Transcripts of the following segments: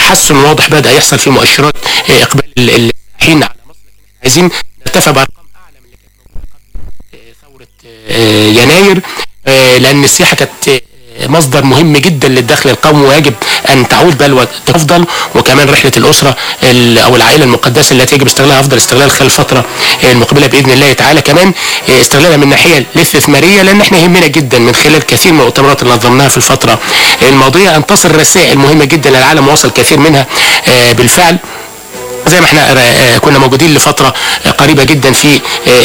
تحسن واضح بدا يحصل في مؤشرات اقبال السائحين على مصر عايزين نرتفع بارقام اعلى من اللي كانت موجوده قبل ثوره يناير لان السياحه كانت مصدر مهم جدا للدخل القومي ويجب ان تعود بل تفضل وكمان رحله الاسره او العائله المقدسه التي يجب استغلالها افضل استغلال خلال الفتره المقبله باذن الله تعالى كمان استغلالها من الناحيه الاستثماريه لان احنا يهمنا جدا من خلال كثير من المؤتمرات اللي نظمناها في الفتره الماضيه ان تصل رسائل مهمه جدا للعالم وصل كثير منها بالفعل زي ما احنا كنا موجودين لفترة قريبة جدا في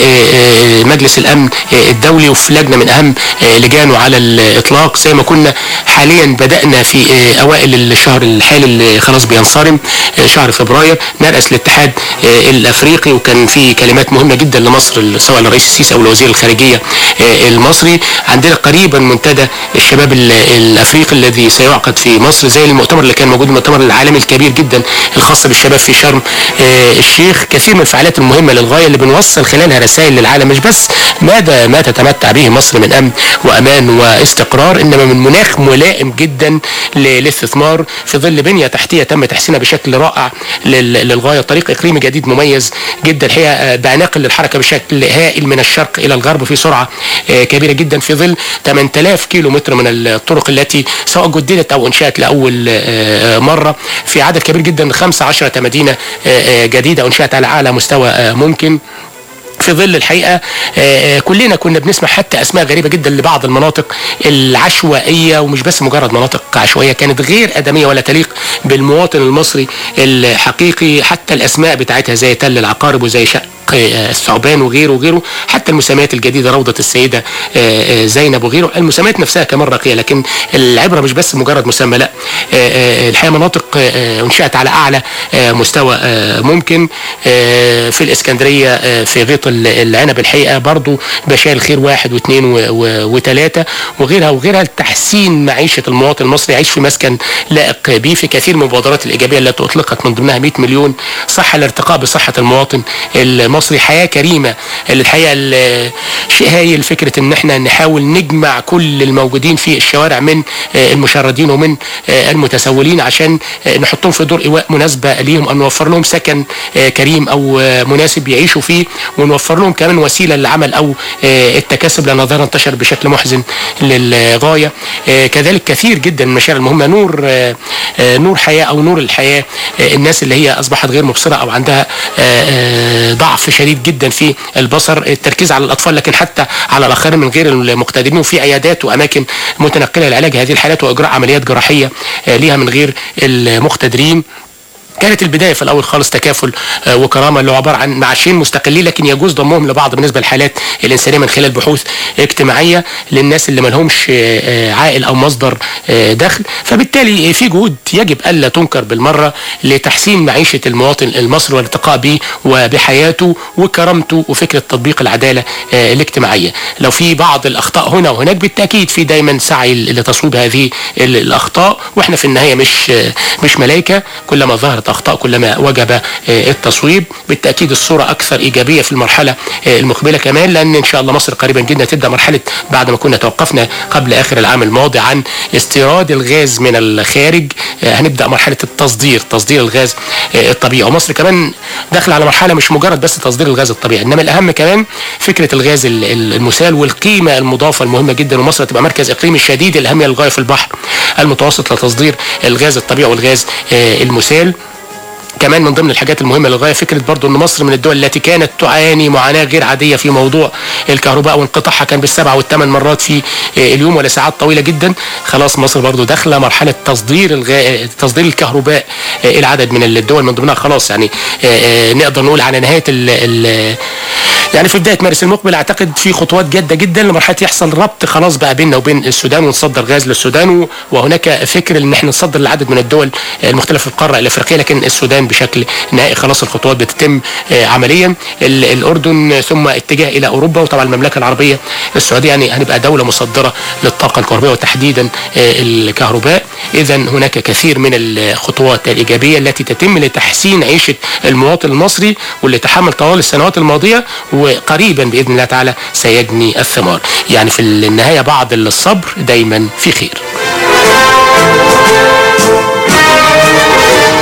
مجلس الامن الدولي وفي لجنة من اهم لجانه على الاطلاق زي ما كنا حاليا بدأنا في اوائل الشهر الحالي اللي خلاص بينصرم شهر فبراير نرأس الاتحاد الافريقي وكان في كلمات مهمة جدا لمصر سواء للرئيس السيسي او لوزير الخارجية المصري عندنا قريبا منتدى الشباب الافريقي الذي سيعقد في مصر زي المؤتمر اللي كان موجود المؤتمر العالمي الكبير جدا الخاص بالشباب في شرم الشيخ كثير من الفعاليات المهمة للغاية اللي بنوصل خلالها رسائل للعالم مش بس ماذا ما تتمتع به مصر من أمن وأمان واستقرار إنما من مناخ ملائم جدا للاستثمار في ظل بنية تحتية تم تحسينها بشكل رائع للغاية طريق إقليمي جديد مميز جدا الحقيقة بناقل الحركة بشكل هائل من الشرق إلى الغرب في سرعة كبيرة جدا في ظل 8000 كيلو متر من الطرق التي سواء جددت أو انشأت لأول مرة في عدد كبير جدا 15 مدينة جديدة أنشأت على أعلى مستوى ممكن في ظل الحقيقه كلنا كنا بنسمع حتى اسماء غريبه جدا لبعض المناطق العشوائيه ومش بس مجرد مناطق عشوائيه كانت غير ادميه ولا تليق بالمواطن المصري الحقيقي حتى الاسماء بتاعتها زي تل العقارب وزي شق الثعبان وغيره وغيره حتى المسميات الجديده روضه السيده زينب وغيره المسميات نفسها كمان راقيه لكن العبره مش بس مجرد مسمى لا الحقيقه مناطق انشات على اعلى مستوى ممكن في الاسكندريه في غيط العنب الحقيقه برضو بشاير الخير واحد واثنين وثلاثه وغيرها وغيرها لتحسين معيشه المواطن المصري يعيش في مسكن لائق به في كثير من المبادرات الايجابيه التي اطلقت من ضمنها 100 مليون صحه الارتقاء بصحه المواطن المصري حياه كريمه اللي الحقيقه شيء هايل فكره ان احنا نحاول نجمع كل الموجودين في الشوارع من المشردين ومن المتسولين عشان نحطهم في دور ايواء مناسبه ليهم ان نوفر لهم سكن كريم او مناسب يعيشوا فيه ونوفر لهم كمان وسيله للعمل او التكاسب لان ظاهره انتشر بشكل محزن للغايه كذلك كثير جدا من المشاريع المهمه نور نور حياه او نور الحياه الناس اللي هي اصبحت غير مبصره او عندها ضعف شديد جدا في البصر التركيز على الاطفال لكن حتى على الاخرين من غير المقتدرين وفي عيادات واماكن متنقله لعلاج هذه الحالات واجراء عمليات جراحيه ليها من غير المقتدرين كانت البدايه في الاول خالص تكافل وكرامه اللي هو عباره عن معاشين مستقلين لكن يجوز ضمهم لبعض بالنسبه للحالات الانسانيه من خلال بحوث اجتماعيه للناس اللي ما لهمش عائل او مصدر دخل فبالتالي في جهود يجب الا تنكر بالمره لتحسين معيشه المواطن المصري والارتقاء به وبحياته وكرامته وفكره تطبيق العداله الاجتماعيه لو في بعض الاخطاء هنا وهناك بالتاكيد في دايما سعي لتصويب هذه الاخطاء واحنا في النهايه مش مش ملائكه كلما ظهرت اخطاء كلما وجب التصويب بالتاكيد الصوره اكثر ايجابيه في المرحله المقبله كمان لان ان شاء الله مصر قريبا جدا تبدا مرحله بعد ما كنا توقفنا قبل اخر العام الماضي عن استيراد الغاز من الخارج هنبدا مرحله التصدير تصدير الغاز الطبيعي ومصر كمان داخله على مرحله مش مجرد بس تصدير الغاز الطبيعي انما الاهم كمان فكره الغاز المسال والقيمه المضافه المهمه جدا ومصر تبقى مركز اقليمي شديد الاهميه للغايه في البحر المتوسط لتصدير الغاز الطبيعي والغاز المسال كمان من ضمن الحاجات المهمه للغايه فكره برضو ان مصر من الدول التي كانت تعاني معاناه غير عاديه في موضوع الكهرباء وانقطاعها كان بالسبع والثمان مرات في اليوم ولا ساعات طويله جدا خلاص مصر برضو داخله مرحله تصدير الغاء تصدير الكهرباء العدد من الدول من ضمنها خلاص يعني نقدر نقول على نهايه ال ال يعني في بدايه مارس المقبل اعتقد في خطوات جاده جدا لمرحله يحصل ربط خلاص بقى بيننا وبين السودان ونصدر غاز للسودان وهناك فكر ان احنا نصدر لعدد من الدول المختلفه في القاره الافريقيه لكن السودان بشكل نهائي خلاص الخطوات بتتم عمليا الاردن ثم اتجاه الى اوروبا وطبعا المملكه العربيه السعوديه يعني هنبقى دوله مصدره للطاقه الكهربائيه وتحديدا الكهرباء اذا هناك كثير من الخطوات الايجابيه التي تتم لتحسين عيشه المواطن المصري واللي تحمل طوال السنوات الماضيه وقريبا باذن الله تعالى سيجني الثمار يعني في النهايه بعض الصبر دايما في خير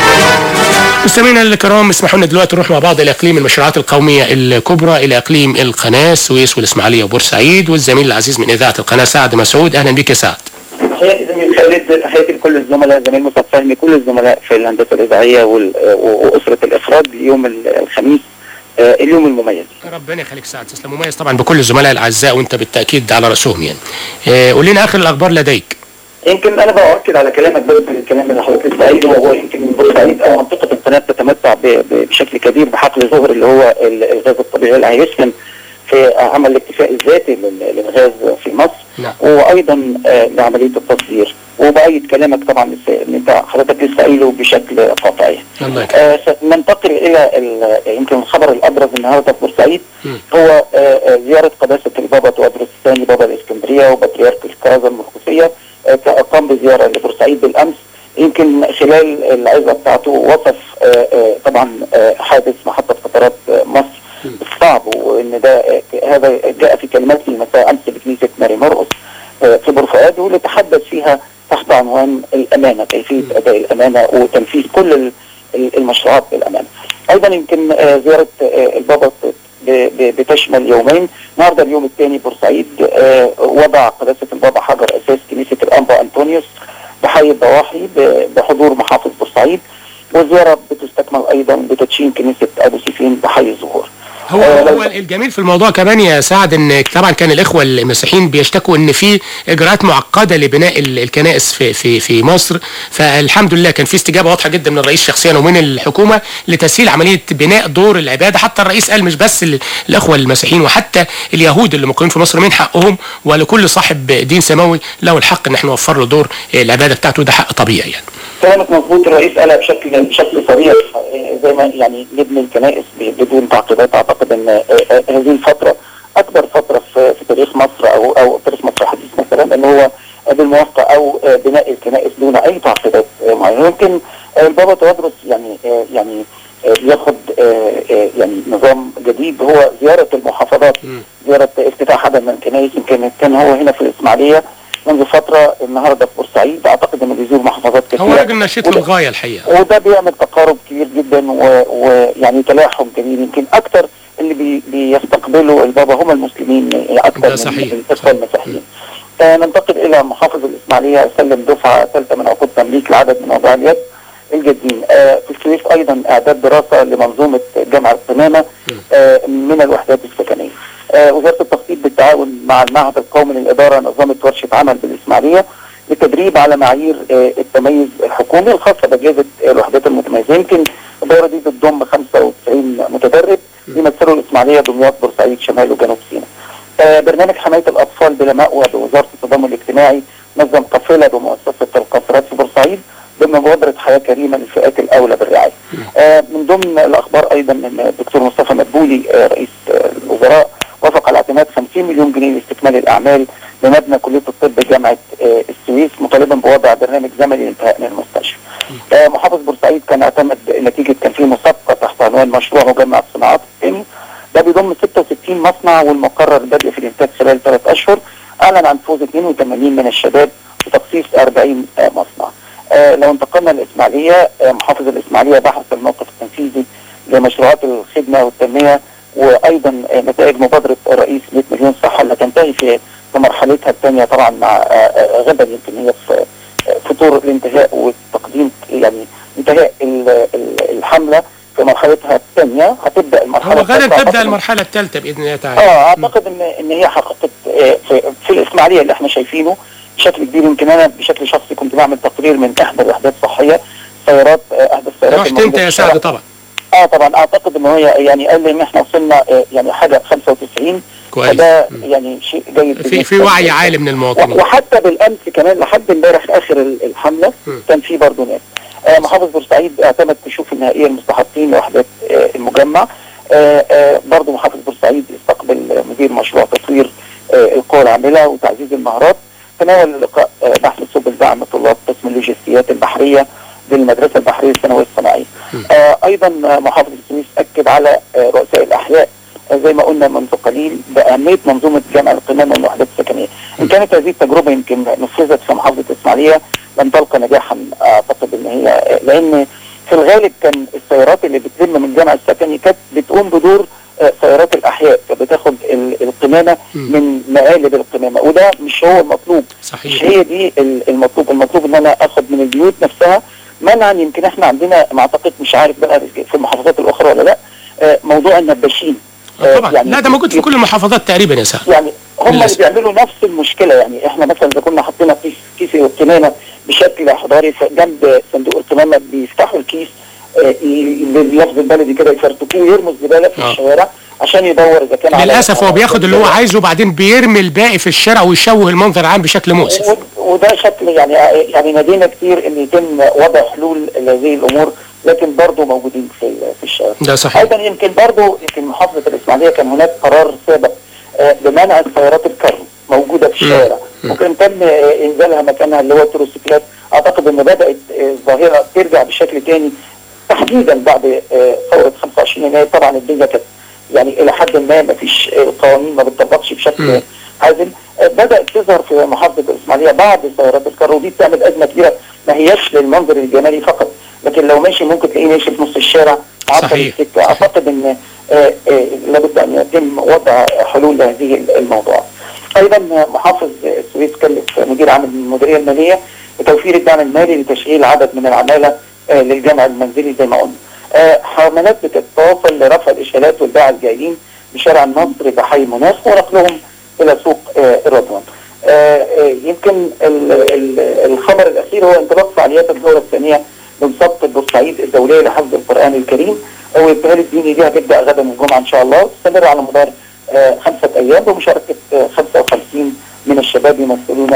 مستمعينا الكرام اسمحوا لنا دلوقتي نروح مع بعض الى اقليم المشروعات القوميه الكبرى الى اقليم القناه السويس والاسماعيليه وبورسعيد والزميل العزيز من اذاعه القناه سعد مسعود اهلا بك يا سعد. تحياتي زميل خالد تحياتي لكل الزملاء زميل مصطفى فهمي كل الزملاء في الهندسه الاذاعيه وال- واسره الافراد يوم الخميس آه، اليوم المميز ربنا يخليك سعد تسلم مميز طبعا بكل الزملاء الاعزاء وانت بالتاكيد على راسهم يعني. آه، قول لنا اخر الاخبار لديك. يمكن انا باكد على كلامك بس الكلام اللي حضرتك لسه قايله وهو يمكن بورسعيد او منطقه القناه تتمتع ب- ب- بشكل كبير بحقل ظهر اللي هو ال- الغاز الطبيعي اللي هيسهم في عمل الاكتفاء الذاتي لل- للغاز في مصر نعم. وايضا آه، لعمليه التصدير وبأيد كلامك طبعا لسه- ان انت حضرتك لسه قايله بشكل قاطعي. الله يكرمك. آه، س- ننتقل الى ال- يمكن الخبر الابرز النهارده في بورسعيد مم. هو آه، آه، زياره قداسه البابا توادرس الثاني بابا الاسكندريه وبطريرك الكرازه المرقسيه آه، قام بزياره لبورسعيد بالامس يمكن خلال العزه بتاعته وصف آه، آه، طبعا آه، حادث محطه قطارات آه، مصر الصعب وان ده آه، هذا جاء في كلماته مساء امس بكنيسه ماري مرقس آه، في بورفؤاد واللي تحدث فيها تحت عنوان الامانه كيفيه اداء الامانه وتنفيذ كل ال- ال- المشروعات بالامانه. ايضا يمكن آه، زياره آه، البابا ب- ب- بتشمل يومين النهارده اليوم الثاني بورسعيد آه، وضع قداسه البابا حجر اساس كنيسه الانبا انطونيوس بحي الضواحي ب- بحضور محافظ بورسعيد والزياره بتستكمل ايضا بتدشين كنيسه ابو سيفين بحي الزهور. هو آه، هو الجميل في الموضوع كمان يا سعد ان طبعا كان الاخوه المسيحيين بيشتكوا ان في اجراءات معقده لبناء ال- الكنائس في في في مصر فالحمد لله كان في استجابه واضحه جدا من الرئيس شخصيا ومن الحكومه لتسهيل عمليه بناء دور العباده حتى الرئيس قال مش بس ال- الاخوه المسيحيين وحتى اليهود اللي مقيمين في مصر من حقهم ولكل صاحب دين سماوي له الحق ان احنا نوفر له دور العباده بتاعته ده حق طبيعي يعني كلامك مظبوط الرئيس قالها بشكل بشكل صريح آه، زي ما يعني نبني الكنائس ب- بدون تعقيدات اعتقد ان آه، آه، هذه الفتره اكبر فتره في, في تاريخ مصر او او تاريخ مصر الحديث مثلا ان هو بالموافقه او آه، بناء الكنائس دون اي تعقيدات آه، معينه يمكن آه، البابا توادرس يعني آه، يعني آه، بياخد آه، آه، يعني نظام جديد هو زياره المحافظات زياره افتتاح عدد من الكنائس يمكن كان هو هنا في الاسماعيليه منذ فتره النهارده في بورسعيد اعتقد انه بيزور محافظات كثيره هو راجل نشيط وده- للغايه الحقيقه وده بيعمل تقارب كبير جدا و- ويعني تلاحم جميل يمكن اكتر اللي بي بيستقبلوا البابا هم المسلمين اكتر ده من صحيح، الاخوه صحيح. المسيحيين. آه ننتقل الى محافظ الاسماعيليه سلم دفعه ثالثه من عقود تمليك لعدد من وضع اليد الجادين آه في السويس ايضا اعداد دراسه لمنظومه جامعه قمامه آه من الوحدات السكنيه. آه وزاره التخطيط بالتعاون مع المعهد القومي للاداره نظمت ورشه عمل بالاسماعيليه للتدريب على معايير آه، التميز الحكومي الخاصه باجهزه آه، الوحدات المتميزه يمكن الدوره دي بتضم 95 متدرب يمثلوا الاسماعيليه دمياط بورسعيد شمال وجنوب سيناء. آه، برنامج حمايه الاطفال بلا مأوى بوزاره التضامن الاجتماعي نظم قافله بمؤسسه القاصرات في بورسعيد ضمن مبادره حياه كريمه للفئات الاولى بالرعايه. آه، من ضمن الاخبار ايضا ان الدكتور مصطفى مدبولي آه، رئيس آه، الوزراء وافق على اعتماد 50 مليون جنيه لاستكمال الاعمال لمبنى كليه الطب جامعه آه، السويس مطالبا بوضع برنامج زمني للانتهاء من المستشفى. آه، محافظ بورسعيد كان اعتمد نتيجه كان في مسابقه تحت عنوان مشروع مجمع الصناعات الثاني ده بيضم 66 مصنع والمقرر البدء في الانتاج خلال ثلاث اشهر اعلن عن فوز 82 من الشباب وتخصيص 40 آه، مصنع. آه، لو انتقلنا للاسماعيليه آه، محافظ الاسماعيليه بحث الموقف التنفيذي لمشروعات الخدمه والتنميه وايضا آه، نتائج مبادره الرئيس 100 مليون صحه اللي تنتهي في في مرحلتها الثانيه طبعا مع آه، آه، غدا يمكن هي في آه، في طور الانتهاء والتقديم يعني انتهاء ال- ال- الحمله في مرحلتها الثانيه هتبدا المرحله هو غدا الثالثة تبدا أعتقد- المرحله الثالثه باذن الله تعالى اه اعتقد ان ان هي حققت آه، في, في الاسماعيليه اللي احنا شايفينه بشكل كبير يمكن انا بشكل شخصي كنت بعمل تقرير من احدى الوحدات الصحيه سيارات آه، احدى السيارات رحت الموجودة انت في يا الشارع. سعد طبعا اه طبعا اعتقد ان هي يعني قال لي ان احنا وصلنا آه، يعني حاجه 95 كويس فده مم. يعني شيء جيد في بالنسبة في وعي لي. عالي من و- المواطنين وحتى بالامس كمان لحد امبارح في اخر ال- الحمله مم. كان في برضه ناس آه محافظ بورسعيد اعتمد تشوف النهائيه المستحقين لوحدات آه المجمع آه آه برضه محافظ بورسعيد استقبل مدير مشروع تطوير آه القوى العامله وتعزيز المهارات تناول اللقاء آه بحث سبل دعم طلاب قسم اللوجستيات البحريه للمدرسه البحريه الثانويه الصناعيه. آه ايضا آه، محافظ السويس اكد على آه رؤساء الاحياء آه، زي ما قلنا منذ قليل باهميه منظومه جمع القمامه والوحدات السكنيه. ان كانت هذه التجربه يمكن نفذت في محافظه الاسماعيليه لم تلقى نجاحا اعتقد ان هي آه، لان في الغالب كان السيارات اللي بتلم من الجامع السكني كانت بتقوم بدور آه، سيارات الاحياء فبتاخد ال- القمامه مم. من مقالب القمامه وده مش هو المطلوب مش صحيح هي دي ال- المطلوب المطلوب ان انا اخد من البيوت نفسها منعا يمكن احنا عندنا ما اعتقد مش عارف بقى في المحافظات الاخرى ولا لا آه، موضوع النباشين آه، طبعا يعني لا ده موجود في كل المحافظات تقريبا يا سعد يعني هم اللي للأسف. بيعملوا نفس المشكله يعني احنا مثلا اذا كنا حاطين كيس كيس القمامه بشكل حضاري جنب صندوق القمامه بيفتحوا الكيس آه، ي- باللفظ البلدي كده يفرتكوه ويرموا الزباله في آه. الشوارع عشان يدور اذا كان على- للاسف هو بياخد اللي هو عايزه وبعدين بيرمي الباقي في الشارع ويشوه المنظر العام بشكل مؤسف و- وده شكل يعني يعني نادينا كتير ان يتم وضع حلول لهذه الامور لكن برضه موجودين في في الشارع. ده صحيح ايضا يمكن برضه يمكن محافظه الاسماعيليه كان هناك قرار سابق آه، بمنع السيارات الكرم موجوده في الشارع مم. وكان تم آه، انزالها مكانها اللي هو التروسيكلات اعتقد ان بدات آه، الظاهره ترجع بشكل تاني تحديدا بعد آه، ثوره 25 يناير طبعا الدنيا كانت يعني الى حد ما ما فيش القوانين ما بتطبقش مم. بشكل عادل آه، بدات تظهر في محافظه الاسماعيليه بعض سيارات الكرو ودي بتعمل ازمه كبيره ما هياش للمنظر الجمالي فقط لكن لو ماشي ممكن تلاقيه ماشي في نص الشارع عطل صحيح. السكه اعتقد ان آه، آه، لابد ان يتم وضع حلول لهذه الموضوع. ايضا محافظ السويس كلف مدير عام المديريه الماليه بتوفير الدعم المالي لتشغيل عدد من العماله آه، للجمع المنزلي زي ما قلنا. آه، حملات بتتواصل لرفع الاشكالات والباعة الجايين بشارع النصر بحي مناخ ونقلهم الى سوق آه، الرضوان. آه، آه، يمكن ال- ال- الخبر الاخير هو انطلاق فعاليات الدوره الثانيه لمسابقه بورسعيد الدوليه لحفظ القران الكريم والابتهال الديني ليها تبدا غدا الجمعه ان شاء الله تستمر على مدار آه، خمسه ايام بمشاركه آه، 55 من الشباب يمثلون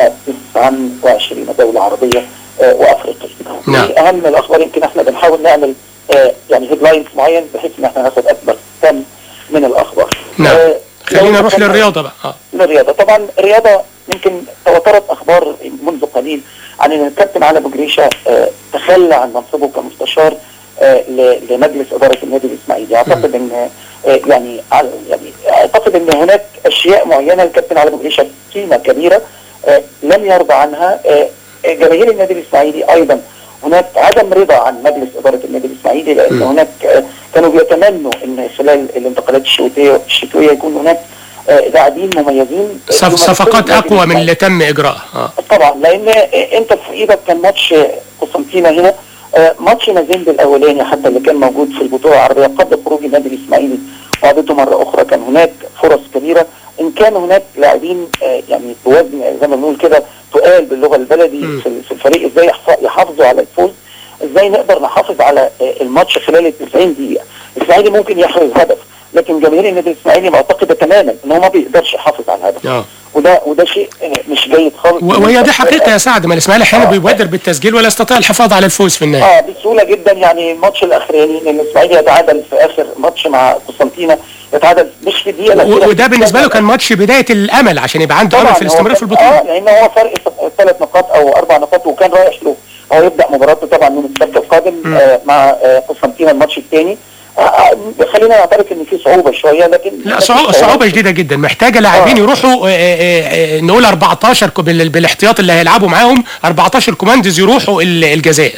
29 دوله عربيه آه، وافريقيه. نعم. دي اهم الاخبار يمكن احنا بنحاول نعمل آه، يعني هيدلاينز معين بحيث ان احنا ناخد اكبر كم من الاخبار. نعم. آه، خلينا لو نروح دخلنا- للرياضه بقى اه للرياضه طبعا الرياضه يمكن تواترت اخبار منذ قليل عن ان الكابتن علي ابو جريشه آه، تخلى عن منصبه كمستشار آه، ل- لمجلس اداره النادي الاسماعيلي اعتقد ان آه، يعني على- يعني اعتقد ان هناك اشياء معينه الكابتن علي ابو جريشه قيمه كبيره آه، لم يرضى عنها آه، آه، جماهير النادي الاسماعيلي ايضا هناك عدم رضا عن مجلس اداره النادي الاسماعيلي لان م. هناك آه، كانوا بيتمنوا ان خلال الانتقالات الشتويه الشتويه يكون هناك آه، لاعبين مميزين صف يمثلوا صفقات النادي اقوى من الإسماعيلي. اللي تم اجراءها اه طبعا لان انت في ايدك كان ماتش قسنطينه هنا آه، ماتش مازيمبي الاولاني حتى اللي كان موجود في البطوله العربيه قبل خروج النادي الاسماعيلي وعودته مره اخرى كان هناك فرص كبيره ان كان هناك لاعبين آه، يعني بوزن زي ما بنقول كده تقال باللغه البلدي مم. في في الفريق ازاي يحف- يحافظوا على الفوز ازاي نقدر نحافظ على آه، الماتش خلال ال 90 دقيقه الاسماعيلي ممكن يحرز هدف لكن جماهير النادي الاسماعيلي معتقده تماما ان هو ما بيقدرش يحافظ على الهدف اه وده وده شيء آه، مش جيد خالص و- وهي دي حقيقه يا سعد ما الاسماعيلي احيانا آه. بيبادر بالتسجيل ولا يستطيع الحفاظ على الفوز في النهايه اه بسهوله جدا يعني الماتش الاخراني ان الاسماعيلي يتعادل في اخر ماتش مع قسنطينه يتعادل مش في دقيقه و- الأخيرة. وده بالنسبه له كان ماتش بدايه الامل عشان يبقى عنده امل طبعاً في الاستمرار هو في كان- البطوله اه لان هو فرق ثلاث نقاط او اربع نقاط وكان رايح له هو يبدا مباراته طبعا يوم السبت القادم م. آه مع آه قسنطينه الماتش الثاني آه آه خلينا نعترف ان في صعوبه شويه لكن لا لكن صعوبة, صعوبة شديدة جدا محتاجة لاعبين آه. يروحوا آه، آه، آه، نقول 14 كو- بال- بالاحتياط اللي هيلعبوا معاهم 14 كوماندز يروحوا ال- الجزائر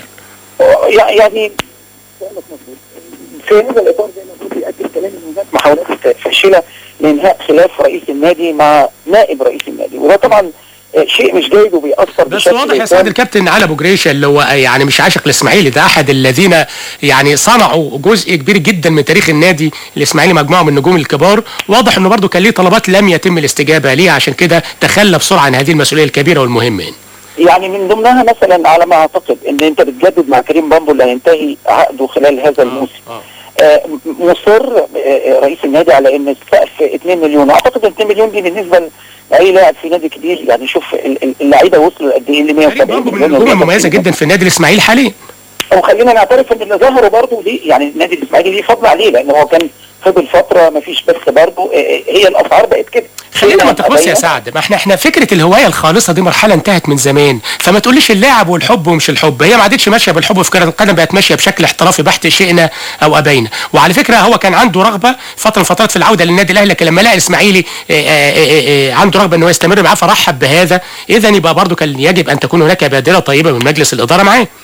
يع- يعني كلامك مظبوط. في هذا الاطار زي ما قلت ياكد كلامي ان هناك محاولات فاشله لانهاء خلاف رئيس النادي مع نائب رئيس النادي وده طبعا آه، شيء مش جيد وبيأثر بس بشكل واضح يا كان- سعد الكابتن علي ابو جريشه اللي هو يعني مش عاشق الاسماعيلي ده احد الذين يعني صنعوا جزء كبير جدا من تاريخ النادي الاسماعيلي مجموعه من النجوم الكبار واضح انه برضه كان ليه طلبات لم يتم الاستجابه ليها عشان كده تخلى بسرعه عن هذه المسؤوليه الكبيره والمهمه يعني. يعني من ضمنها مثلا على ما اعتقد ان انت بتجدد مع كريم بامبو اللي هينتهي عقده خلال هذا الموسم آه. آه، مصر آه، رئيس النادي على ان السقف 2 مليون اعتقد 2 مليون دي بالنسبه لاي لاعب في نادي كبير يعني شوف ال- ال- اللعيبه وصلوا قد ايه ل كريم 170 بامبو من مليون النجوم ولا المميزه 150 جدا في النادي الاسماعيلي حاليا وخلينا نعترف ان اللي ظهروا برضه ليه يعني النادي الاسماعيلي ليه فضل عليه لان هو كان فضل فتره ما فيش بث برضه آه، آه، هي الاسعار بقت كده خلينا هنا منطق بص يا أبين- سعد ما احنا احنا فكره الهوايه الخالصه دي مرحله انتهت من زمان فما تقوليش اللعب والحب ومش الحب هي ما عادتش ماشيه بالحب في كره القدم بقت ماشيه بشكل احترافي بحت شئنا او ابينا وعلى فكره هو كان عنده رغبه فتره من فترات في العوده للنادي الاهلي لكن لما لقى الاسماعيلي آه، آه، آه، آه، عنده رغبه ان هو يستمر معاه فرحب بهذا اذا يبقى برضه كان يجب ان تكون هناك بادره طيبه من مجلس الاداره معاه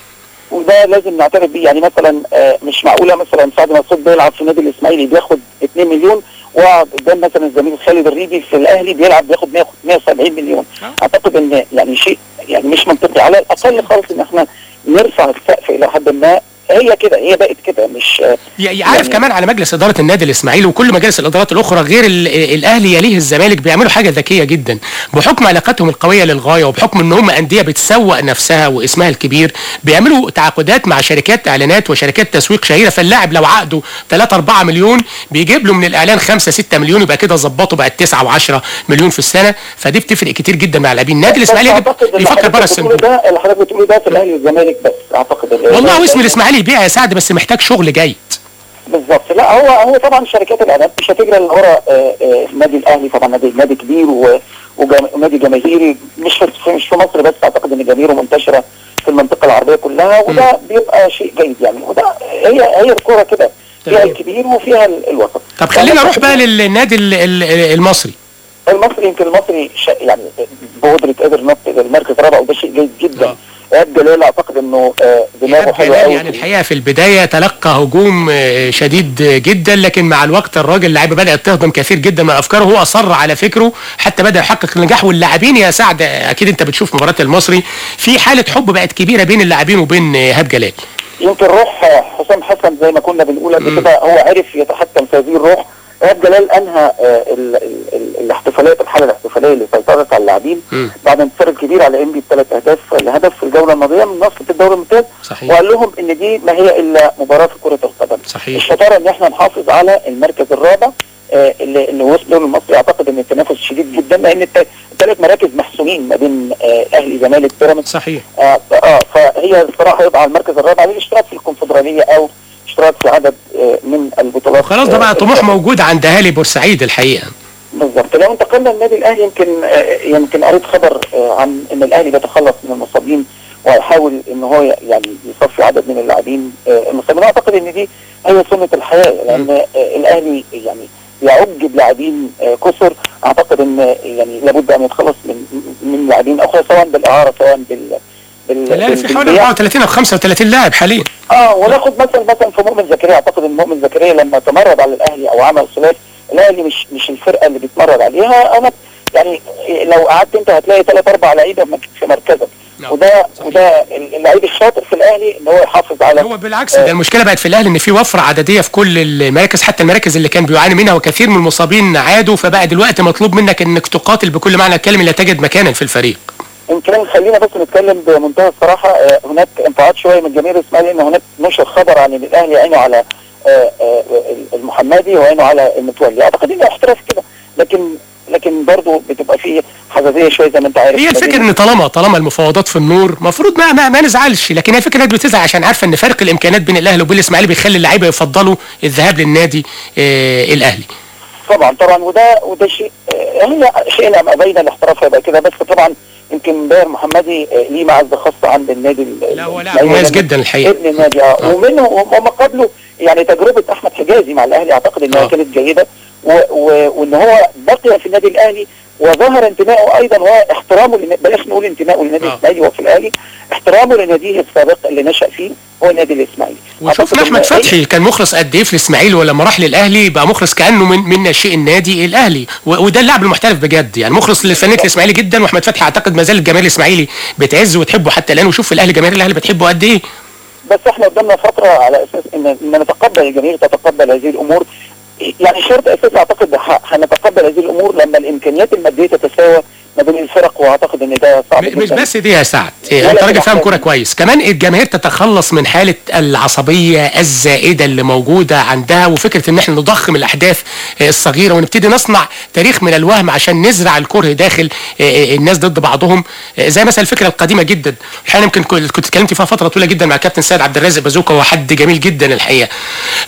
وده لازم نعترف بيه يعني مثلا آه، مش معقوله مثلا سعد مسعود بيلعب في النادي الاسماعيلي بياخد 2 مليون وقعد قدام مثلا الزميل خالد الريبي في الاهلي بيلعب بياخد 100 170 مليون آه. اعتقد ان يعني شيء يعني مش منطقي على الاقل خالص ان احنا نرفع السقف الى حد ما هي كده هي بقت كده مش آه، ي- عارف يعني- كمان على مجلس اداره النادي الاسماعيلي وكل مجالس الادارات الاخرى غير ال- الاهلي يليه الزمالك بيعملوا حاجه ذكيه جدا بحكم علاقاتهم القويه للغايه وبحكم ان هم انديه بتسوق نفسها واسمها الكبير بيعملوا تعاقدات مع شركات اعلانات وشركات تسويق شهيره فاللاعب لو عقده 3 4 مليون بيجيب له من الاعلان 5 6 مليون يبقى كده ظبطه بقت 9 و10 مليون في السنه فدي بتفرق كتير جدا مع اللاعبين النادي الاسماعيلي بس يجب أعتقد اللي يفكر حضرتك بره بتقوله الصندوق ده اللي حضرتك بتقوله ده في الاهلي والزمالك بس اعتقد ال- والله واسم الاسماعيلي يبيع يا سعد بس محتاج شغل جيد بالظبط لا هو هو طبعا شركات الاعلانات مش هتجري الا ورا آه، آه، النادي الاهلي طبعا نادي نادي كبير و- وجم- ونادي جماهيري مش في مش في مصر بس اعتقد ان جماهيره منتشره في المنطقه العربيه كلها وده بيبقى شيء جيد يعني وده هي هي الكوره كده فيها تمام. الكبير وفيها ال- الوسط طب خلينا نروح بقى للنادي ال- ال- المصري المصري يمكن المصري شا يعني بقدره قدر ينط للمركز الرابع وده شيء جيد جدا آه. ايهاب جلال اعتقد انه آه، دماغه إيهاب حلوه جلال قوي يعني الحقيقه في البدايه تلقى هجوم آه، شديد جدا لكن مع الوقت الراجل اللعيبه بدات تهضم كثير جدا من افكاره هو اصر على فكره حتى بدا يحقق النجاح واللاعبين يا سعد آه، اكيد انت بتشوف مباراه المصري في حاله حب بقت كبيره بين اللاعبين وبين آه، ايهاب جلال يمكن روح حسام حسن زي ما كنا بنقول قبل كده هو عرف يتحكم في هذه الروح ايهاب جلال انهى آه، ال- ال- ال- الاحتفالات الحاله الاحتفاليه اللي سيطرت على اللاعبين مم. بعد انتصار الكبير على انبي بثلاث اهداف الهدف في الجوله الماضيه من نصف الدوري الممتاز صحيح. وقال لهم ان دي ما هي الا مباراه في كره القدم صحيح. الشطاره ان احنا نحافظ على المركز الرابع آه، اللي اللي وصل له المصري اعتقد ان التنافس شديد جدا لان الت- الثلاث مراكز محسومين ما بين آه، اهلي زمالك بيراميدز صحيح اه اه فهي الصراحه يبقى على المركز الرابع للاشتراك في الكونفدراليه او اشتراك في عدد آه، من البطولات خلاص ده آه، بقى طموح الكبرى. موجود عند اهالي بورسعيد الحقيقه بالظبط لو انتقلنا للنادي الاهلي يمكن آه، يمكن قريت خبر آه، عن ان الاهلي بيتخلص من المصابين ويحاول ان هو يعني يصفي عدد من اللاعبين آه، المصابين اعتقد ان دي هي سنه الحياه لان آه، الاهلي يعني يعج بلاعبين آه، كثر اعتقد ان آه، يعني لابد ان يتخلص من من لاعبين اخرى سواء بالاعاره سواء بال بال الاهلي في حوالي بالبيع. 34 او 35 لاعب حاليا اه وناخد مثلا مثلا في مؤمن زكريا اعتقد ان مؤمن زكريا لما تمرد على الاهلي او عمل ثلاث الاهلي مش مش الفرقه اللي بيتمرد عليها انا يعني لو قعدت انت هتلاقي ثلاث اربع لعيبه مك- في مركزك نعم. وده صحيح. وده اللعيب الشاطر في الاهلي ان هو يحافظ على هو بالعكس ده المشكله بقت في الاهلي ان في وفره عدديه في كل المراكز حتى المراكز اللي كان بيعاني منها وكثير من المصابين عادوا فبقى دلوقتي مطلوب منك انك تقاتل بكل معنى الكلمه لا تجد مكانا في الفريق يمكن خلينا بس نتكلم بمنتهى الصراحه آه، هناك انطباعات شويه من جماهير الاسماعيلي ان هناك نشر خبر عن ان الاهلي عينه على آه، آه، المحمدي وعينه على المتولي اعتقد انه احتراف كده لكن لكن برضه بتبقى فيه حساسيه شويه زي ما انت عارف هي ما الفكره بين- ان طالما طالما المفاوضات في النور المفروض ما, ما ما نزعلش لكن هي الفكره انها بتزعل عشان عارفه ان فرق الامكانيات بين الاهلي وبين الاسماعيلي بيخلي اللعيبه يفضلوا الذهاب للنادي آه الاهلي طبعا طبعا وده وده شيء آه، هي شئنا ما بين الاحتراف هيبقى كده بس طبعا يمكن باير محمدي آه، ليه معزه خاصه عند النادي ال- لا، هو لاعب الإسماعيلي مميز لأنه جدا الحقيقة. ابن النادي اه ومنه وما قبله يعني تجربه احمد حجازي مع الاهلي اعتقد انها آه. كانت جيده و و وان هو بقي في النادي الاهلي وظهر انتمائه ايضا واحترامه لن- بلاش نقول انتمائه للنادي آه. الاسماعيلي وهو في الاهلي احترامه لناديه السابق اللي نشا فيه هو النادي الاسماعيلي وشفنا أعتقد احمد إن- فتحي كان مخلص قد ايه في الاسماعيلي ولما راح للاهلي بقى مخلص كانه من من ناشئ النادي الاهلي و- وده اللاعب المحترف بجد يعني مخلص لفنيه الاسماعيلي جدا واحمد فتحي اعتقد ما زال الجماهير الاسماعيلي بتعزه وتحبه حتى الان وشوف في الاهلي جماهير الاهلي بتحبه قد ايه بس احنا قدامنا فترة على اساس ان ان نتقبل الجماهير تتقبل هذه الامور يعني شرط اساسي اعتقد ه- هنتقبل هذه الامور لما الامكانيات المادية تتساوى ما بين الفرق واعتقد ان ده صعب م- مش جداً. بس دي يا سعد لا، إيه، انت لا، راجل فاهم بالعكس. كوره كويس كمان الجماهير تتخلص من حاله العصبيه الزائده اللي موجوده عندها وفكره ان احنا نضخم الاحداث آه، الصغيره ونبتدي نصنع تاريخ من الوهم عشان نزرع الكره داخل آه، آه، الناس ضد بعضهم آه، زي مثلا الفكره القديمه جدا الحقيقه يمكن كنت كنت اتكلمت فيها فتره طويله جدا مع كابتن سيد عبد الرازق بازوكا وهو حد جميل جدا الحقيقه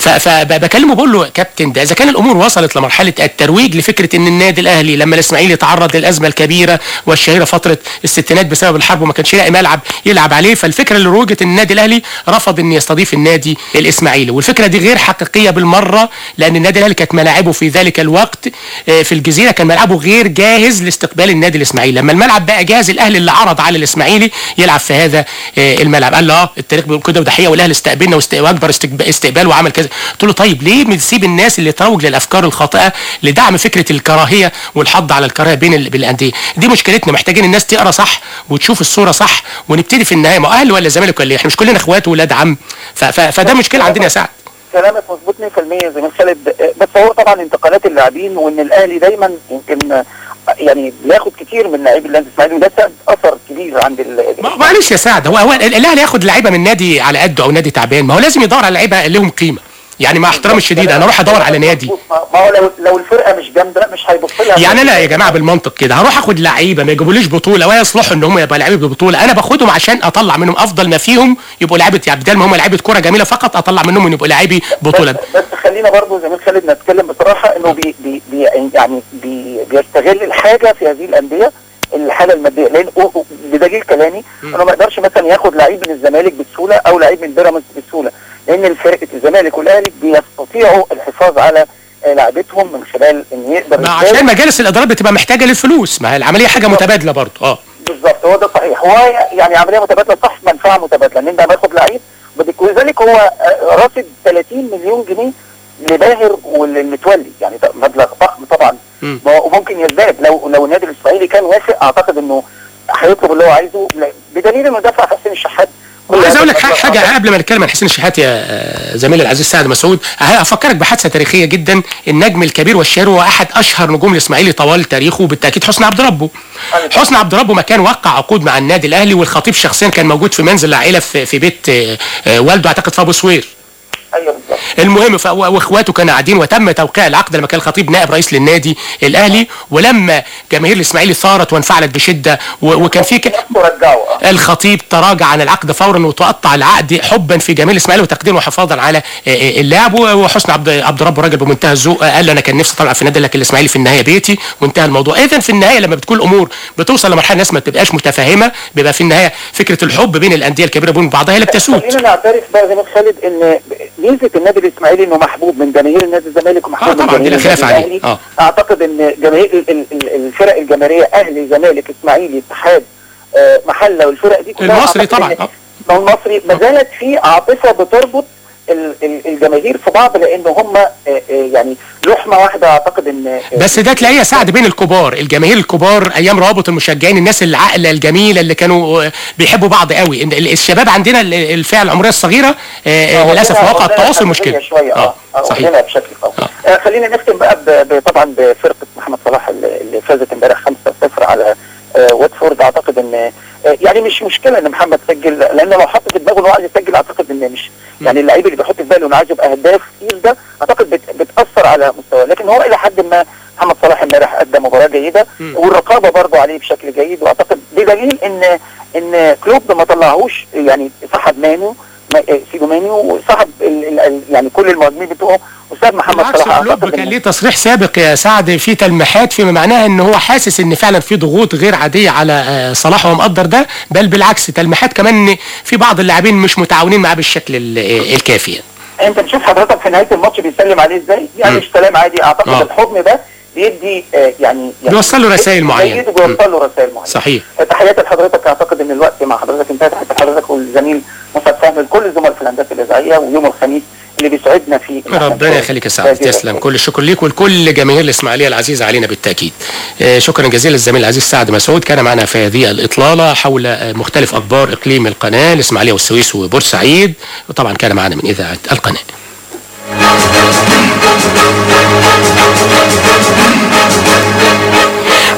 فبكلمه بقول له كابتن ده اذا كان الامور وصلت لمرحله الترويج لفكره ان النادي الاهلي لما الاسماعيلي تعرض للازمه الكبيره والشهيره فتره الستينات بسبب الحرب وما كانش لاقي ملعب يلعب عليه فالفكره اللي روجت ان النادي الاهلي رفض ان يستضيف النادي الاسماعيلي والفكره دي غير حقيقيه بالمره لان النادي الاهلي كانت ملاعبه في ذلك الوقت آه، في الجزيره كان ملعبه غير جاهز لاستقبال النادي الاسماعيلي لما الملعب بقى جاهز الاهلي اللي عرض على الاسماعيلي يلعب في هذا آه، الملعب قال له اه التاريخ بيقول كده وده حقيقه والاهلي استقبلنا واست- واكبر استقب- استقبال وعمل كذا قلت له طيب ليه بنسيب الناس اللي تروج للافكار الخاطئه لدعم فكره الكراهيه والحض على الكراهيه بين ال- بين الانديه دي مشكلتنا محتاجين الناس تقرا صح وتشوف الصوره صح ونبتدي في النهايه ما هو اهلي ولا زمالك ولا إيه؟ احنا مش كلنا اخوات وولاد عم ف- ف- فده مشكله عندنا يا سعد كلامك مظبوط 100% زي ما خالد آه، بس هو طبعا انتقالات اللاعبين وان الاهلي دايما يمكن آه، يعني بياخد كتير من لاعبي النادي الاسماعيلي وده سبب اثر كبير عند ال- ما- معلش يا سعد هو هو الاهلي ياخد لعيبه من نادي على قده او نادي تعبان ما هو لازم يدور على لعيبه لهم قيمه يعني مع احترامي الشديد انا اروح ادور على نادي ما ما هو لو لو الفرقه مش جامده مش هيبص لها يعني انا يا جماعه بالمنطق كده هروح اخد لعيبه ما يجيبوليش بطوله ولا يصلحوا ان هم يبقى لعيبه ببطوله انا باخدهم عشان اطلع منهم افضل ما فيهم يبقوا لعيبه يعني بدل ما هم لعيبه كوره جميله فقط اطلع منهم ان يبقوا لعيبي بطوله بس, بس خلينا برضو زي ما خالد نتكلم بصراحه انه بي بي بي يعني بي بيستغل الحاجه في هذه الانديه الحاله الماديه لان و- و- بدليل كلامي انه ما يقدرش مثلا ياخد لعيب من الزمالك بسهوله او لعيب من بيراميدز بسهوله لان فرقه الزمالك والاهلي بيستطيعوا الحفاظ على آه، لعبتهم من خلال ان يقدر ما إزاي- عشان مجالس الادارات بتبقى محتاجه للفلوس ما هي العمليه حاجه متبادله برضه اه بالظبط هو ده صحيح هو يعني عمليه متبادله صح منفعه متبادله ان انت باخد لعيب بدك- ولذلك هو آه، راصد 30 مليون جنيه لباهر والمتولي يعني ده مبلغ ضخم طبعا مم. ما- وممكن يزداد لو لو النادي الاسرائيلي كان وافق اعتقد انه هيطلب اللي هو عايزه لا، بدليل انه دفع حسين الشحات كل عايز هذا اقول لك ح- المبلغ حاجه قبل ما نتكلم عن حسين الشحات يا آه، زميلي العزيز سعد مسعود هفكرك بحادثه تاريخيه جدا النجم الكبير والشهير هو احد اشهر نجوم الاسماعيلي طوال تاريخه بالتاكيد حسني عبد ربه حسني عبد ربه ما كان وقع عقود مع النادي الاهلي والخطيب شخصيا كان موجود في منزل العائله في في بيت آه، آه، والده اعتقد في ابو سوير ايوه بالظبط المهم ف- واخواته كانوا قاعدين وتم توقيع العقد لما كان الخطيب نائب رئيس للنادي الاهلي ولما جماهير الاسماعيلي ثارت وانفعلت بشده و- وكان في ك... نفسه رجعه آه. الخطيب تراجع عن العقد فورا وتقطع العقد حبا في جماهير الاسماعيلي وتقديرا وحفاظا على آه، آه، اللاعب وحسني عبد عبد ربه راجل بمنتهى الذوق آه، قال انا كان نفسي طلع في نادي لكن الاسماعيلي في النهايه بيتي وانتهى الموضوع اذا في النهايه لما بتكون الامور بتوصل لمرحله الناس ما بتبقاش متفاهمه بيبقى في النهايه فكره الحب بين الانديه الكبيره وبين بعضها هي اللي بتسود خلينا نعترف بقى زي ما خالد ان ميزه النادي الاسماعيلي انه محبوب من جماهير النادي الزمالك ومحبوب آه من طبعاً، جماهير بلا خلاف النادي عليه. الأهلي. آه. اعتقد ان جماهير ال- ال- ال- الفرق الجماهيريه اهلي زمالك اسماعيلي اتحاد آه، محله والفرق دي كلها المصري أعتقد طبعاً، إن- آه. ما هو المصري ما زالت في عاطفه بتربط ال- ال- الجماهير في بعض لان هم آه، آه، يعني لحمه واحده اعتقد ان آه، بس ده تلاقيه سعد بين الكبار الجماهير الكبار ايام روابط المشجعين الناس العاقله الجميله اللي كانوا آه، بيحبوا بعض قوي إن ال- الشباب عندنا ال- الفئه العمريه الصغيره آه، آه، للاسف واخدينها- مواقع واخدينها التواصل حساسية مشكله شويه اه آه، صحيح واخدينها بشكل قوي آه. آه خلينا نختم بقى ب- ب- طبعا بفرقه محمد صلاح اللي اللي فازت امبارح 5-0 على آه واتفورد اعتقد ان آه يعني مش مشكله ان محمد سجل لان لو حط في دماغه انه عايز يسجل اعتقد ان مش يعني اللعيب اللي بيحط في باله انه عايز يبقى هداف كتير ده اعتقد بت بتاثر على مستواه لكن هو الى حد ما محمد صلاح امبارح ادى مباراه جيده مم. والرقابه برضه عليه بشكل جيد واعتقد بدليل ان ان كلوب ما طلعهوش يعني سحب مانو ما- آه، سيدو مانيو وسحب ال- ال- ال- يعني كل المهاجمين بتوعه وساب محمد بالعكس صلاح كلوب اعتقد كان إن- ليه تصريح سابق يا سعد في تلميحات فيما معناها ان هو حاسس ان فعلا في ضغوط غير عاديه على آه، صلاح وهو مقدر ده بل بالعكس تلميحات كمان ان في بعض اللاعبين مش متعاونين معاه بالشكل ال- آه، الكافي يعني. انت تشوف حضرتك في نهايه الماتش بيسلم عليه ازاي يعني مم. مش كلام عادي اعتقد آه. الحضن ده بيدي آه، يعني يعني بيوصل له رسائل معينة. جيد وبيوصل له رسائل معينه صحيح تحياتي لحضرتك اعتقد ان الوقت مع حضرتك انتهى تحياتي لحضرتك والزميل مسعد فهمي لكل الزملاء في الهندسه الاذاعيه ويوم الخميس اللي بيسعدنا فيه إن إحنا ربنا نكون يخليك يا سعد هذه تسلم الرسائل. كل الشكر ليك ولكل جماهير الاسماعيليه العزيزه علينا بالتاكيد آه، شكرا جزيلا للزميل العزيز سعد مسعود كان معنا في هذه الاطلاله حول آه، مختلف اخبار اقليم القناه الاسماعيليه والسويس وبورسعيد وطبعا كان معنا من اذاعه القناه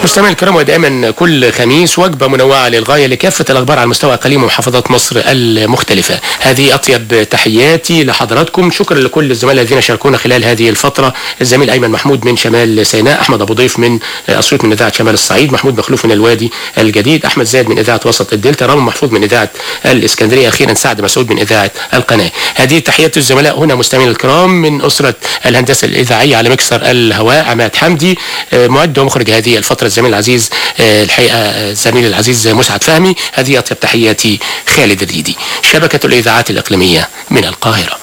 مستمعي الكرام ودائما كل خميس وجبة منوعة للغاية لكافة الأخبار على مستوى أقاليم ومحافظات مصر المختلفة هذه أطيب تحياتي لحضراتكم شكرا لكل الزملاء الذين شاركونا خلال هذه الفترة الزميل أيمن محمود من شمال سيناء أحمد أبو ضيف من أسيوط من إذاعة شمال الصعيد محمود مخلوف من الوادي الجديد أحمد زايد من إذاعة وسط الدلتا رامي محفوظ من إذاعة الإسكندرية أخيرا سعد مسعود من إذاعة القناة هذه تحيات الزملاء هنا مستمعين الكرام من أسرة الهندسة الإذاعية على مكسر الهواء عماد حمدي معد ومخرج هذه الفترة الزميل العزيز الحقيقة الزميل العزيز مسعد فهمي هذه أطيب تحياتي خالد الريدي شبكة الإذاعات الإقليمية من القاهرة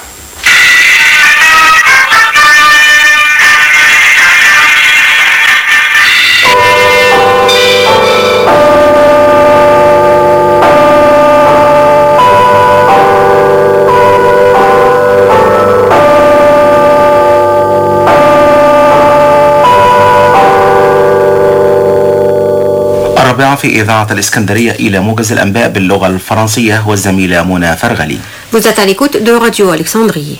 الرابعة في إذاعة الإسكندرية إلى موجز الأنباء باللغة الفرنسية والزميلة منى فرغلي Vous êtes à l'écoute de Radio Alexandrie.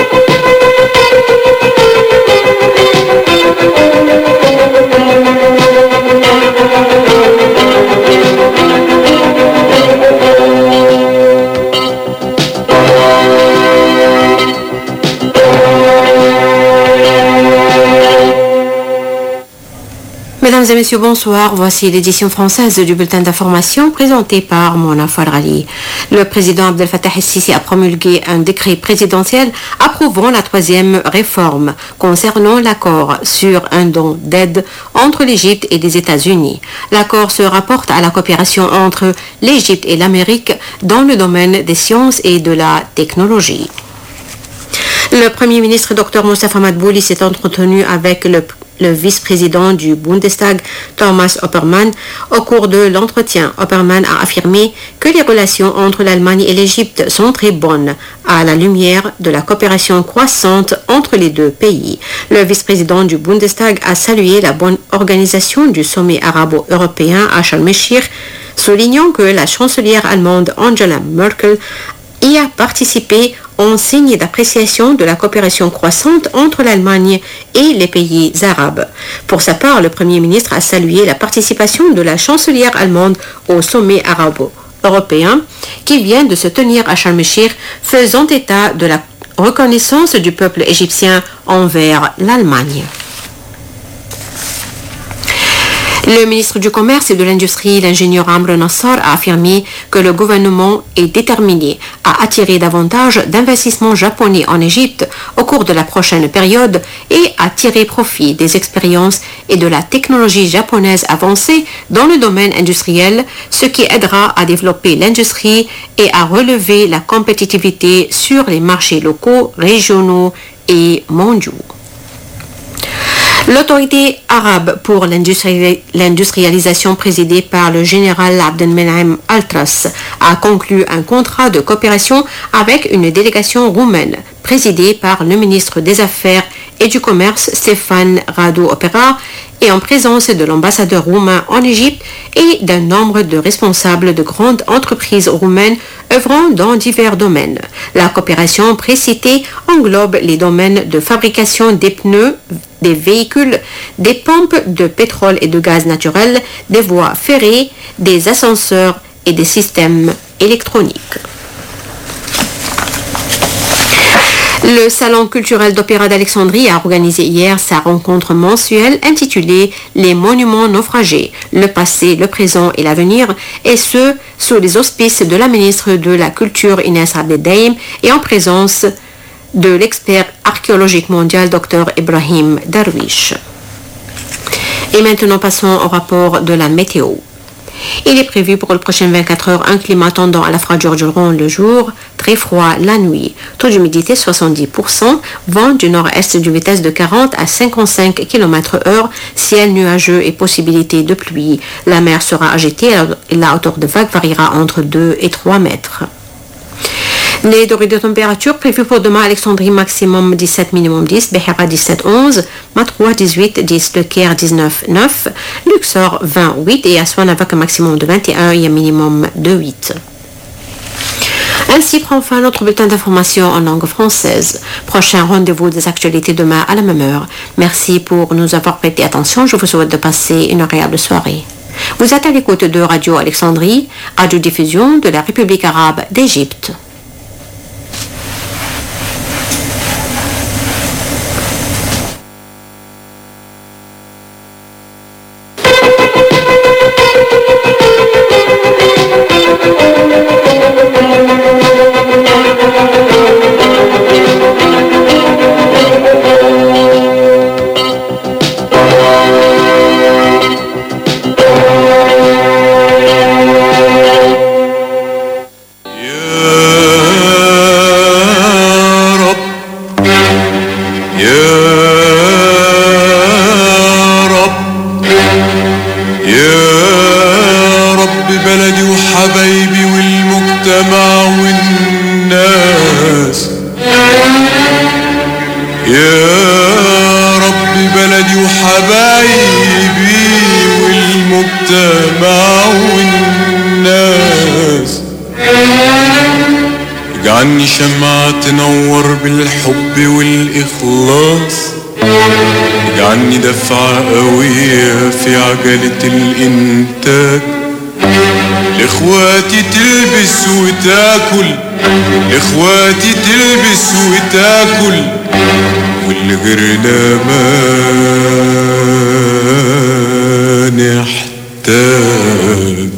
Mesdames et messieurs, bonsoir. Voici l'édition française du bulletin d'information présenté par Mona Fadrali. Le président Abdel Fattah el-Sisi a promulgué un décret présidentiel approuvant la troisième réforme concernant l'accord sur un don d'aide entre l'Égypte et les États-Unis. L'accord se rapporte à la coopération entre l'Égypte et l'Amérique dans le domaine des sciences et de la technologie. Le Premier ministre Dr Moustapha Madbouli s'est entretenu avec le, le vice-président du Bundestag, Thomas Oppermann. Au cours de l'entretien, Oppermann a affirmé que les relations entre l'Allemagne et l'Égypte sont très bonnes à la lumière de la coopération croissante entre les deux pays. Le vice-président du Bundestag a salué la bonne organisation du sommet arabo-européen à Sharm el-Sheikh, soulignant que la chancelière allemande Angela Merkel y a participé en signe d'appréciation de la coopération croissante entre l'Allemagne et les pays arabes. Pour sa part, le Premier ministre a salué la participation de la chancelière allemande au sommet arabo-européen qui vient de se tenir à Sharm el-Sheikh, faisant état de la reconnaissance du peuple égyptien envers l'Allemagne. Le ministre du Commerce et de l'Industrie, l'ingénieur Amr Nassar, a affirmé que le gouvernement est déterminé à attirer davantage d'investissements japonais en Égypte au cours de la prochaine période et à tirer profit des expériences et de la technologie japonaise avancée dans le domaine industriel, ce qui aidera à développer l'industrie et à relever la compétitivité sur les marchés locaux, régionaux et mondiaux. L'autorité arabe pour l'industrialisation présidée par le général Abdelmenem Altras a conclu un contrat de coopération avec une délégation roumaine présidée par le ministre des Affaires et du Commerce Stéphane Radu Opera et en présence de l'ambassadeur roumain en Égypte et d'un nombre de responsables de grandes entreprises roumaines œuvrant dans divers domaines. La coopération précitée englobe les domaines de fabrication des pneus, des véhicules, des pompes de pétrole et de gaz naturel, des voies ferrées, des ascenseurs et des systèmes électroniques. Le Salon culturel d'opéra d'Alexandrie a organisé hier sa rencontre mensuelle intitulée Les monuments naufragés, le passé, le présent et l'avenir, et ce, sous les auspices de la ministre de la Culture Inès Abdedaim et en présence de l'expert archéologique mondial Dr Ibrahim Darwish. Et maintenant passons au rapport de la météo. Il est prévu pour les prochaines 24 heures un climat tendant à la froidure durant le jour, très froid la nuit. Taux d'humidité 70%, vent du nord-est d'une vitesse de 40 à 55 km heure, ciel nuageux et possibilité de pluie. La mer sera agitée et la hauteur de vague variera entre 2 et 3 mètres. Les durées de température prévues pour demain, Alexandrie maximum 17, minimum 10, Behera 17, 11, Matroua 18, 10, Le Caire 19, 9, Luxor 28 et Aswan avec un maximum de 21 et un minimum de 8. Ainsi prend fin notre bulletin d'information en langue française. Prochain rendez-vous des actualités demain à la même heure. Merci pour nous avoir prêté attention. Je vous souhaite de passer une agréable soirée. Vous êtes à l'écoute de Radio Alexandrie, radiodiffusion de la République arabe d'Égypte. اجعلني شمعة تنور بالحب والإخلاص اجعلني دفعة قوية في عجلة الإنتاج لإخواتي تلبس وتاكل لإخواتي تلبس وتاكل واللي غيرنا ما نحتاج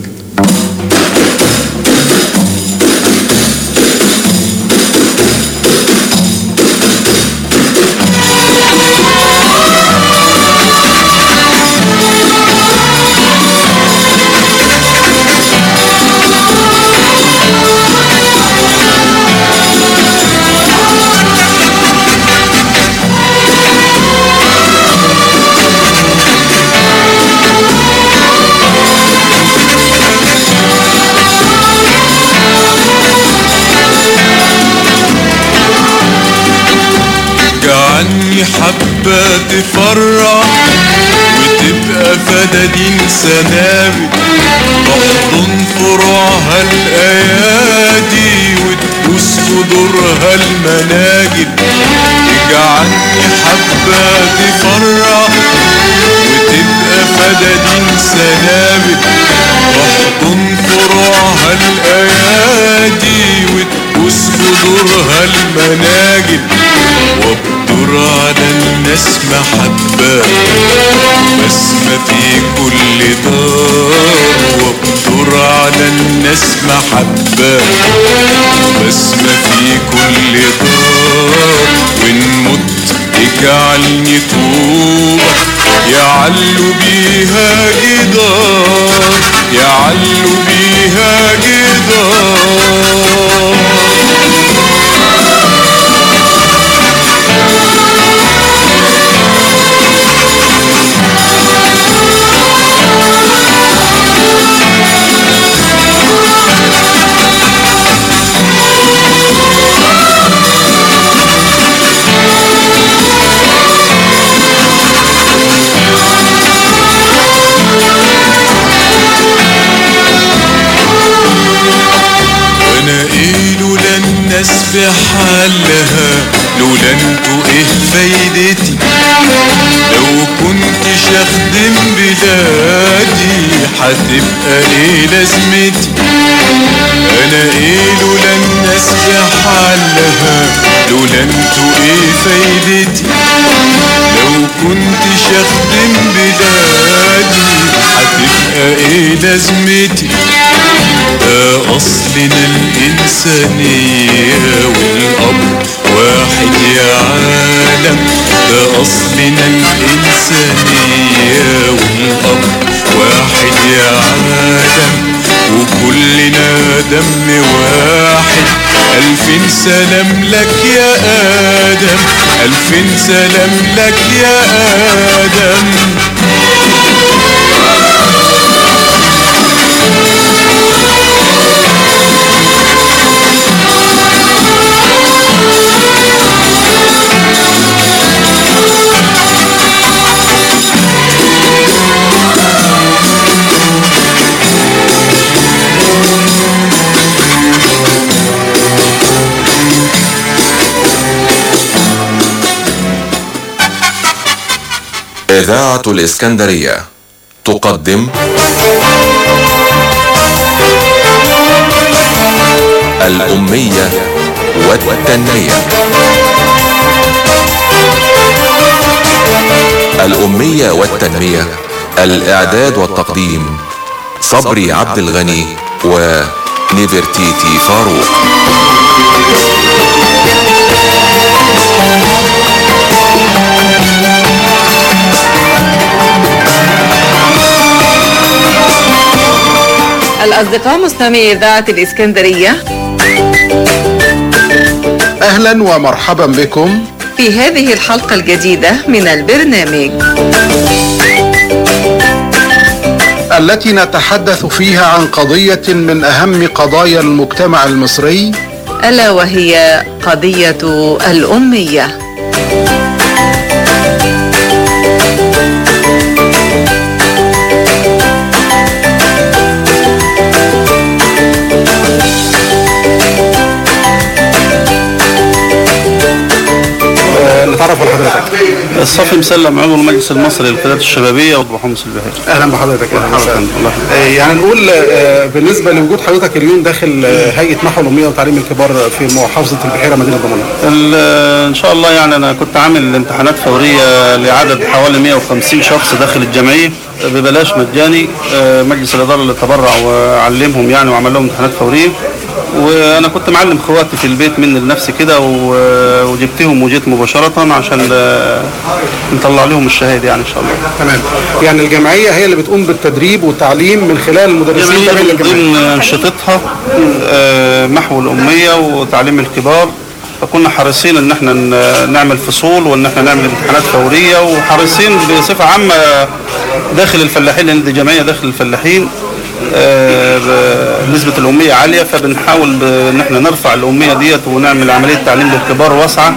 جعلني حبة تفرح وتبقى فدادين سنابل تحضن فروعها الأيادي وتبوس خضورها المناجل تجعلني حبة تفرح وتبقى فدادين سنابل تحضن فروعها الأيادي وتبوس خضورها المناجل وابدر على الناس محبة بسمة في كل دار وابدر على الناس محبة بسمة في كل دار وإن مت اجعلني طوبة يعلو بيها جدار يعلو بيها جدار وانا ايه لولا الناس بحالها لولا انتوا ايه فايدتي لو كنتش اخدم بلادي هتبقى ايه لازمتي انا ايه لولا الناس بحالها لولا انتوا ايه فايدتي لو كنتش اخدم بلادي هتبقى ايه لازمتي ده أصلنا الإنسانية والأب واحد يا عالم ده أصلنا الإنسانية والأب واحد يا عالم وكلنا دم واحد ألفين سلام لك يا آدم ألفين سلام لك يا آدم إذاعة الإسكندرية تقدم الأمية والتنمية الأمية والتنمية الإعداد والتقديم صبري عبد الغني ونيفرتيتي فاروق الأصدقاء مستمعي إذاعة الإسكندرية أهلا ومرحبا بكم في هذه الحلقة الجديدة من البرنامج التي نتحدث فيها عن قضية من أهم قضايا المجتمع المصري ألا وهي قضية الأمية نتعرف على حضرتك الصافي مسلم عضو المجلس المصري للقيادات الشبابيه وابو حمص البهير اهلا بحضرتك اهلا وسهلا. وسهلا الله آه، يعني نقول آه، بالنسبه لوجود حضرتك اليوم داخل آه، هيئه محو الاميه وتعليم الكبار في محافظه البحيره مدينه دمنهور ال- ان شاء الله يعني انا كنت عامل امتحانات فوريه لعدد حوالي 150 شخص داخل الجمعيه ببلاش مجاني آه، مجلس الاداره اللي تبرع وعلمهم يعني وعمل لهم امتحانات فوريه وانا كنت معلم خواتي في البيت مني لنفسي كده و- وجبتهم وجيت مباشره عشان آه، نطلع لهم الشهاده يعني ان شاء الله تمام يعني الجمعيه هي اللي بتقوم بالتدريب والتعليم من خلال المدرسين جمعية تابعين من للجمعيه ضمن أنشطتها آه، محو الأمية وتعليم الكبار فكنا حريصين ان احنا ن- نعمل فصول وان احنا نعمل امتحانات فوريه وحريصين بصفه عامه داخل الفلاحين لان دي جمعيه داخل الفلاحين آه، ب- نسبه الاميه عاليه فبنحاول ب- ان احنا نرفع الاميه ديت ونعمل عمليه تعليم للكبار واسعه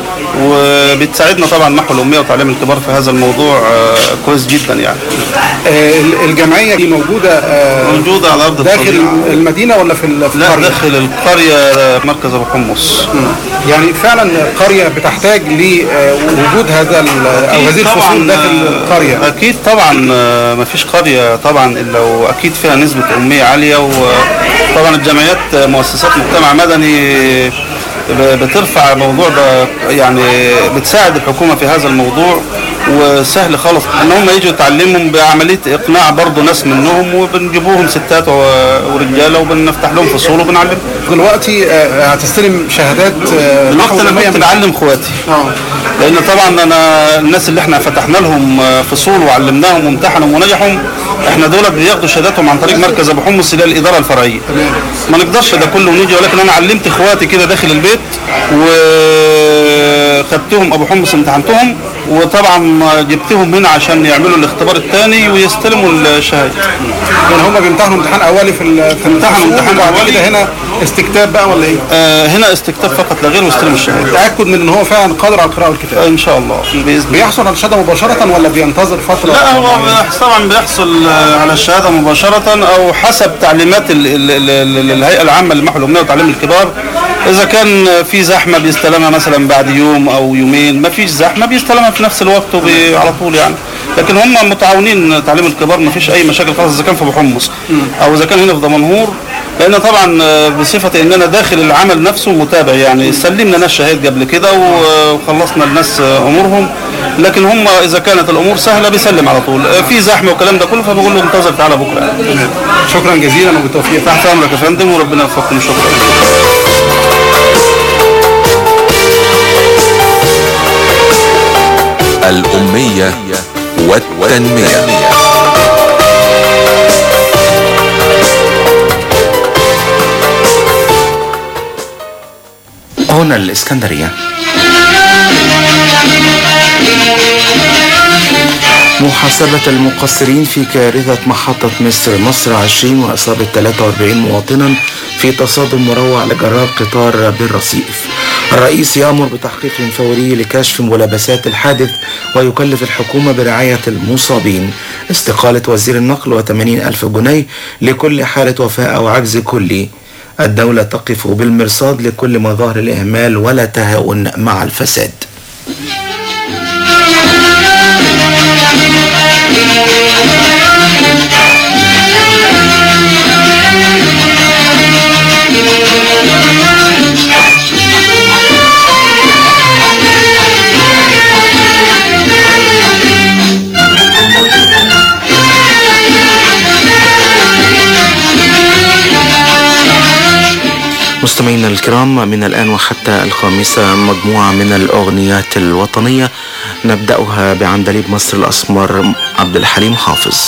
وبتساعدنا طبعا محو الاميه وتعليم الكبار في هذا الموضوع آه، كويس جدا يعني آه، ال- الجمعيه دي موجوده آه، موجوده على ارض داخل الطبيعة. المدينه ولا في ال- في لا القريه داخل القرية مركز أبو حمص يعني فعلا القريه بتحتاج لوجود هذا ال- او هذه الفصول طبعاً، داخل آه، القريه أكيد طبعا آه، مفيش قرية طبعا إلا وأكيد فيها نسبة أمية عالية وطبعا الجمعيات آه، مؤسسات مجتمع مدني ب- بترفع الموضوع ده يعني بتساعد الحكومة في هذا الموضوع وسهل خالص ان هم يجوا يتعلموا بعمليه اقناع برضه ناس منهم وبنجيبوهم ستات و- ورجاله وبنفتح لهم فصول وبنعلمهم دلوقتي آه، هتستلم شهادات آه، الوقت محو انا الأمية كنت من- بعلم اخواتي اه لان طبعا انا الناس اللي احنا فتحنا لهم فصول وعلمناهم وامتحنوا ونجحوا احنا دول بياخدوا شهاداتهم عن طريق مركز ابو حمص اللي هي الاداره الفرعيه ما نقدرش ده كله ونيجي ولكن انا علمت اخواتي كده داخل البيت وخدتهم ابو حمص امتحنتهم وطبعا جبتهم هنا عشان يعملوا الاختبار الثاني ويستلموا الشهاده يعني هم بيمتحنوا امتحان اولي في ال- في امتحنوا الفصول امتحان وبعد أولي. كده هنا استكتاب بقى ولا ايه؟ آه هنا استكتاب فقط لا غير واستلموا الشهاده تاكد من ان هو فعلا قادر على القراءه والكتابه ان شاء الله باذن الله بيحصل على الشهاده مباشره ولا بينتظر فتره لا هو معينة؟ بيحص- طبعا بيحصل آه، على الشهاده مباشره او حسب تعليمات ال ال ال ال الهيئه العامه للمحو الاميه وتعليم الكبار اذا كان في زحمه بيستلمها مثلا بعد يوم او يومين ما فيش زحمه بيستلمها في نفس الوقت وبي- على طول يعني لكن هم متعاونين تعليم الكبار ما فيش اي مشاكل خالص اذا كان في ابو حمص او اذا كان هنا في دمنهور لان طبعا آه، بصفه ان انا داخل العمل نفسه متابع يعني سلمنا ناس شهاد قبل كده و- وخلصنا الناس آه، امورهم لكن هم اذا كانت الامور سهله بيسلم على طول آه، في زحمه والكلام ده كله فبقول له انتظر تعالى بكره يعني. شكرا جزيلا وبالتوفيق تحت امرك يا فندم وربنا يوفقكم شكرا الأمية والتنمية هنا الإسكندرية محاسبة المقصرين في كارثة محطة مصر مصر 20 وإصابة 43 مواطنا في تصادم مروع لجرار قطار بالرصيف الرئيس يأمر بتحقيق فوري لكشف ملابسات الحادث ويكلف الحكومة برعاية المصابين استقالة وزير النقل و80 ألف جنيه لكل حالة وفاة أو عجز كلي الدولة تقف بالمرصاد لكل مظاهر الإهمال ولا تهاون مع الفساد مستمعينا الكرام من الآن وحتى الخامسة مجموعة من الأغنيات الوطنية نبدأها بعندليب مصر الأسمر عبد الحليم حافظ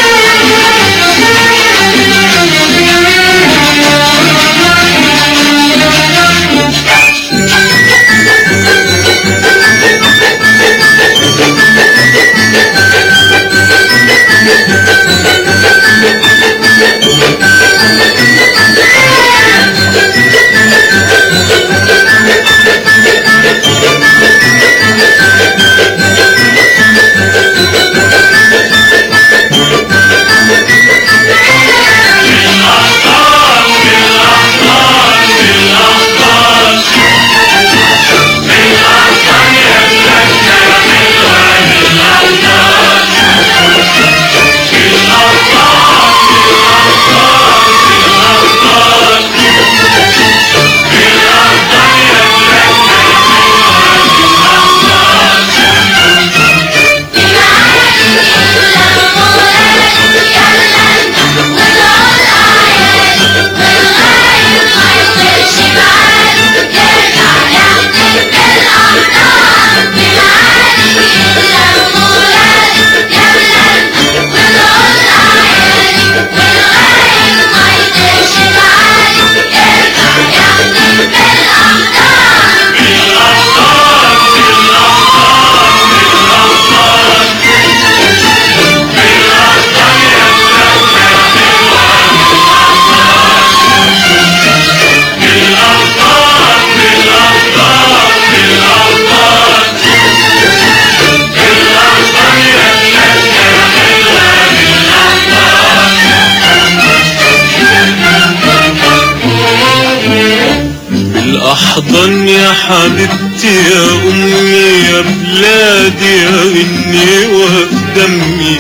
بالأحضان يا حبيبتي يا أمي يا بلادي يا غني وفي دمي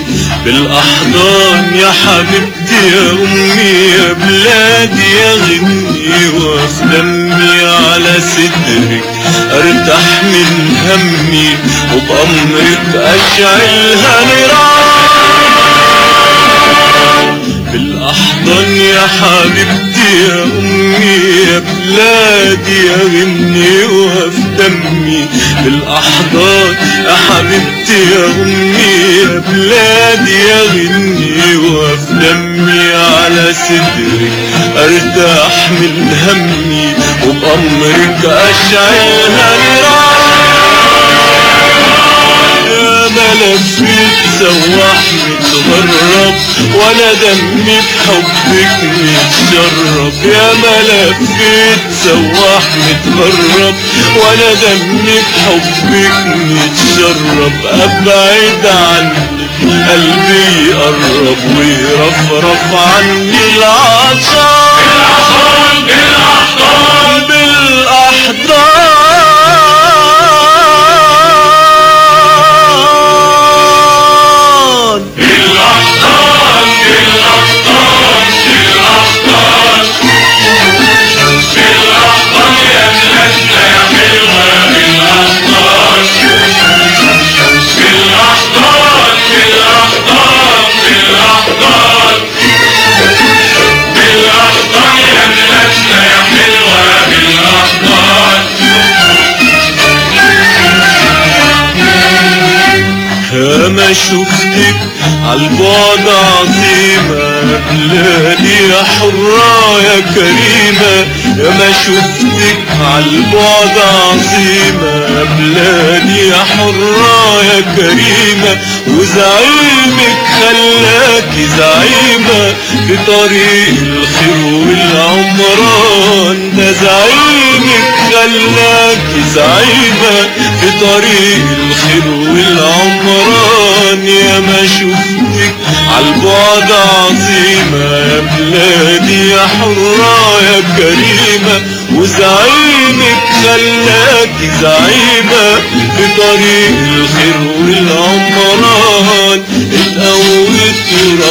بالأحضان يا حبيبتي يا أمي يا بلادي يا غني وفي دمي على صدرك أرتاح من همي وبأمرك أشعلها نيران بالأحضان يا حبيبتي يا أمي يا بلادي يا غني وفي دمي بالأحضان يا حبيبتي يا أمي يا بلادي يا غني وفي دمي على صدرك أرتاح من همي وبأمرك أشعلها نيران يا ملفت سواح متغرب وانا دمي بحبك متشرب يا ملفت سواح متغرب وانا دمي بحبك متشرب ابعد عني قلبي يقرب ويرفرف عني العطشان بالاحضان بالاحضان ما شفتك عالبعد عظيمة بلادي يا حرة يا كريمة يا ما شفتك عالبعد عظيمة بلادي يا حرة يا كريمة وزعيمك خلاكي زعيمة في طريق الخير والعمران ده زعيمك خلاكي زعيمة في طريق الخير والعمران يا ما شفتك عالبعد عظيمة يا بلادي يا حرة يا كريمة وزعيمك خلاكي زعيمة في طريق الخير والعمران اتقوى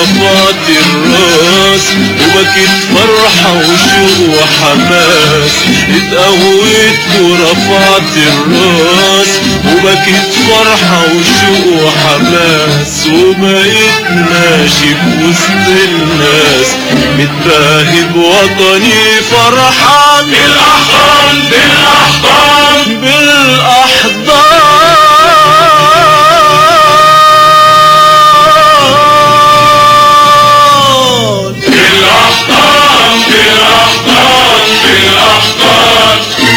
ورفعت الراس وبكيت فرحة وشوق وحماس اتقويت ورفعت الراس وبكيت فرحة وشوق وحماس وبقيت ماشي في وسط الناس متباهي بوطني فرحان بالأحضان بالأحضان بالأحضان بالأحضان بالأحضان بالأحضان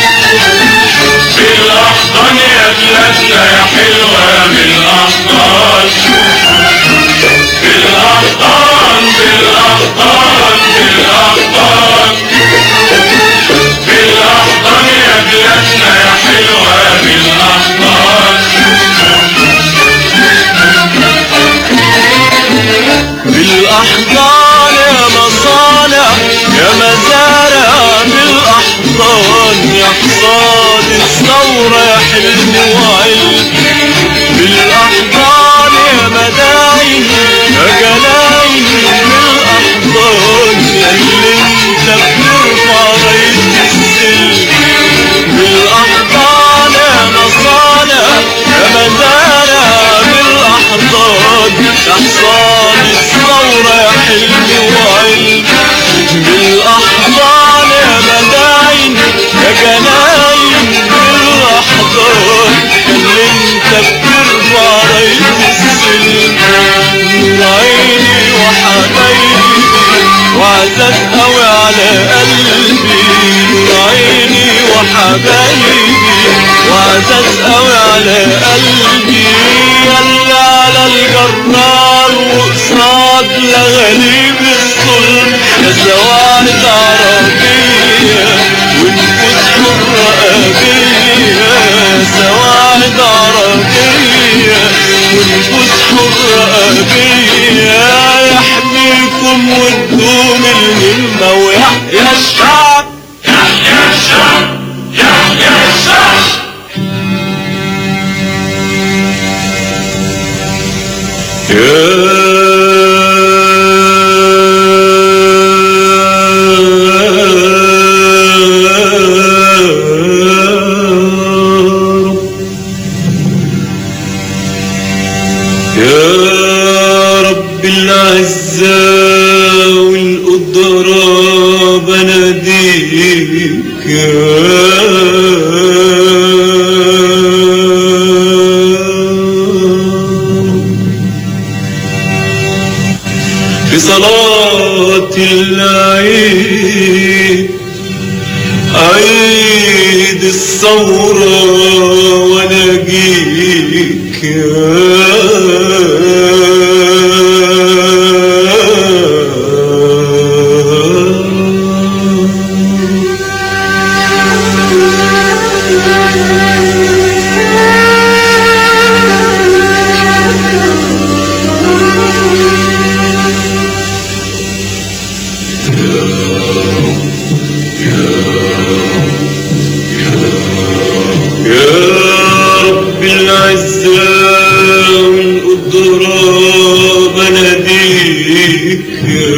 بالأحضان يا بلادنا يا حلوة بالأحضان بالأحضان بالأحضان بالأحضان بالأحضان يا بلادنا يا حلوة بالأحضان بالأحضان يا مصانع يا مزارع بالأحضان يا حصاد الثورة يا حلم وعلم بالأحضان يا مداين يا جناين بالأحضان يا اللي انت بترفع راية السلم بالأحضان يا مصانع يا مزارع بالأحضان يا حصان الثورة يا حلم وعلم بالأحضان يا مداين يا جناين بالأحضان اللي انت بترفع راية السلم نور عيني وحبايبي وعزاز قوي على قلبي نور عيني وحبايبي وعزاز قوي على قلبي يلا على الجرار وقصاد لغاليب الظلم يا سواعد عربية ونفوس حرة أبية سواعد عربية ونفوس حرة أبية يحميكم وتدوم الهمة ويحيى الشعب يحيى الشعب يحيى الشعب يا رب العزة والقدرة بناديك في صلاة العيد عيد الثورة وانا جيك يا رب العزة والقدرة بناديك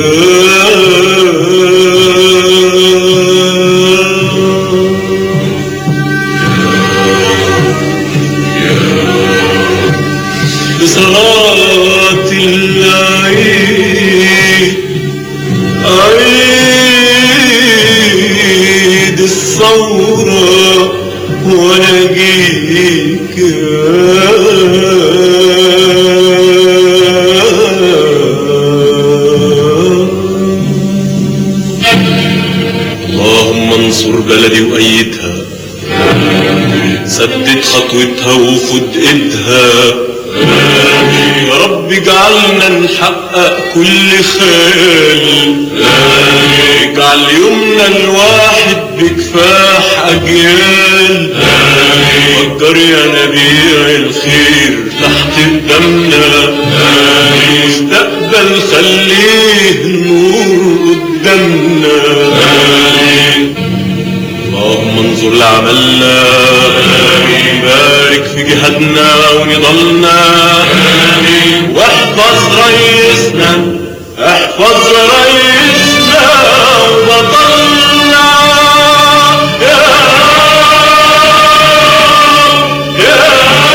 بصلاة العيد عيد الثورة وانا جيك اللهم انصر بلدي وأيدها سدد خطوتها وخد ايدها يا رب اجعلنا نحقق كل خيال اجعل يومنا الواحد بكفاح اجيال فكر يا نبيع الخير تحت قدامنا مستقبل خليه النور قدامنا اللهم انظر لعملنا بارك في جهادنا ونضالنا واحفظ رئيسنا احفظ رئيسنا وبطلنا يا يا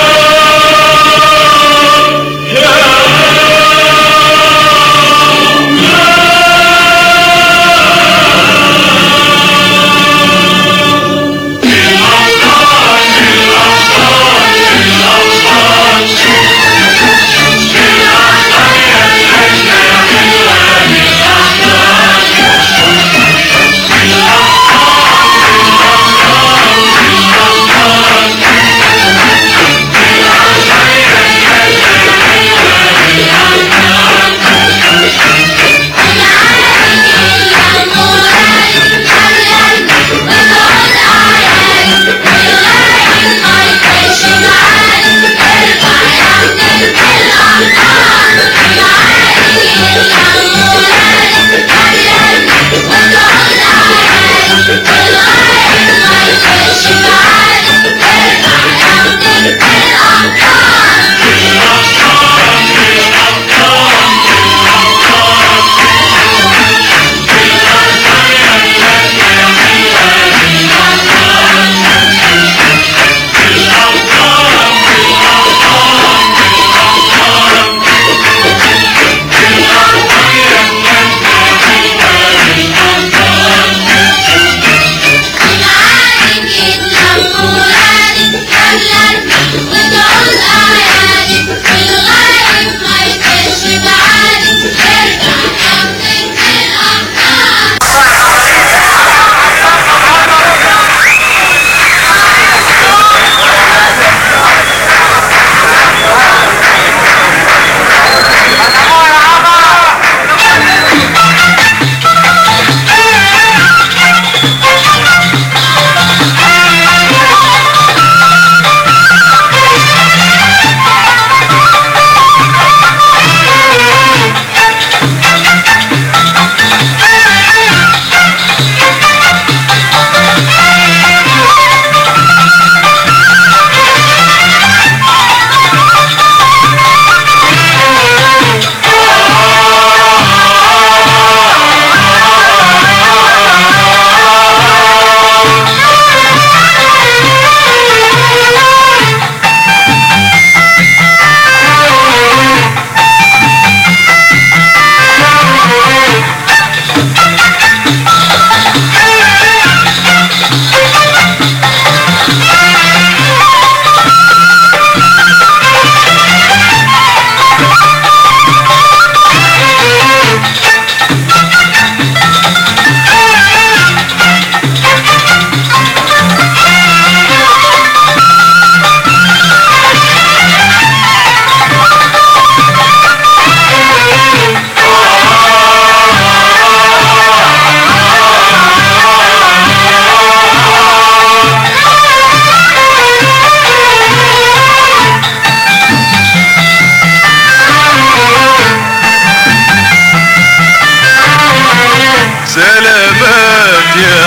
سلامات يا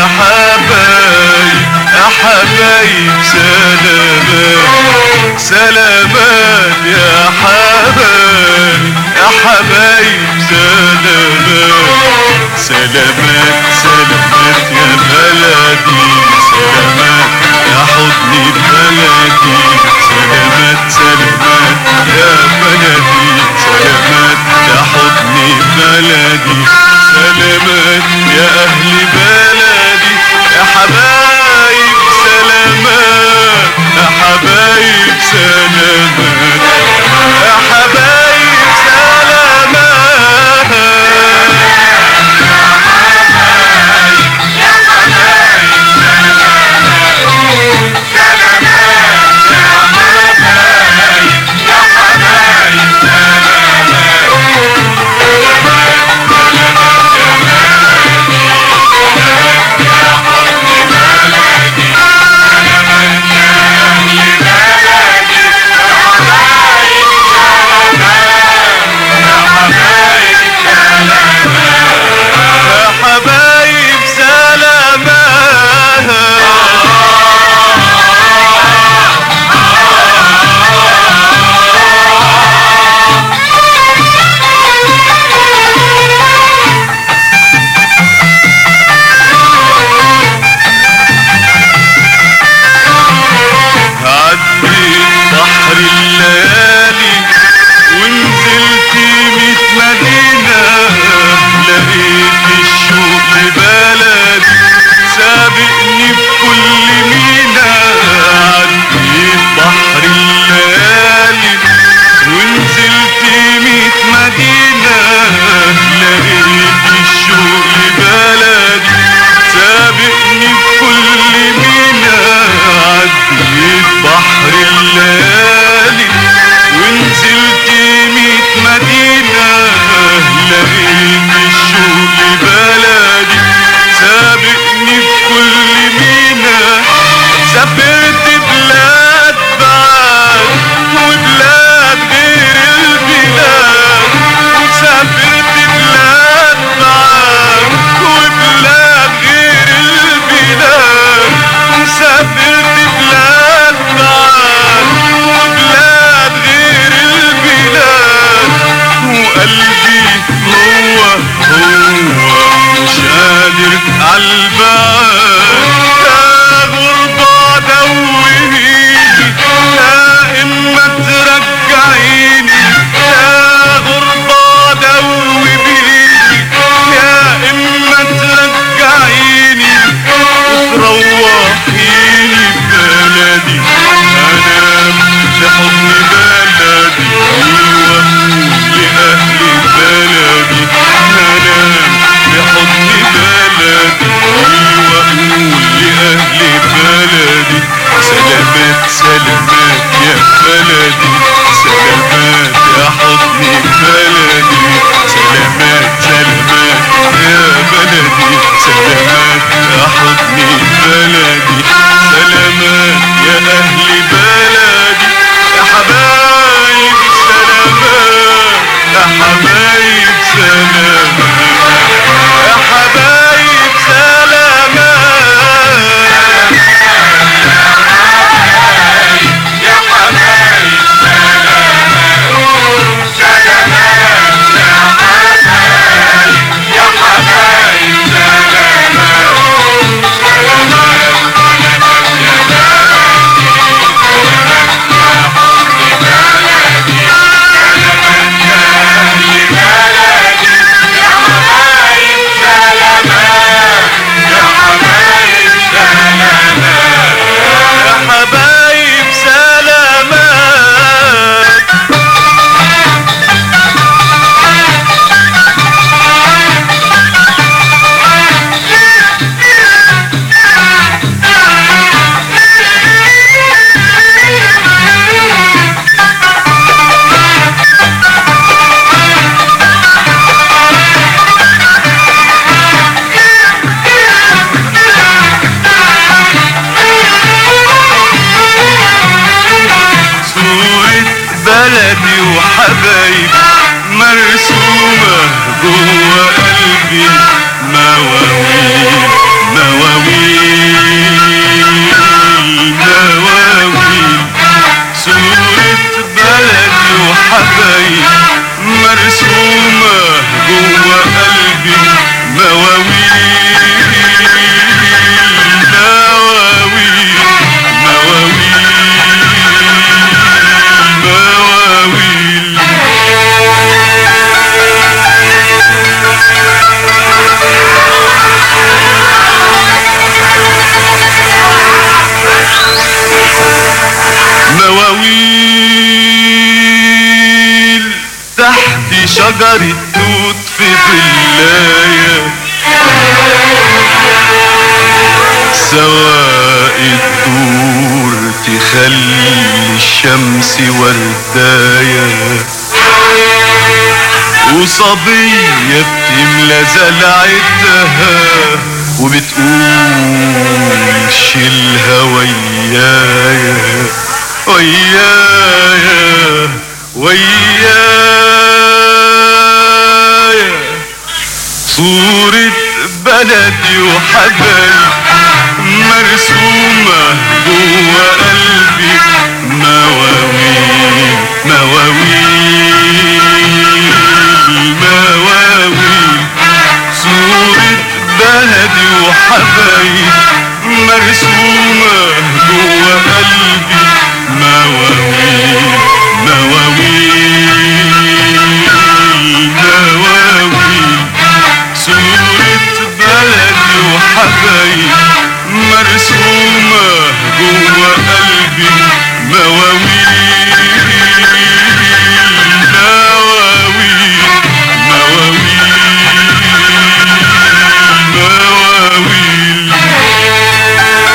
حبايب يا حبايب سلامات سلامات يا حبايب يا حبايب سلامات سلامات سلامات يا بلدي سلامات يا حضني بلدي سلامات سلامات يا بلدي سلامات يا حضني بلدي سلامات يا أهل بلدي يا حبايب سلامات يا حبايب سلامات يا حبايب سلامات يا وحبايب مرسومة جوه قلبي مواويل مواويل مواويل صورة بلدي وحبايب مرسومة جوه قلبي مواويل مواويل مواويل مواويل مواويل تحت شجرة توت في ظلاية سواء الدور تخلي الشمس ورداية وصبية بتملى زلعتها وبتقول شيلها ويايا ويايا ويايا صورة بلدي وحبايب مرسومة جوه قلبي مواويل مواويل مواويل صورة بلدي وحبايب مرسومة جوه قلبي مواويل مواويل مواويل صورة بلدي وحبايب مرسومة جوه قلبي مواويل مواويل مواويل مواويل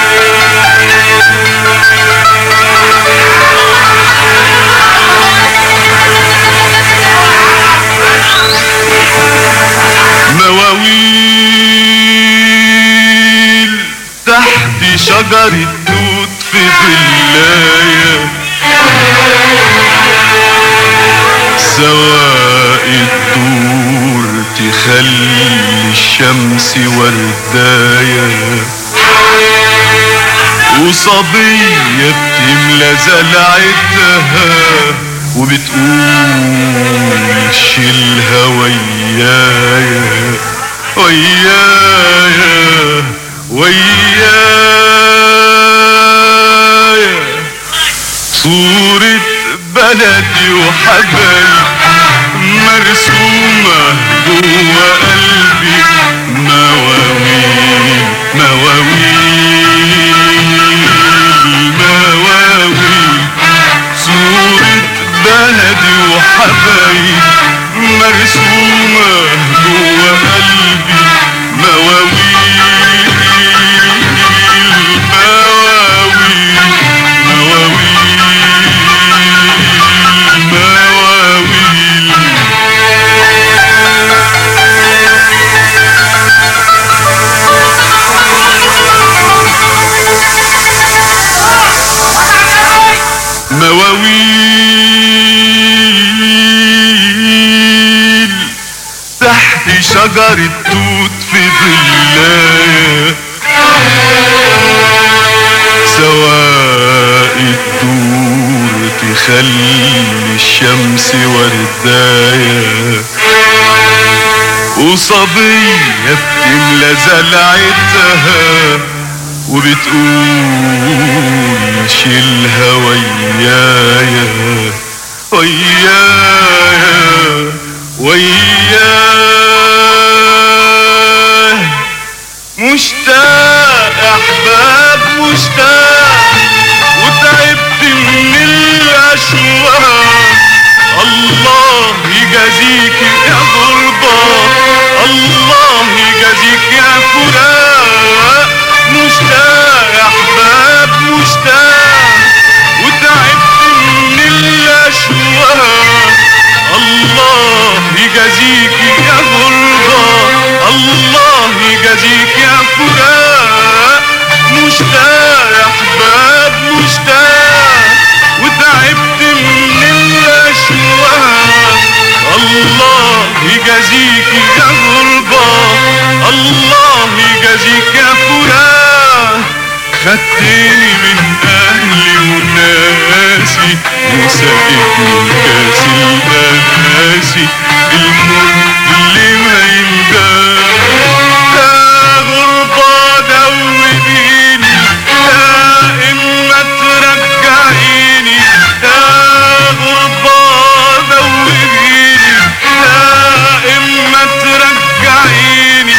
مواويل تحت شجرة توت في ظلاية سواء الدور تخلي الشمس ورداية وصبية بتملى زلعتها وبتقول شيلها ويايا ويايا ويايا صورة بلدي وحبايب مرسومة جوه قلبي مواويل مواويل مواويل صورة بلدي وحبايب مرسومة جوه قلبي مواويل مواويل مواويل مواويل مواويل تحت شجرة توت في ظلاية سواء الدور تخلي الشمس ورداية وصبية بتملى زلعتها وبتقول شيلها ويايا ويايا ويايا مشتاق احباب مشتاق وتعبت من الاشواق الله يجازيك يا غربة الله يجازيك يا فراق مشتاق احباب مشتاق وتعبت من الاشواق سقتني كاس القاسي المر اللي ما ينداش يا غربة دوبيني يا إما ترجعيني يا غربة دوبيني يا إما ترجعيني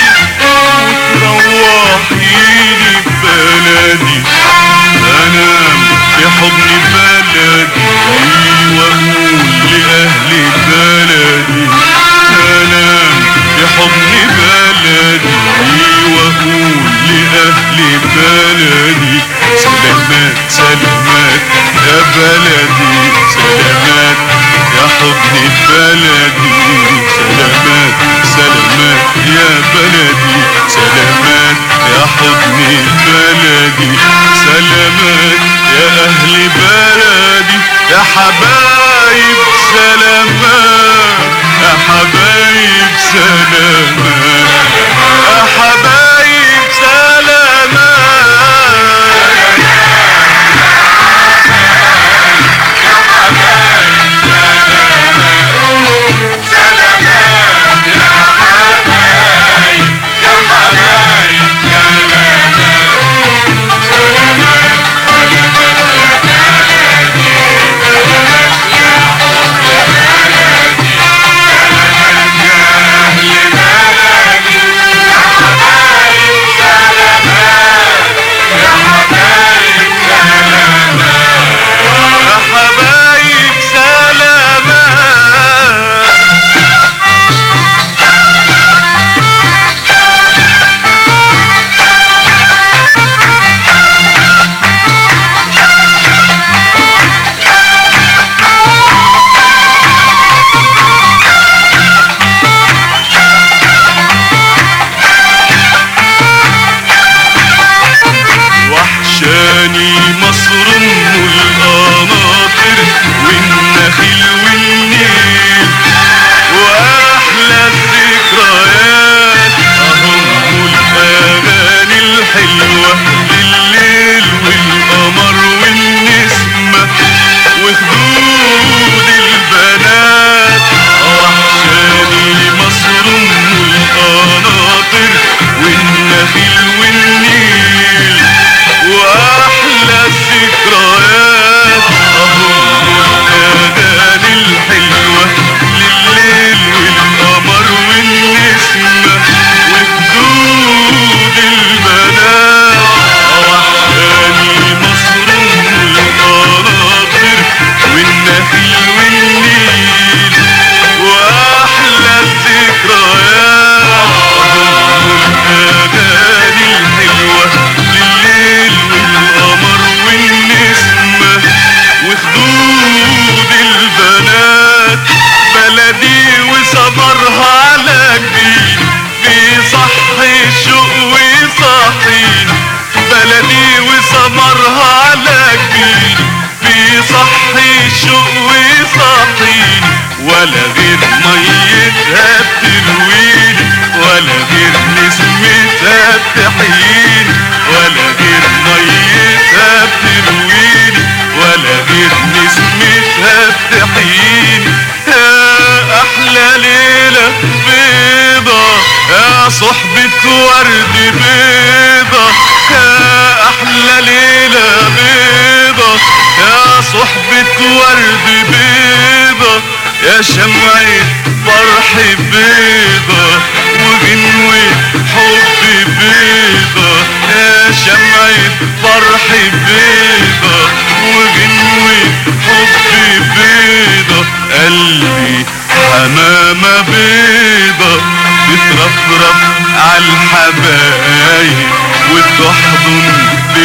وتروحيني بلدي أنام في حضن بلدي وأقول لأهل بلدي أنام في حضن بلدي وأقول لأهل بلدي سلامات سلامات يا بلدي سلامات يا حضن بلدي سلامات سلامات يا بلدي سلامات يا حضن بلدي سلامات يا أهل بلدي يا حبايب سلامات يا حبايب سلامات يا حبايب سلامات يا حبايب سلامات وحشاني مصر ام القناطر والنخيل والنيل واحلى الذكريات اهم الاغاني الحلوه الليل والقمر والنسمه وخدود البنات وحشاني مصر ام القناطر والنخيل والنيل واحلى الذكريات اهم الاغاني الحلوه لليل والقمر والنسمه وخدود البنات وحشاني مصر ام القناطر والنخيل والنيل واحلى الذكريات اهم الاغاني الحلوه لليل والقمر والنسمه وخدود البنات بلدي وصبرها على جبين في صح الشوق وصاحين بلدي وصبرها على جبين في صح الشوق وصاحين ولا غير ميتها بترويني ولا غير نسمتها بتحييني ولا غير ميتها بترويني ولا غير نسمتها بتحييني يا احلى ليله بيضه يا صحبة ورد بيضة يا أحلى ليلة بيضة يا صحبة ورد بيضة يا شمعة فرح بيضة وغنوة حب بيضة يا شمعة فرح بيضة وغنوة حب بيضة قلبي حمامة بيضة بترفرف عالحبايب وتحضن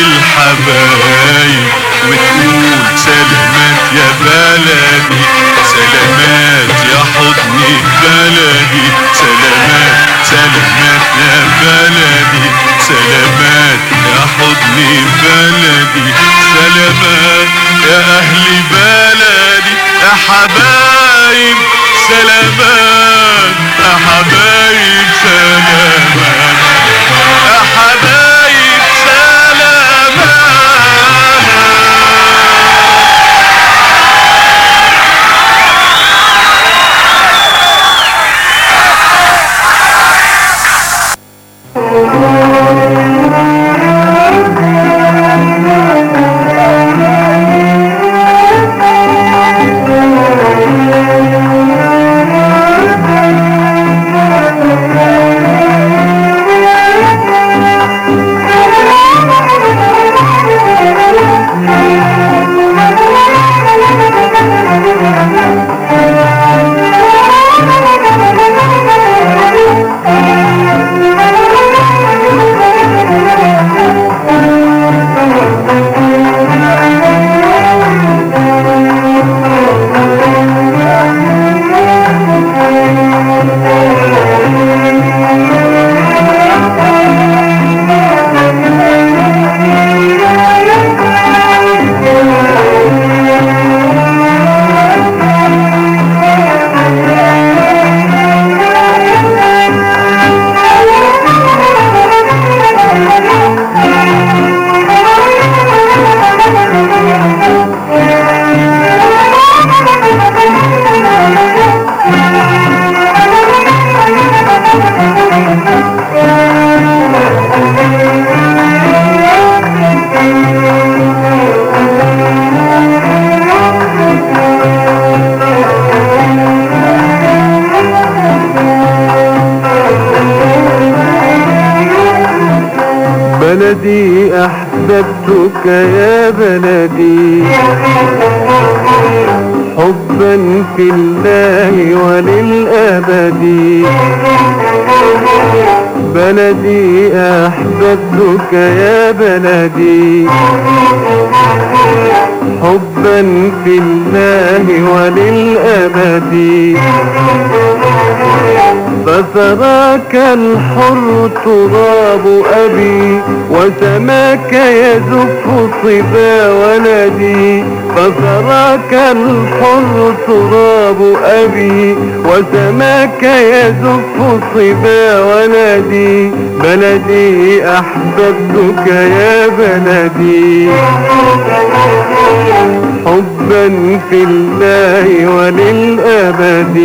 بالحبايب وتقول سلامات يا بلدي سلامات يا حضني بلدي سلامات سلامات يا بلدي سلامات يا حضني بلدي سلامات يا أهل بلدي يا حبايب سلامات يا حبايب سلامات يا حبايب سلامات أحببتك يا بلدي حبا في الله وللأبد بلدي أحببتك يا بلدي حبا في الله وللأبد فثراك الحر تراب أبي وسماك يزف صبا ولدي فثراك الحر تراب أبي وسماك يزف صبا ولدي بلدي أحببتك يا بلدي حبا في الله وللأبد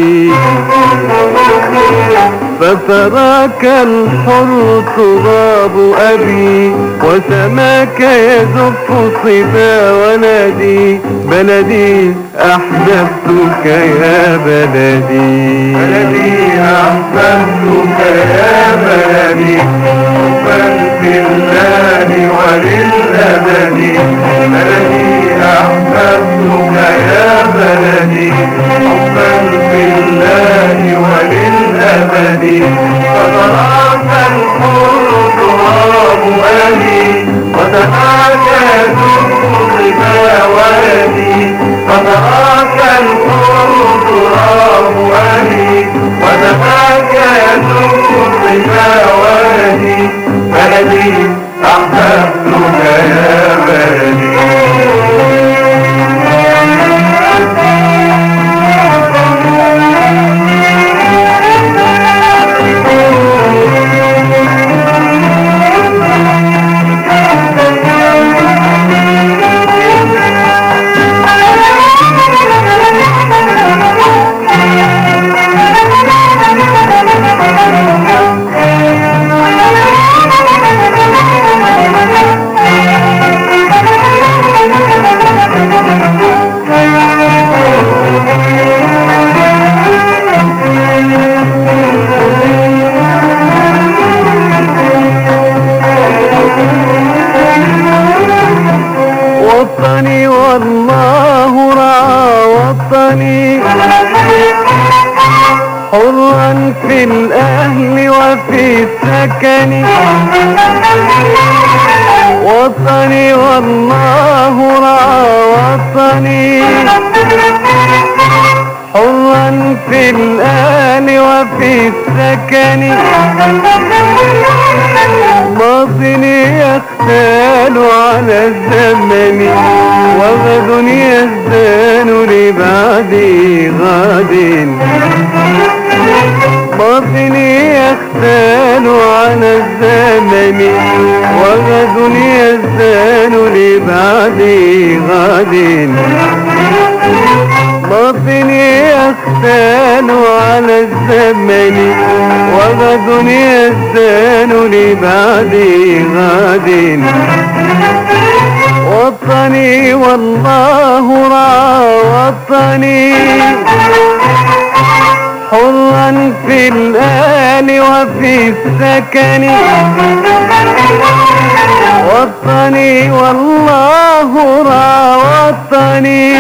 ففراك الحر تراب أبي وسماك يزف صبا ولدي بلدي أحببتك يا بلدي بلدي أحببتك يا بلدي حبا في الله وللأبد بلدي أحببتك يا بلدي حبا في الله وللأبد فضراك الحر تراب أبي وسماك يزف صبا ولدي فضراك الحر تراب أبي وسماك يزف صبا ولدي بلدي أحببتك يا بلدي وطني والله رعى وطني حرا في الأهل وفي السكن وطني والله رعى وطني حرا في الآل وفي السكن باطني يختال على الزمن وغد يزدان لبعدي غاد باطني يختال على الزمن وغد يزدان لبعدي غاد باطني يختال على الزمن وغد يزدان لبعدي غاد وطني والله رعى وطني حرا في الآل وفي السكن وطني والله رعى وطني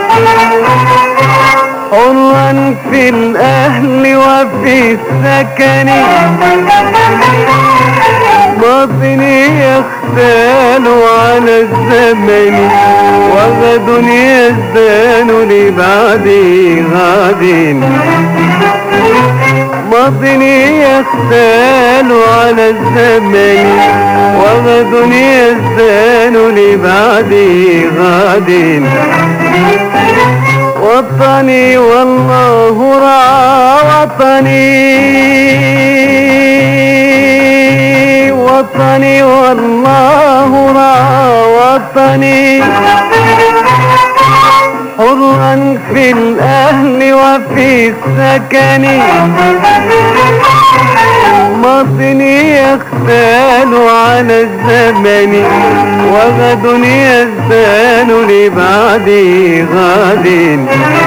حرا في الأهل وفي السكن باطني يختال على الزمن وغد يزدان لبعدي غاد باطني يختال على الزمن وغد يزدان لبعدي غاد وطني والله رعى وطني وطني والله رعى وطني حرا في الأهل وفي السكن مطني يختال على الزمن وغد يزدان لبعدي غاد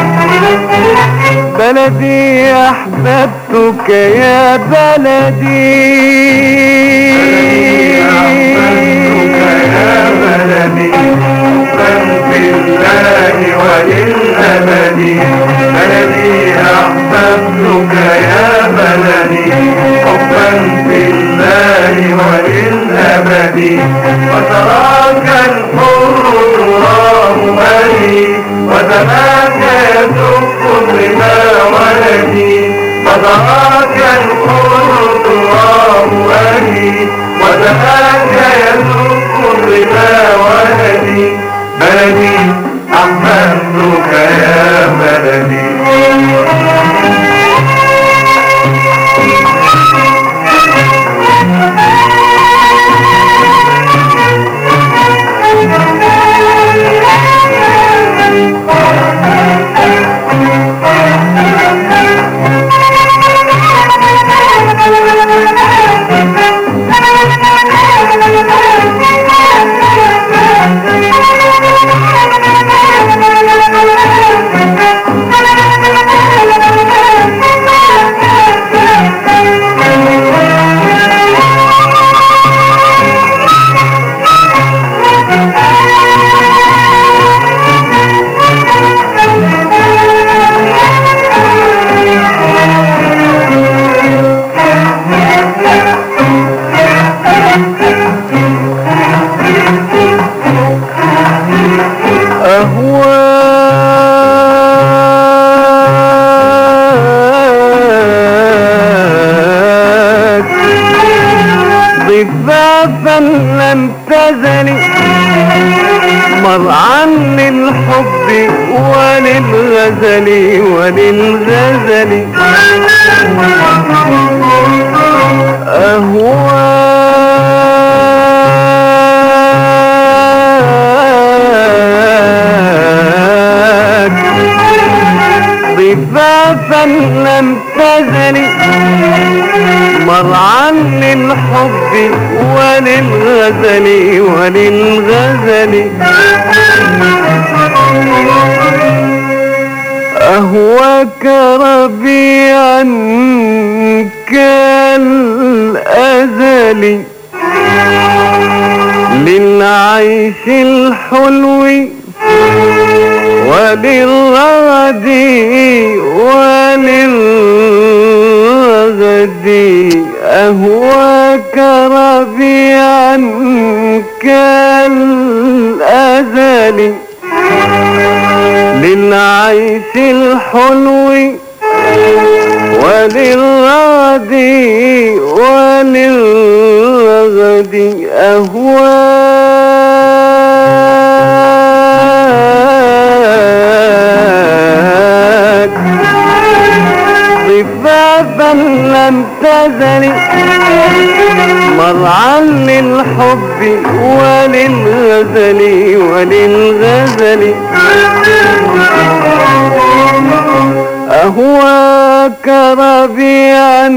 بلدي أحببتك يا بلدي بلدي حبا في الله وللأبد بلدي أحببتك يا بلدي حبا في الله وللأبد وتراك الحر تراه أهلي وذاك يدق الربا ولدي وذاك الحر تراه أهلي وذاك يدق الربا ولدي بلدي أحببتك يا بلدي أهواك ضفافا لم تزل مرعا للحب وللغزل وللغزل أهواك ضفافا لم تزل مرعا للحب وللغزل وللغزل أهواك ربيعا كالأزل للعيش الحلو وللرغد وللرغد أهواك ربيعا كالأزل للعيش الحلو وللرغد وللرغد أهواك ضفافا لم تزل مرعا للحب وللغزل وللغزل أهواك ربيعا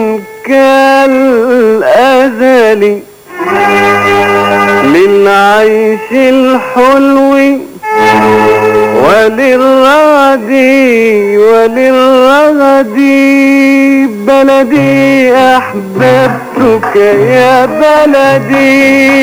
كالأزل للعيش الحلو وللرغد وللرغد بلدي أحببتك يا بلدي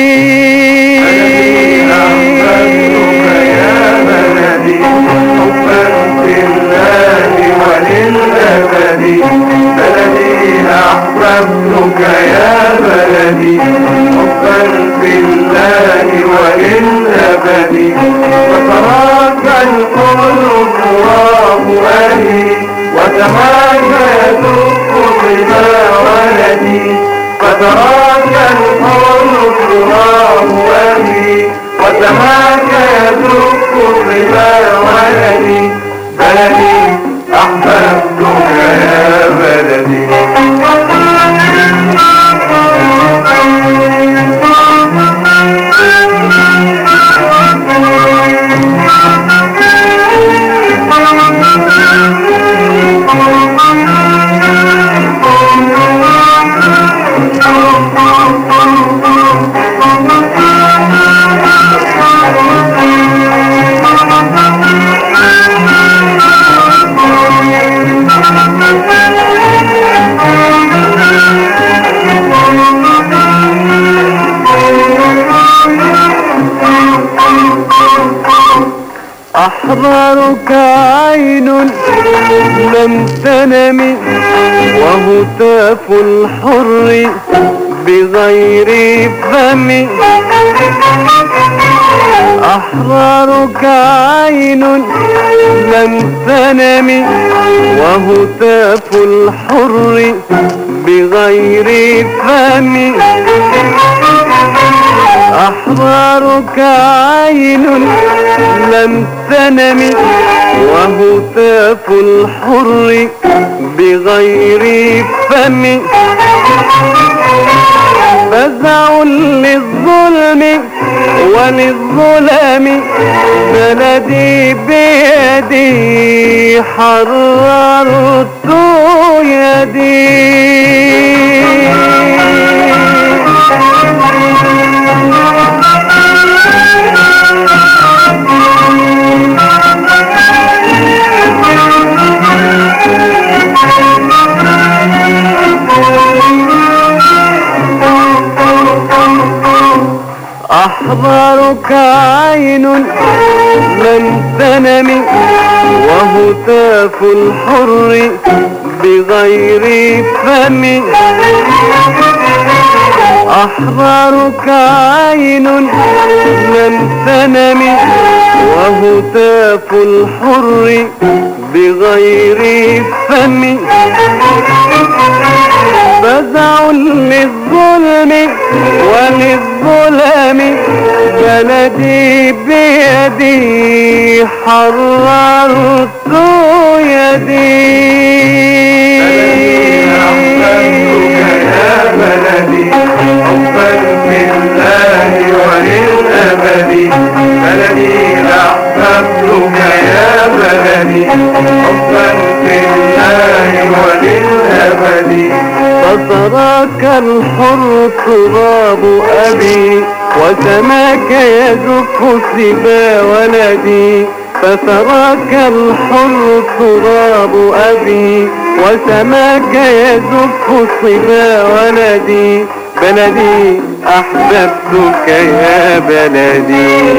أحببتك يا بلدي حبا في الله وللأبد وتراك القلوب تراه أهلي وتراك يدق الربا ولدي فتراك القلوب تراه أهلي وتراك يدق الربا ولدي بلدي أحببتك يا بلدي أحرارك عين لم تنم وهتاف الحر بغير فم أحرارك عين لم تنم وهتاف الحر بغير فم أحرارك عين لم تنم وهتاف الحر بغير فم فزع للظلم وللظلم بلدي بيدي حررت أحضرك عين لم تنم وهتاف الحر بغير فم أحضرك عين لم تنم وهتاف الحر بغير فم فزع للظلم وللظلم بلدي بيدي حررت يدي يا بلدي حبا في الله وللأبد بلدي أحببتك يا بلدي حبا في الله وللأبد فصراك الحر تراب أبي وسماك يزف سبا ولدي فثراك الحر تراب أبي وسماك يزف صبا ولدي بلدي أحببتك يا بلدي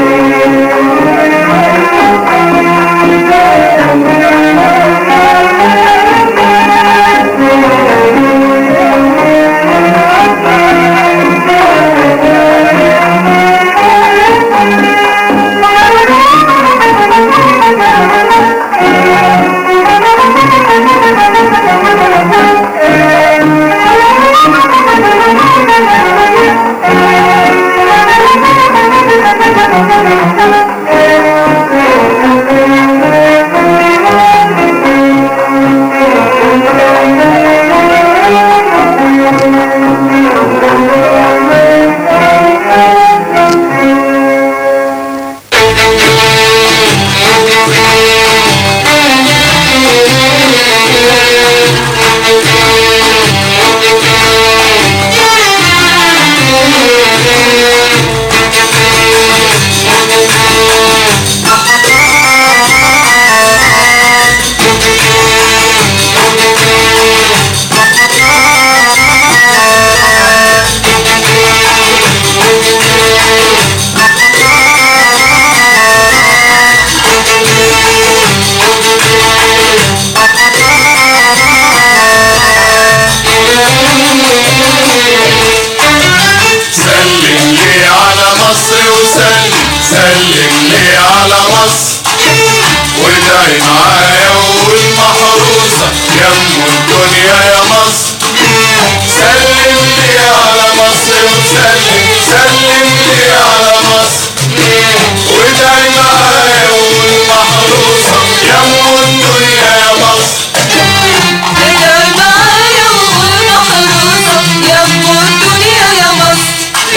سلم لي على مصر وسلم سلم لي على مصر وادعي معايا وقول محروسة يم الدنيا يا مصر سلم لي على مصر وسلم سلم لي على مصر وادعي معايا وقول محروسة يم الدنيا يا مصر ادعي معايا وقول محروسة يم الدنيا يا مصر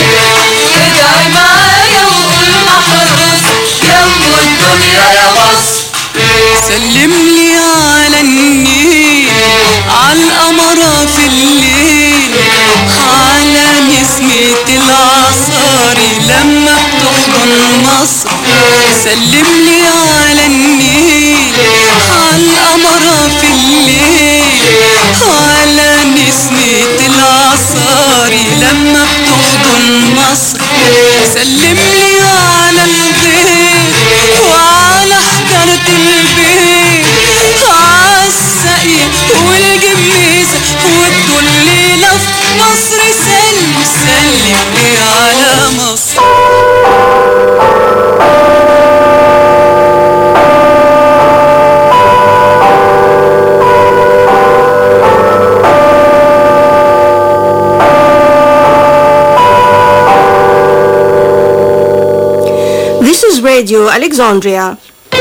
ادعي معايا وقول محروسة يم الدنيا يا مصر سلم لي على النيل على القمرة في الليل على نسمة العصاري لما بتحضن مصر سلم لي على النيل على القمرة في الليل على نسمة العصاري لما بتحضن مصر سلم لي على الغير وعلى Radio Alexandria.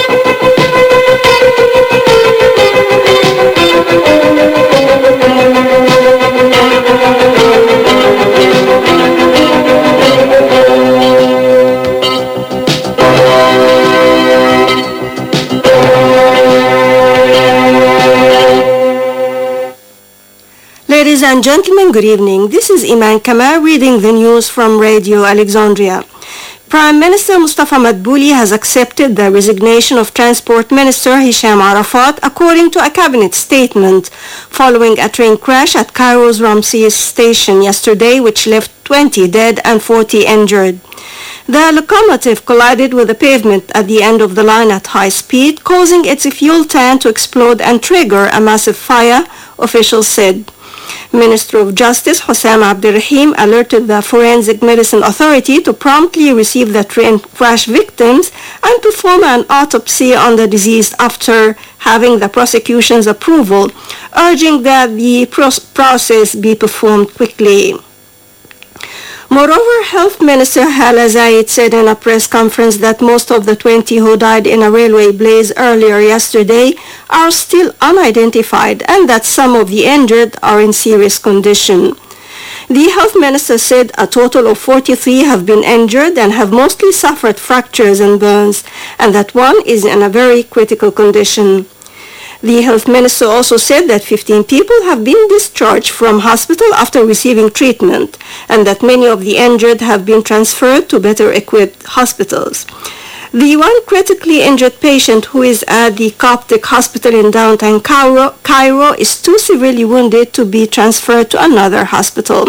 Ladies and gentlemen, good evening. This is Iman Kama reading the news from Radio Alexandria. Prime Minister Mustafa Madbouli has accepted the resignation of Transport Minister Hisham Arafat according to a cabinet statement following a train crash at Cairo's Ramses station yesterday which left 20 dead and 40 injured. The locomotive collided with the pavement at the end of the line at high speed, causing its fuel tank to explode and trigger a massive fire, officials said. Minister of Justice Hossam Abdurrahim alerted the Forensic Medicine Authority to promptly receive the train crash victims and perform an autopsy on the deceased after having the prosecution's approval, urging that the process be performed quickly. Moreover, Health Minister Hala Zayed said in a press conference that most of the 20 who died in a railway blaze earlier yesterday are still unidentified and that some of the injured are in serious condition. The health minister said a total of 43 have been injured and have mostly suffered fractures and burns, and that one is in a very critical condition. The health minister also said that 15 people have been discharged from hospital after receiving treatment and that many of the injured have been transferred to better equipped hospitals. The one critically injured patient who is at the Coptic hospital in downtown Cairo, Cairo is too severely wounded to be transferred to another hospital.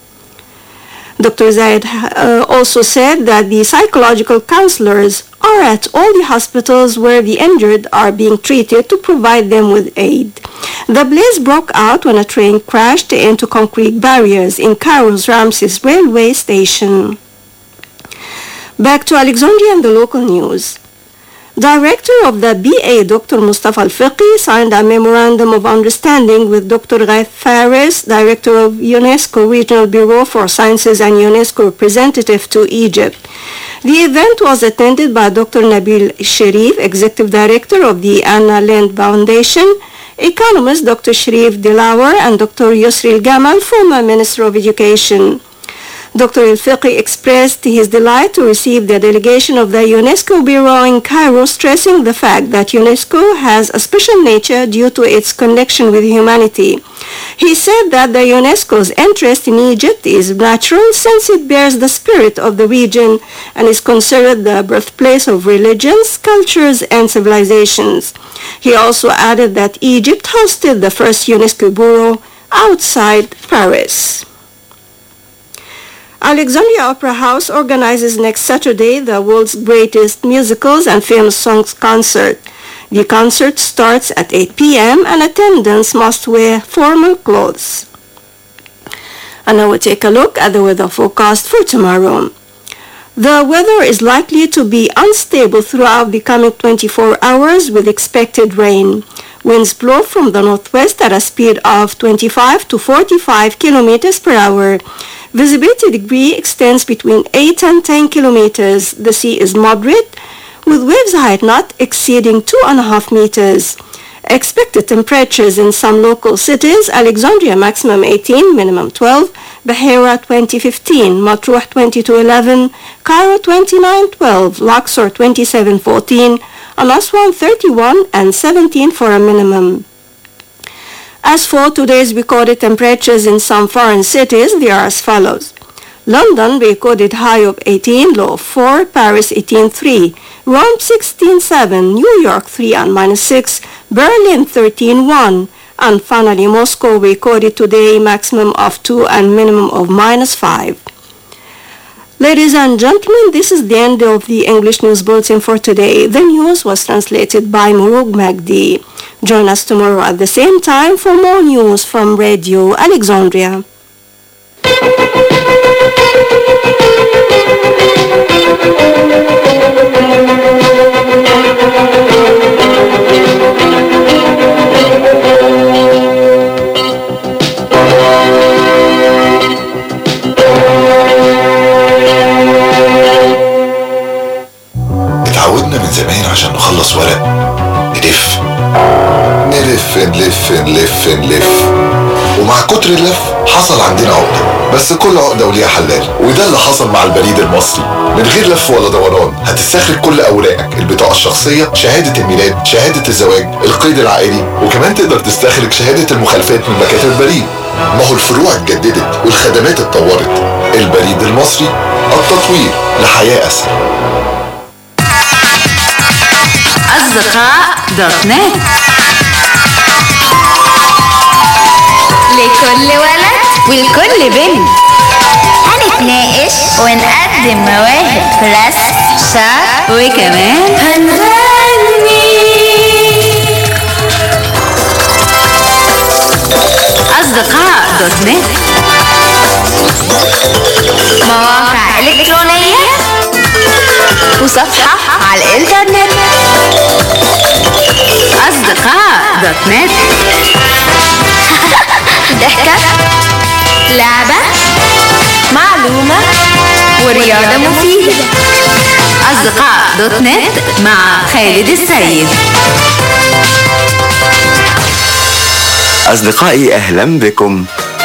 Dr. Zayed uh, also said that the psychological counselors are at all the hospitals where the injured are being treated to provide them with aid. The blaze broke out when a train crashed into concrete barriers in Cairo's Ramses railway station. Back to Alexandria and the local news. Director of the BA, Dr. Mustafa Al-Fiqi, signed a memorandum of understanding with Dr. Ghaith Fares, Director of UNESCO Regional Bureau for Sciences and UNESCO representative to Egypt. The event was attended by Dr. Nabil Sharif, Executive Director of the Anna Lend Foundation, economist Dr. Sharif Dilawar, and Dr. Yusri Gamal, former Minister of Education. Dr. El-Fiqi expressed his delight to receive the delegation of the UNESCO Bureau in Cairo, stressing the fact that UNESCO has a special nature due to its connection with humanity. He said that the UNESCO's interest in Egypt is natural since it bears the spirit of the region and is considered the birthplace of religions, cultures, and civilizations. He also added that Egypt hosted the first UNESCO Bureau outside Paris. Alexandria Opera House organizes next Saturday the world's greatest musicals and famous songs concert. The concert starts at 8 p.m. and attendants must wear formal clothes. And now we'll take a look at the weather forecast for tomorrow. The weather is likely to be unstable throughout the coming 24 hours with expected rain. Winds blow from the northwest at a speed of 25 to 45 kilometers per hour. Visibility degree extends between 8 and 10 kilometers. The sea is moderate, with waves height not exceeding 2.5 meters. Expected temperatures in some local cities, Alexandria maximum 18, minimum 12, Bahira 2015, Matruh 2211, Cairo 2912, Luxor 2714, and Aswan 31 and 17 for a minimum. As for today's recorded temperatures in some foreign cities, they are as follows. London recorded high of 18, low of 4, Paris 18.3, Rome 16.7, New York 3 and minus 6, Berlin 13.1, and finally Moscow recorded today maximum of 2 and minimum of minus 5. Ladies and gentlemen, this is the end of the English News Bulletin for today. The news was translated by Murug Magdi. Join us tomorrow at the same time for more news from Radio Alexandria. نلف نلف نلف نلف ومع كتر اللف حصل عندنا عقدة بس كل عقدة وليها حلال وده اللي حصل مع البريد المصري من غير لف ولا دوران هتستخرج كل أوراقك البطاقة الشخصية شهادة الميلاد شهادة الزواج القيد العائلي وكمان تقدر تستخرج شهادة المخالفات من مكاتب البريد ما هو الفروع اتجددت والخدمات اتطورت البريد المصري التطوير لحياة أسهل أصدقاء دوت نت لكل ولد ولكل بنت هنتناقش ونقدم مواهب في رسم شعر وكمان هنغني أصدقاء دوت نت مواقع إلكترونية وصفحة على الإنترنت أصدقاء دوت نت ضحكة لعبة معلومة ورياضة مفيدة أصدقاء دوت نت مع خالد السيد أصدقائي أهلا بكم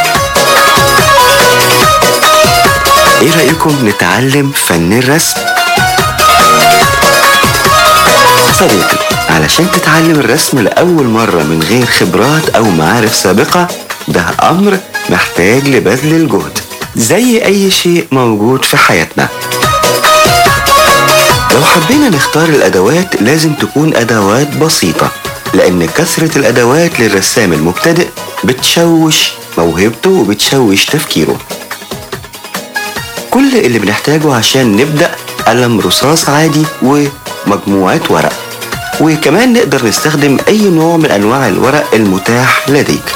إيه رأيكم نتعلم فن الرسم؟ صديقي علشان تتعلم الرسم لأول مرة من غير خبرات أو معارف سابقة ده أمر محتاج لبذل الجهد زي أي شيء موجود في حياتنا لو حبينا نختار الأدوات لازم تكون أدوات بسيطة لأن كثرة الأدوات للرسام المبتدئ بتشوش موهبته وبتشوش تفكيره كل اللي بنحتاجه عشان نبدأ قلم رصاص عادي ومجموعة ورق وكمان نقدر نستخدم أي نوع من أنواع الورق المتاح لديك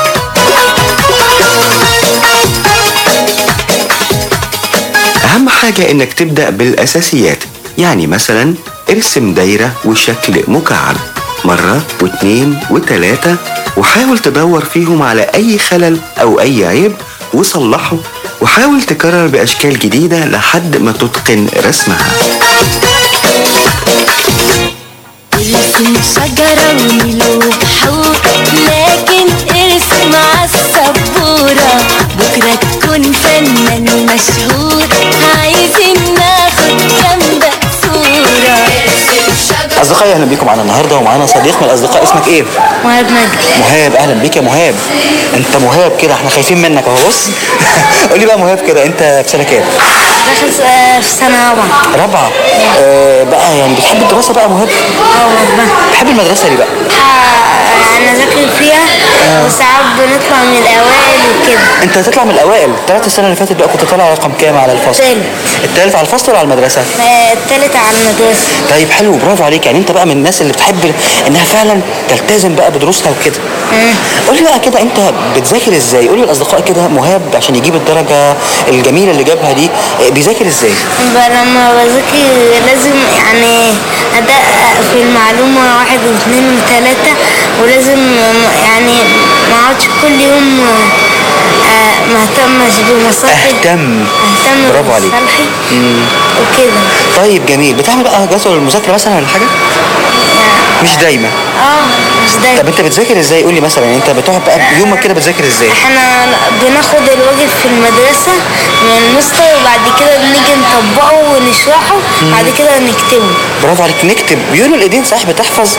أهم حاجة إنك تبدأ بالأساسيات يعني مثلا ارسم دايرة وشكل مكعب مرة واتنين وتلاتة وحاول تدور فيهم على أي خلل أو أي عيب وصلحه وحاول تكرر بأشكال جديدة لحد ما تتقن رسمها ارسم شجرة ونيل وبحور لكن ارسم عالسبورة بكرة تكون فنان مشهور عايزين ناخد جنبك صورة اصدقائي اهلا بيكم معانا النهارده ومعانا صديق من الاصدقاء اسمك ايه؟ مهاب مجدي مهاب اهلا بيك يا مهاب انت مهاب كده احنا خايفين منك اهو بص قول لي بقى مهاب كده انت في سنه كام؟ داخل في سنة رابعة رابعه آه بقى يعني بتحب الدراسه بقى مهاب؟ اه بتحب المدرسه ليه بقى؟ انا ذاكر فيها وساعات بنطلع من الاوائل وكده انت هتطلع من الاوائل طلعت السنه اللي فاتت بقى كنت طالع رقم كام على الفصل؟ تالت التالت على الفصل ولا على المدرسه؟ آه، التالت على المدرسة طيب حلو برافو عليك يعني انت بقى من الناس اللي بتحب انها فعلا تلتزم بقى بدروسها وكده قول لي بقى كده انت بتذاكر ازاي قول لي الاصدقاء كده مهاب عشان يجيب الدرجه الجميله اللي جابها دي اه، بيذاكر ازاي بقى لما بذاكر لازم يعني أدقق في المعلومة واحد واثنين وثلاثة ولازم يعني ما اقعدش كل يوم آه، ما اهتمش بمصالحي اهتم اهتم برافو عليك بمصالحي مم. وكده طيب جميل بتعمل بقى جدول المذاكره مثلا ولا حاجه مش دايما اه مش دايما طب انت بتذاكر ازاي قول لي مثلا انت بتقعد بقى يومك كده بتذاكر ازاي احنا بناخد الواجب في المدرسة من المستر وبعد كده بنيجي نطبقه ونشرحه مم. بعد كده نكتبه برافو عليك نكتب بيقولوا الايدين صح بتحفظ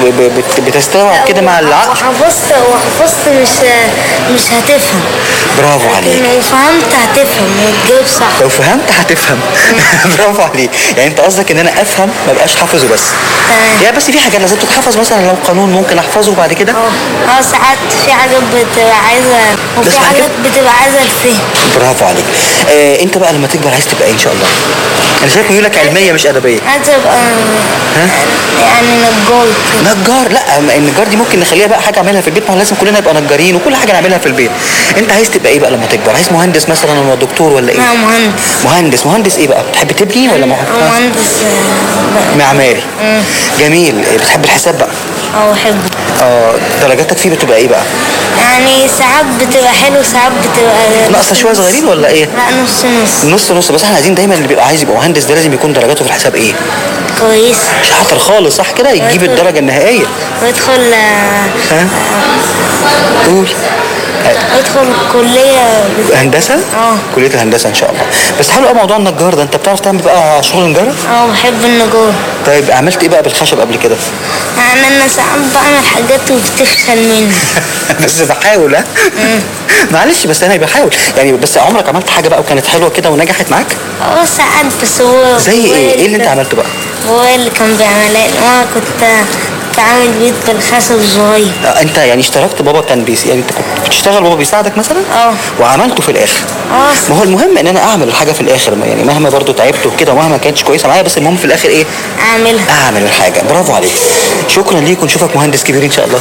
وبتستوعب كده مع العقل وحفظت وحفظت مش مش هتفهم برافو عليك لكن لو فهمت هتفهم وتجاوب صح لو فهمت هتفهم برافو عليك يعني انت قصدك ان انا افهم ما بقاش حافظه بس تمام يعني بس في حاجات لازم تتحفظ مثلا لو قانون ممكن احفظه بعد كده اه ساعات في حاجات بتبقى عايزة وفي بس حاجات حاجات- بتبقى عايزة الفهم برافو عليك آه انت بقى لما تكبر عايز تبقى ايه ان شاء الله انا شايف ميولك علميه مش ادبيه عايزة ابقى ها يعني نجار كده نجار لا ما النجار دي ممكن نخليها بقى حاجه اعملها في البيت ما لازم كلنا نبقى نجارين وكل حاجه نعملها في البيت انت عايز تبقى ايه بقى لما تكبر عايز مهندس مثلا ولا دكتور ولا ايه لا مهندس مهندس مهندس ايه بقى بتحب تبني ولا مهندس مهندس آه، معماري مم. جميل بتحب الحساب بقى اه بحبه اه درجاتك فيه بتبقى ايه بقى يعني ساعات بتبقى حلو ساعات بتبقى ناقصه شويه صغيرين ولا ايه لا نص نص نص نص بس احنا عايزين دايما اللي بيبقى عايز يبقى مهندس ده لازم يكون درجاته في الحساب ايه كويس شاطر خالص صح كده يجيب ويدخل- الدرجه النهائيه ويدخل آه، ها قول ويدخل كلية هندسه اه كليه الهندسه ان شاء الله بس حلو قوي موضوع النجار ده انت بتعرف تعمل بقى شغل نجار اه بحب النجار طيب عملت ايه بقى بالخشب قبل كده يعني انا ساعات بعمل حاجات وبتفشل مني بس بحاول ها معلش بس انا بحاول يعني بس عمرك عملت حاجه بقى وكانت حلوه كده ونجحت معاك اه ساعات بس هو زي هو ايه ايه اللي انت عملته بقى هو اللي كان بيعملها لي وانا كنت كنت عامل بيت بالخشب صغير آه، انت يعني اشتركت بابا كان بيس يعني انت كنت بتشتغل بابا بيساعدك مثلا اه وعملته في الاخر اه ما هو المهم ان انا اعمل الحاجه في الاخر ما يعني مهما برضو تعبت وكده ومهما ما كانتش كويسه معايا بس المهم في الاخر ايه اعملها اعمل الحاجه برافو عليك شكرا ليك ونشوفك مهندس كبير ان شاء الله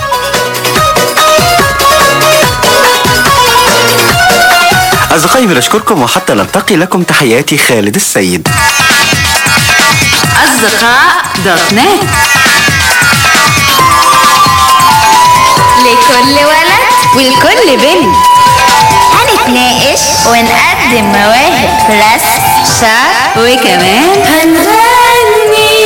أصدقائي بنشكركم وحتى نلتقي لكم تحياتي خالد السيد أصدقاء دوت نت لكل ولد ولكل بنت هنتناقش ونقدم مواهب في رسم شعر وكمان هنغني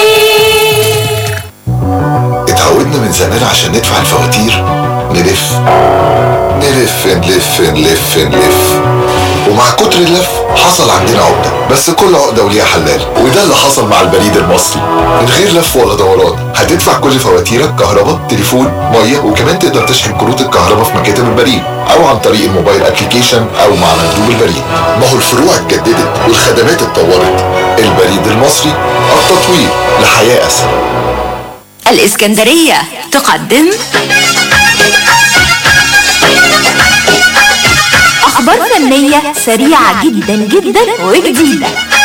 اتعودنا من زمان عشان ندفع الفواتير نلف نلف نلف نلف نلف ومع كتر اللف حصل عندنا عقدة بس كل عقدة وليها حلال وده اللي حصل مع البريد المصري من غير لف ولا دوران هتدفع كل فواتيرك كهرباء تليفون مية وكمان تقدر تشحن كروت الكهرباء في مكاتب البريد او عن طريق الموبايل ابلكيشن او مع مندوب البريد ما هو الفروع اتجددت والخدمات اتطورت البريد المصري التطوير لحياة اسهل الإسكندرية تقدم أخبار فنية سريعة جدا جدا وجديدة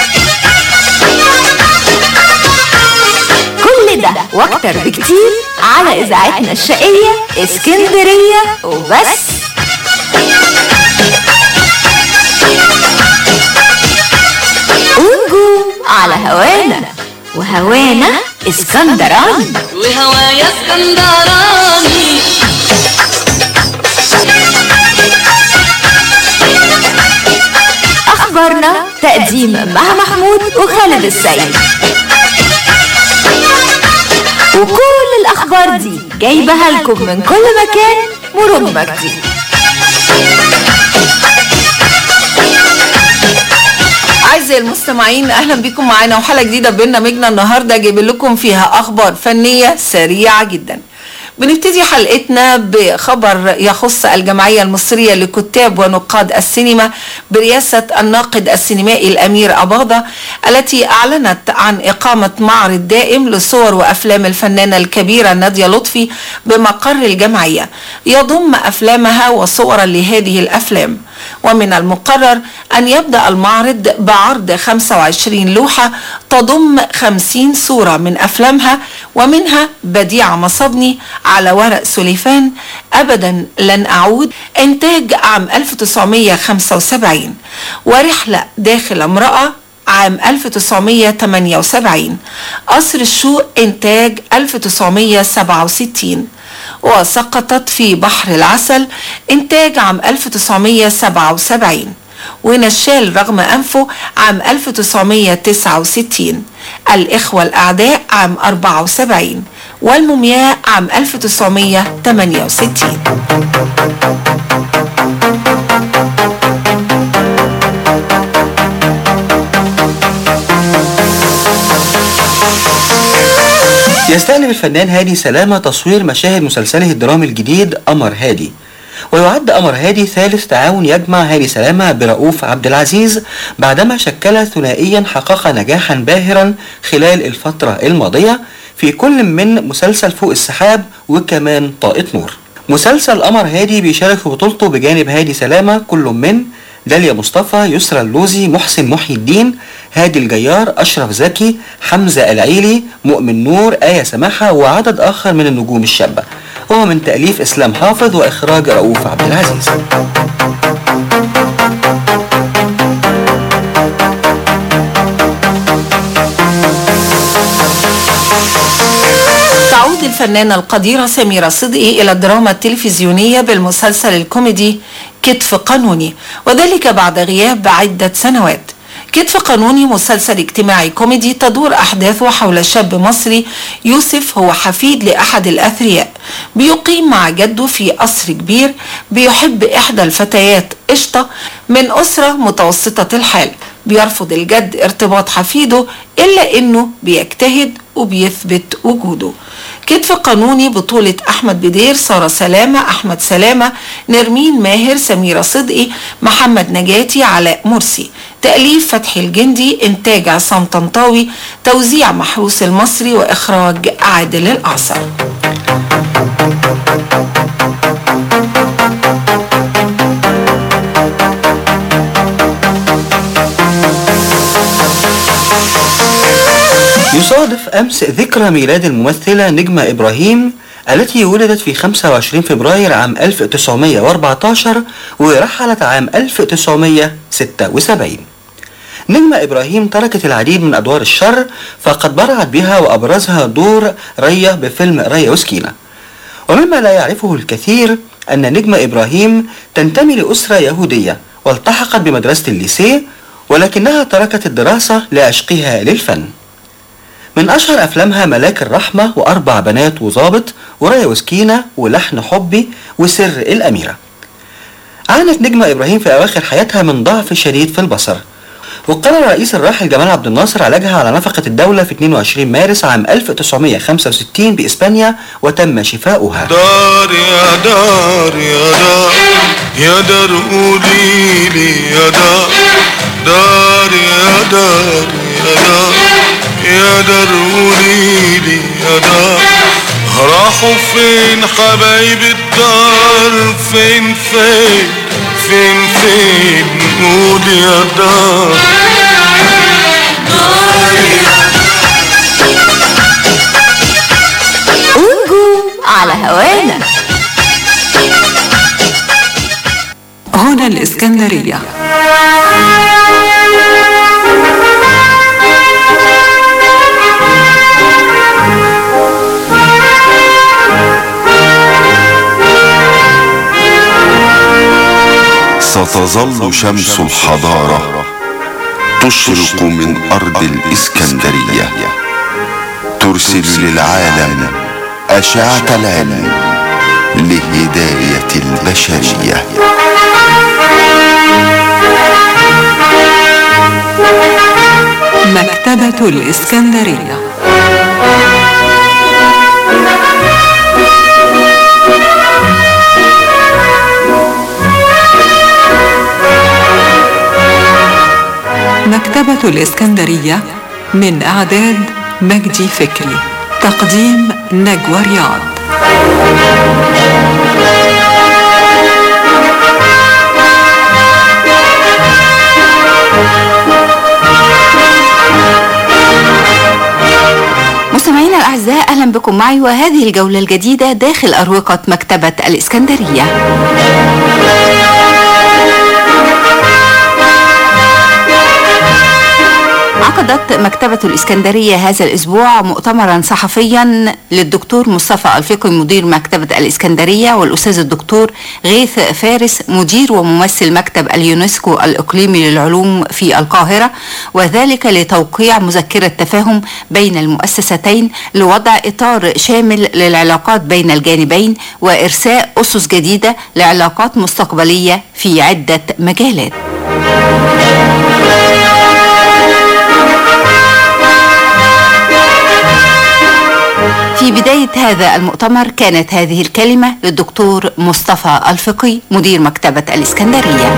كل ده واكتر بكتير على إذاعتنا الشقية اسكندرية وبس ونجوم على هوانا وهوانا اسكندراني وهوايا اسكندراني أخبارنا تقديم مها محمود وخالد السيد وكل الأخبار دي جايبها لكم من كل مكان مرور مجدي أعزائي المستمعين أهلا بكم معانا وحلقة جديدة برنامجنا النهاردة جايب لكم فيها أخبار فنية سريعة جدا بنبتدي حلقتنا بخبر يخص الجمعية المصرية لكتاب ونقاد السينما برئاسة الناقد السينمائي الأمير أباضة التي أعلنت عن إقامة معرض دائم لصور وأفلام الفنانة الكبيرة نادية لطفي بمقر الجمعية يضم أفلامها وصورا لهذه الأفلام ومن المقرر أن يبدأ المعرض بعرض 25 لوحة تضم 50 صورة من أفلامها ومنها بديع مصبني على ورق سليفان أبدا لن أعود إنتاج عام 1975 ورحلة داخل امرأة عام 1978 قصر الشوق إنتاج 1967 وسقطت في بحر العسل إنتاج عام 1977 ونشال رغم أنفه عام 1969 الإخوة الأعداء عام 74 والمومياء عام 1968 يستأنف الفنان هادي سلامة تصوير مشاهد مسلسله الدرامي الجديد قمر هادي ويعد قمر هادي ثالث تعاون يجمع هادي سلامة برؤوف عبد العزيز بعدما شكل ثنائيا حقق نجاحا باهرا خلال الفترة الماضية في كل من مسلسل فوق السحاب وكمان طاقة نور مسلسل قمر هادي بيشارك في بطولته بجانب هادي سلامة كل من داليا مصطفى يسرى اللوزي محسن محي الدين هادي الجيار أشرف زكي حمزة العيلي مؤمن نور آية سماحة وعدد آخر من النجوم الشابة وهو من تأليف إسلام حافظ وإخراج رؤوف عبد العزيز تعود الفنانة الفنانة القديرة سميرة صدقي إلى الدراما التلفزيونية بالمسلسل الكوميدي كتف قانوني وذلك بعد غياب عدة سنوات كتف قانوني مسلسل اجتماعي كوميدي تدور أحداثه حول شاب مصري يوسف هو حفيد لأحد الأثرياء بيقيم مع جده في قصر كبير بيحب إحدى الفتيات قشطة من أسرة متوسطة الحال بيرفض الجد ارتباط حفيده إلا إنه بيجتهد وبيثبت وجوده كتف قانوني بطولة أحمد بدير سارة سلامة أحمد سلامة نرمين ماهر سميرة صدقي محمد نجاتي علاء مرسي تأليف فتحي الجندي إنتاج عصام طنطاوي توزيع محروس المصري وإخراج عادل الأعصر يصادف أمس ذكرى ميلاد الممثلة نجمة إبراهيم التي ولدت في 25 فبراير عام 1914 ورحلت عام 1976 نجمة إبراهيم تركت العديد من أدوار الشر فقد برعت بها وأبرزها دور ريا بفيلم ريا وسكينة ومما لا يعرفه الكثير أن نجمة إبراهيم تنتمي لأسرة يهودية والتحقت بمدرسة الليسيه ولكنها تركت الدراسة لعشقها للفن من أشهر أفلامها ملاك الرحمة وأربع بنات وظابط ورايا وسكينة ولحن حبي وسر الأميرة عانت نجمة إبراهيم في أواخر حياتها من ضعف شديد في البصر وقرر الرئيس الراحل جمال عبد الناصر علاجها على نفقة الدولة في 22 مارس عام 1965 بإسبانيا وتم شفاؤها دار يا دار يا دار يا دار قولي لي يا دار دار يا دار يا دار يا دار قولي لي يا دار راحوا فين حبايب الدار فين فين فين فين قول يا دار ونجوم على هوانا هنا الإسكندرية ستظل شمس الحضارة تشرق من أرض الإسكندرية ترسل للعالم أشعة العلم لهداية البشرية مكتبة الإسكندرية مكتبة الإسكندرية من إعداد مجدي فكري تقديم نجوى رياض مستمعينا الأعزاء أهلا بكم معي وهذه الجولة الجديدة داخل أروقة مكتبة الإسكندرية عقدت مكتبة الإسكندرية هذا الأسبوع مؤتمرا صحفيا للدكتور مصطفى الفقي مدير مكتبة الإسكندرية والأستاذ الدكتور غيث فارس مدير وممثل مكتب اليونسكو الإقليمي للعلوم في القاهرة وذلك لتوقيع مذكرة تفاهم بين المؤسستين لوضع إطار شامل للعلاقات بين الجانبين وإرساء أسس جديدة لعلاقات مستقبلية في عدة مجالات في بداية هذا المؤتمر كانت هذه الكلمة للدكتور مصطفى الفقي مدير مكتبة الإسكندرية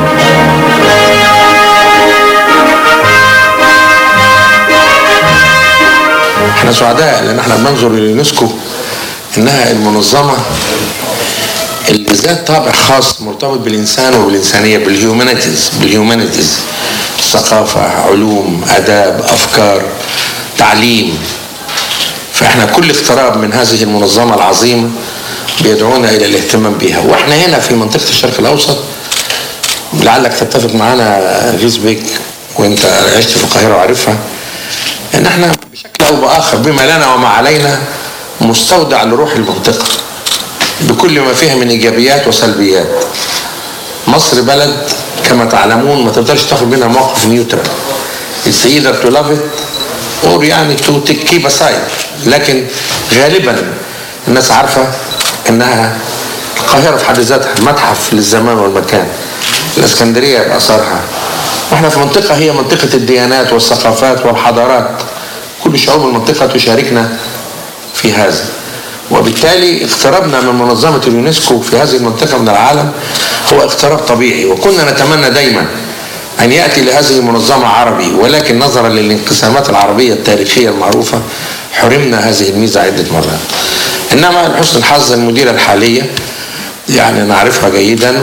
احنا سعداء لان احنا بننظر لليونسكو انها المنظمه اللي ذات طابع خاص مرتبط بالانسان وبالانسانيه بالهيومانيتيز بالهيومانيتيز ثقافه علوم اداب افكار تعليم فاحنا كل اقتراب من هذه المنظمه العظيمه بيدعونا الى الاهتمام بها واحنا هنا في منطقه الشرق الاوسط لعلك تتفق معنا غيث بيك وانت عشت في القاهره وعارفها ان احنا بشكل او باخر بما لنا وما علينا مستودع لروح المنطقة بكل ما فيها من إيجابيات وسلبيات مصر بلد كما تعلمون ما تقدرش تاخد منها موقف نيوترال It's either to love it or يعني to take- keep aside لكن غالبا الناس عارفة انها القاهرة في حد ذاتها متحف للزمان والمكان الاسكندرية بأثارها واحنا في منطقة هي منطقة الديانات والثقافات والحضارات كل شعوب المنطقة تشاركنا في هذا وبالتالي اقترابنا من منظمة اليونسكو في هذه المنطقة من العالم هو اقتراب طبيعي وكنا نتمنى دايما أن يأتي لهذه المنظمة عربي ولكن نظرا للانقسامات العربية التاريخية المعروفة حرمنا هذه الميزة عدة مرات إنما لحسن الحظ المديرة الحالية يعني نعرفها جيدا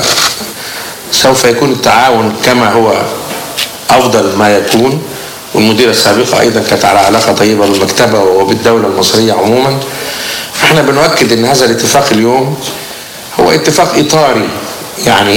وسوف يكون التعاون كما هو أفضل ما يكون والمديرة السابقة أيضا كانت على علاقة طيبة بالمكتبة وبالدولة المصرية عموما احنا بنؤكد ان هذا الاتفاق اليوم هو اتفاق اطاري يعني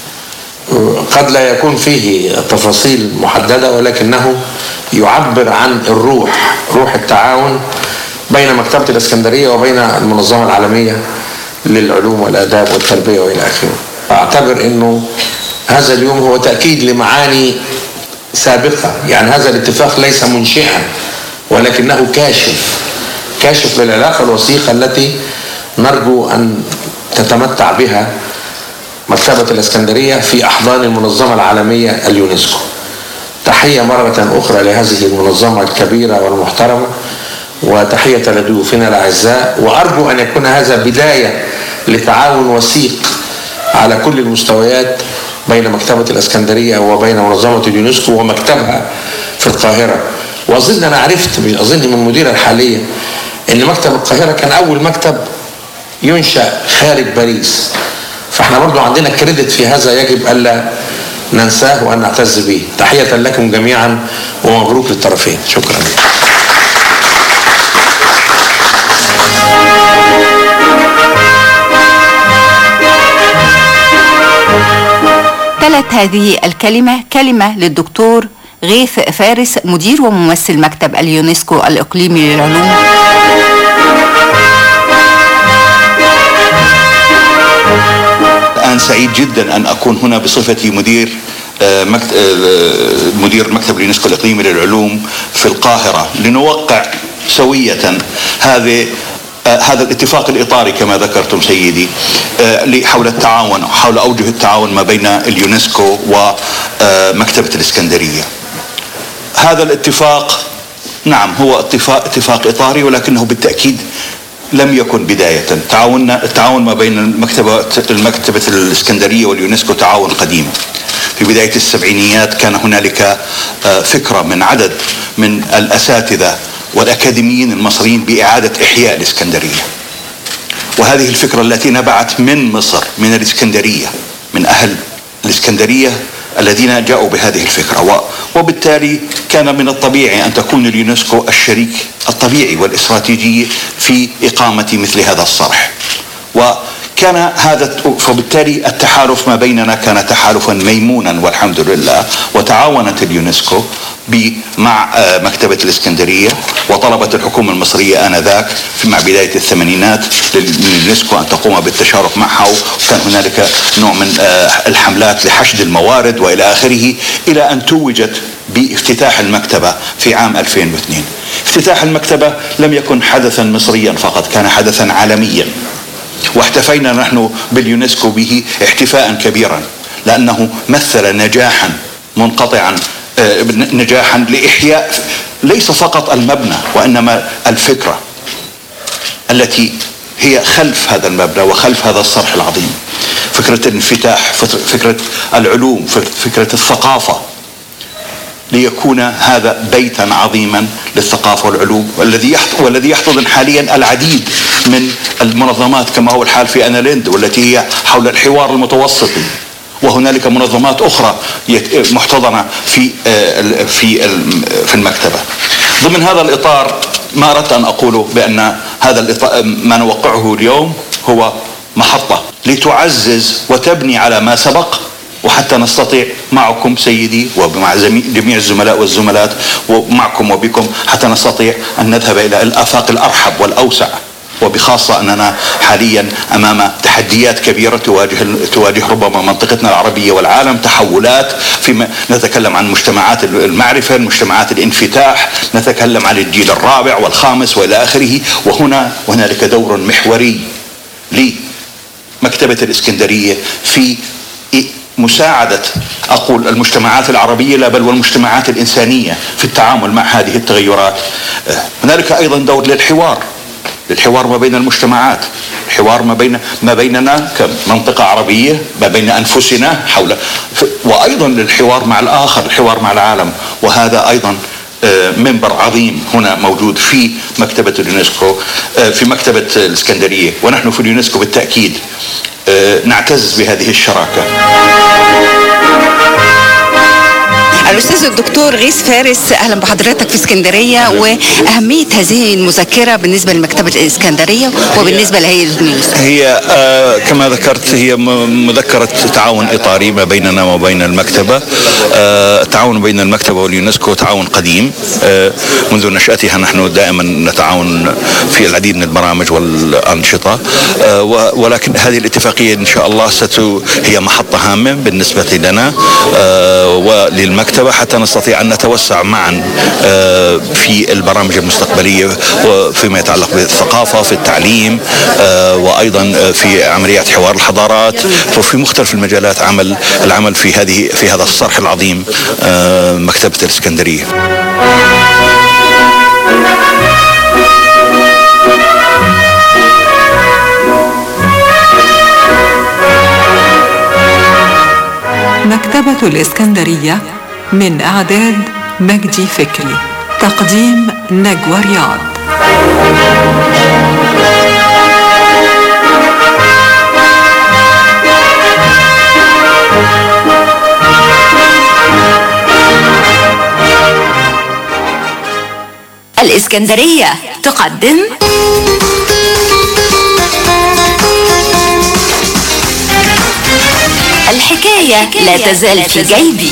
قد لا يكون فيه تفاصيل محددة ولكنه يعبر عن الروح روح التعاون بين مكتبة الإسكندرية وبين المنظمة العالمية للعلوم والآداب والتربية وإلى آخره أعتبر أنه هذا اليوم هو تأكيد لمعاني سابقة يعني هذا الاتفاق ليس منشئا ولكنه كاشف كاشف للعلاقة الوثيقة التي نرجو أن تتمتع بها مكتبة الإسكندرية في أحضان المنظمة العالمية اليونسكو تحية مرة أخرى لهذه المنظمة الكبيرة والمحترمة وتحية لضيوفنا الأعزاء وأرجو أن يكون هذا بداية لتعاون وثيق على كل المستويات بين مكتبة الإسكندرية وبين منظمة اليونسكو ومكتبها في القاهرة وأظن أنا عرفت مش أظن من المديرة الحالية إن مكتب القاهرة كان أول مكتب ينشأ خارج باريس فاحنا برضو عندنا كريدت في هذا يجب ألا ننساه وأن نعتز به تحية لكم جميعا ومبروك للطرفين شكرا تلت هذه الكلمة كلمة للدكتور غيث فارس مدير وممثل مكتب اليونسكو الإقليمي للعلوم الآن سعيد جدا أن أكون هنا بصفتي مدير آه، مكت... آه، مدير مكتب اليونسكو الإقليمي للعلوم في القاهرة لنوقع سوية هذه آه، هذا الاتفاق الإطاري كما ذكرتم سيدي آه، ل- حول التعاون حول أوجه التعاون ما بين اليونسكو ومكتبة الإسكندرية هذا الاتفاق نعم هو اتفاق اتفاق إطاري ولكنه بالتأكيد لم يكن بداية تعاوننا التعاون ما بين المكتبة المكتبة الإسكندرية واليونسكو تعاون قديم في بداية السبعينيات كان هنالك آه، فكرة من عدد من الأساتذة والأكاديميين المصريين بإعادة إحياء الإسكندرية وهذه الفكرة التي نبعت من مصر من الإسكندرية من أهل الإسكندرية الذين جاءوا بهذه الفكرة و- وبالتالي كان من الطبيعي أن تكون اليونسكو الشريك الطبيعي والاستراتيجي في إقامة مثل هذا الصرح وكان هذا فبالتالي التحالف ما بيننا كان تحالفا ميمونا والحمد لله وتعاونت اليونسكو ب- مع آه، مكتبة الإسكندرية وطلبت الحكومة المصرية آنذاك في مع بداية الثمانينات لل- لليونسكو أن تقوم بالتشارك معها وكان هنالك نوع من آه، الحملات لحشد الموارد وإلى آخره إلى أن توجت بافتتاح المكتبة في عام 2002 افتتاح المكتبة لم يكن حدثا مصريا فقط كان حدثا عالميا واحتفينا نحن باليونسكو به احتفاء كبيرا لأنه مثل نجاحا منقطعا آه، نجاحا لإحياء ليس فقط المبنى وإنما الفكرة التي هي خلف هذا المبنى وخلف هذا الصرح العظيم فكرة الانفتاح فكرة- فكرة العلوم فكرة الثقافة ليكون هذا بيتا عظيما للثقافة والعلوم والذي يحت- والذي يحتضن حاليا العديد من المنظمات كما هو الحال في أناليند والتي هي حول الحوار المتوسطي وهنالك منظمات أخرى يت- محتضنة في آه، ال- في ال- في المكتبة ضمن هذا الإطار ما أردت أن أقوله بأن هذا الإطار ما نوقعه اليوم هو محطة لتعزز وتبني على ما سبق وحتى نستطيع معكم سيدي ومع زمي- جميع الزملاء والزملات ومعكم وبكم حتى نستطيع أن نذهب إلى الآفاق الأرحب والأوسع وبخاصة أننا حاليا أمام تحديات كبيرة تواجه تواجه ربما منطقتنا العربية والعالم تحولات فيما نتكلم عن مجتمعات المعرفة مجتمعات الانفتاح نتكلم عن الجيل الرابع والخامس وإلى آخره وهنا هنالك دور محوري لمكتبة الإسكندرية في مساعدة أقول المجتمعات العربية لا بل والمجتمعات الإنسانية في التعامل مع هذه التغيرات آه، هنالك أيضا دور للحوار للحوار ما بين المجتمعات الحوار ما بين ما بيننا كمنطقة عربية ما بين أنفسنا حول ف- وأيضا للحوار مع الآخر الحوار مع العالم وهذا أيضا آه، منبر عظيم هنا موجود في مكتبة اليونسكو آه، في مكتبة الإسكندرية ونحن في اليونسكو بالتأكيد آه، نعتز بهذه الشراكة الأستاذ الدكتور غيث فارس أهلا بحضرتك في اسكندرية وأهمية هذه المذكرة بالنسبة لمكتبة الإسكندرية وبالنسبة لهيئة اليونسكو هي آه، كما ذكرت هي م- مذكرة تعاون إطاري ما بيننا وبين المكتبة آه، التعاون بين المكتبة واليونسكو تعاون قديم آه، منذ نشأتها نحن دائما نتعاون في العديد من البرامج والأنشطة آه، و- ولكن هذه الاتفاقية إن شاء الله ست هي محطة هامة بالنسبة لنا آه، وللمكتبة حتى نستطيع أن نتوسع معا آه، في البرامج المستقبلية وفيما يتعلق بالثقافة في التعليم آه، وأيضا آه، في عمليات حوار الحضارات وفي مختلف المجالات عمل العمل في هذه في هذا الصرح العظيم آه، مكتبة الإسكندرية مكتبة الإسكندرية من إعداد مجدي فكري تقديم نجوى رياض الإسكندرية تقدم الحكاية لا تزال في جيبي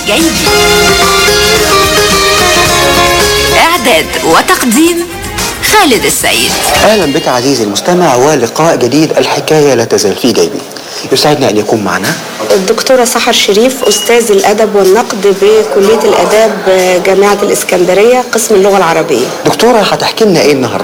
إعداد وتقديم خالد السيد اهلا بك عزيزي المستمع ولقاء جديد الحكايه لا تزال في جيبي يسعدنا ان يكون معنا الدكتورة سحر شريف أستاذ الأدب والنقد بكلية الآداب جامعة الإسكندرية قسم اللغة العربية دكتوره هتحكي لنا ايه النهارده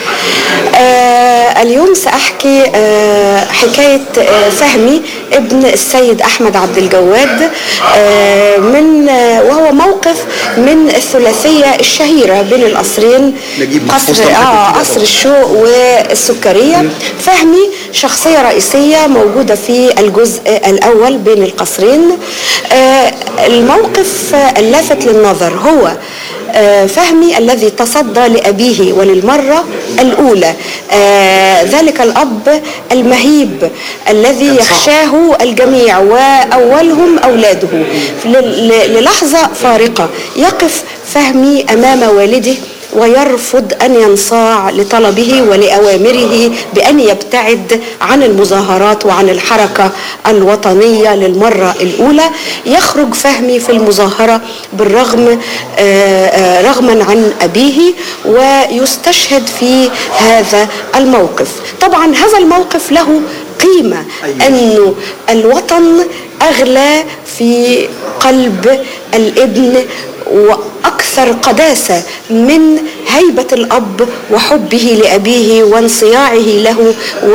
آه اليوم سأحكي آه حكاية آه فهمي ابن السيد أحمد عبد الجواد آه من آه وهو موقف من الثلاثية الشهيرة بين القصرين نجيب محفوظ قصر طبعاً آه كده قصر الشوق والسكرية فهمي شخصية رئيسية موجودة في الجزء الأول بين القصرين آه الموقف آه، اللافت للنظر هو آه، فهمي الذي تصدى لأبيه وللمرة الأولى آه، ذلك الأب المهيب الذي يخشاه الجميع وأولهم أولاده ل- ل- للحظة فارقة يقف فهمي أمام والده ويرفض أن ينصاع لطلبه ولأوامره بأن يبتعد عن المظاهرات وعن الحركة الوطنية للمرة الأولى يخرج فهمي في المظاهرة بالرغم آه، آه، رغما عن أبيه ويستشهد في هذا الموقف طبعا هذا الموقف له قيمة أنه الوطن أغلى في قلب الابن وأكثر قداسة من هيبة الأب وحبه لأبيه وانصياعه له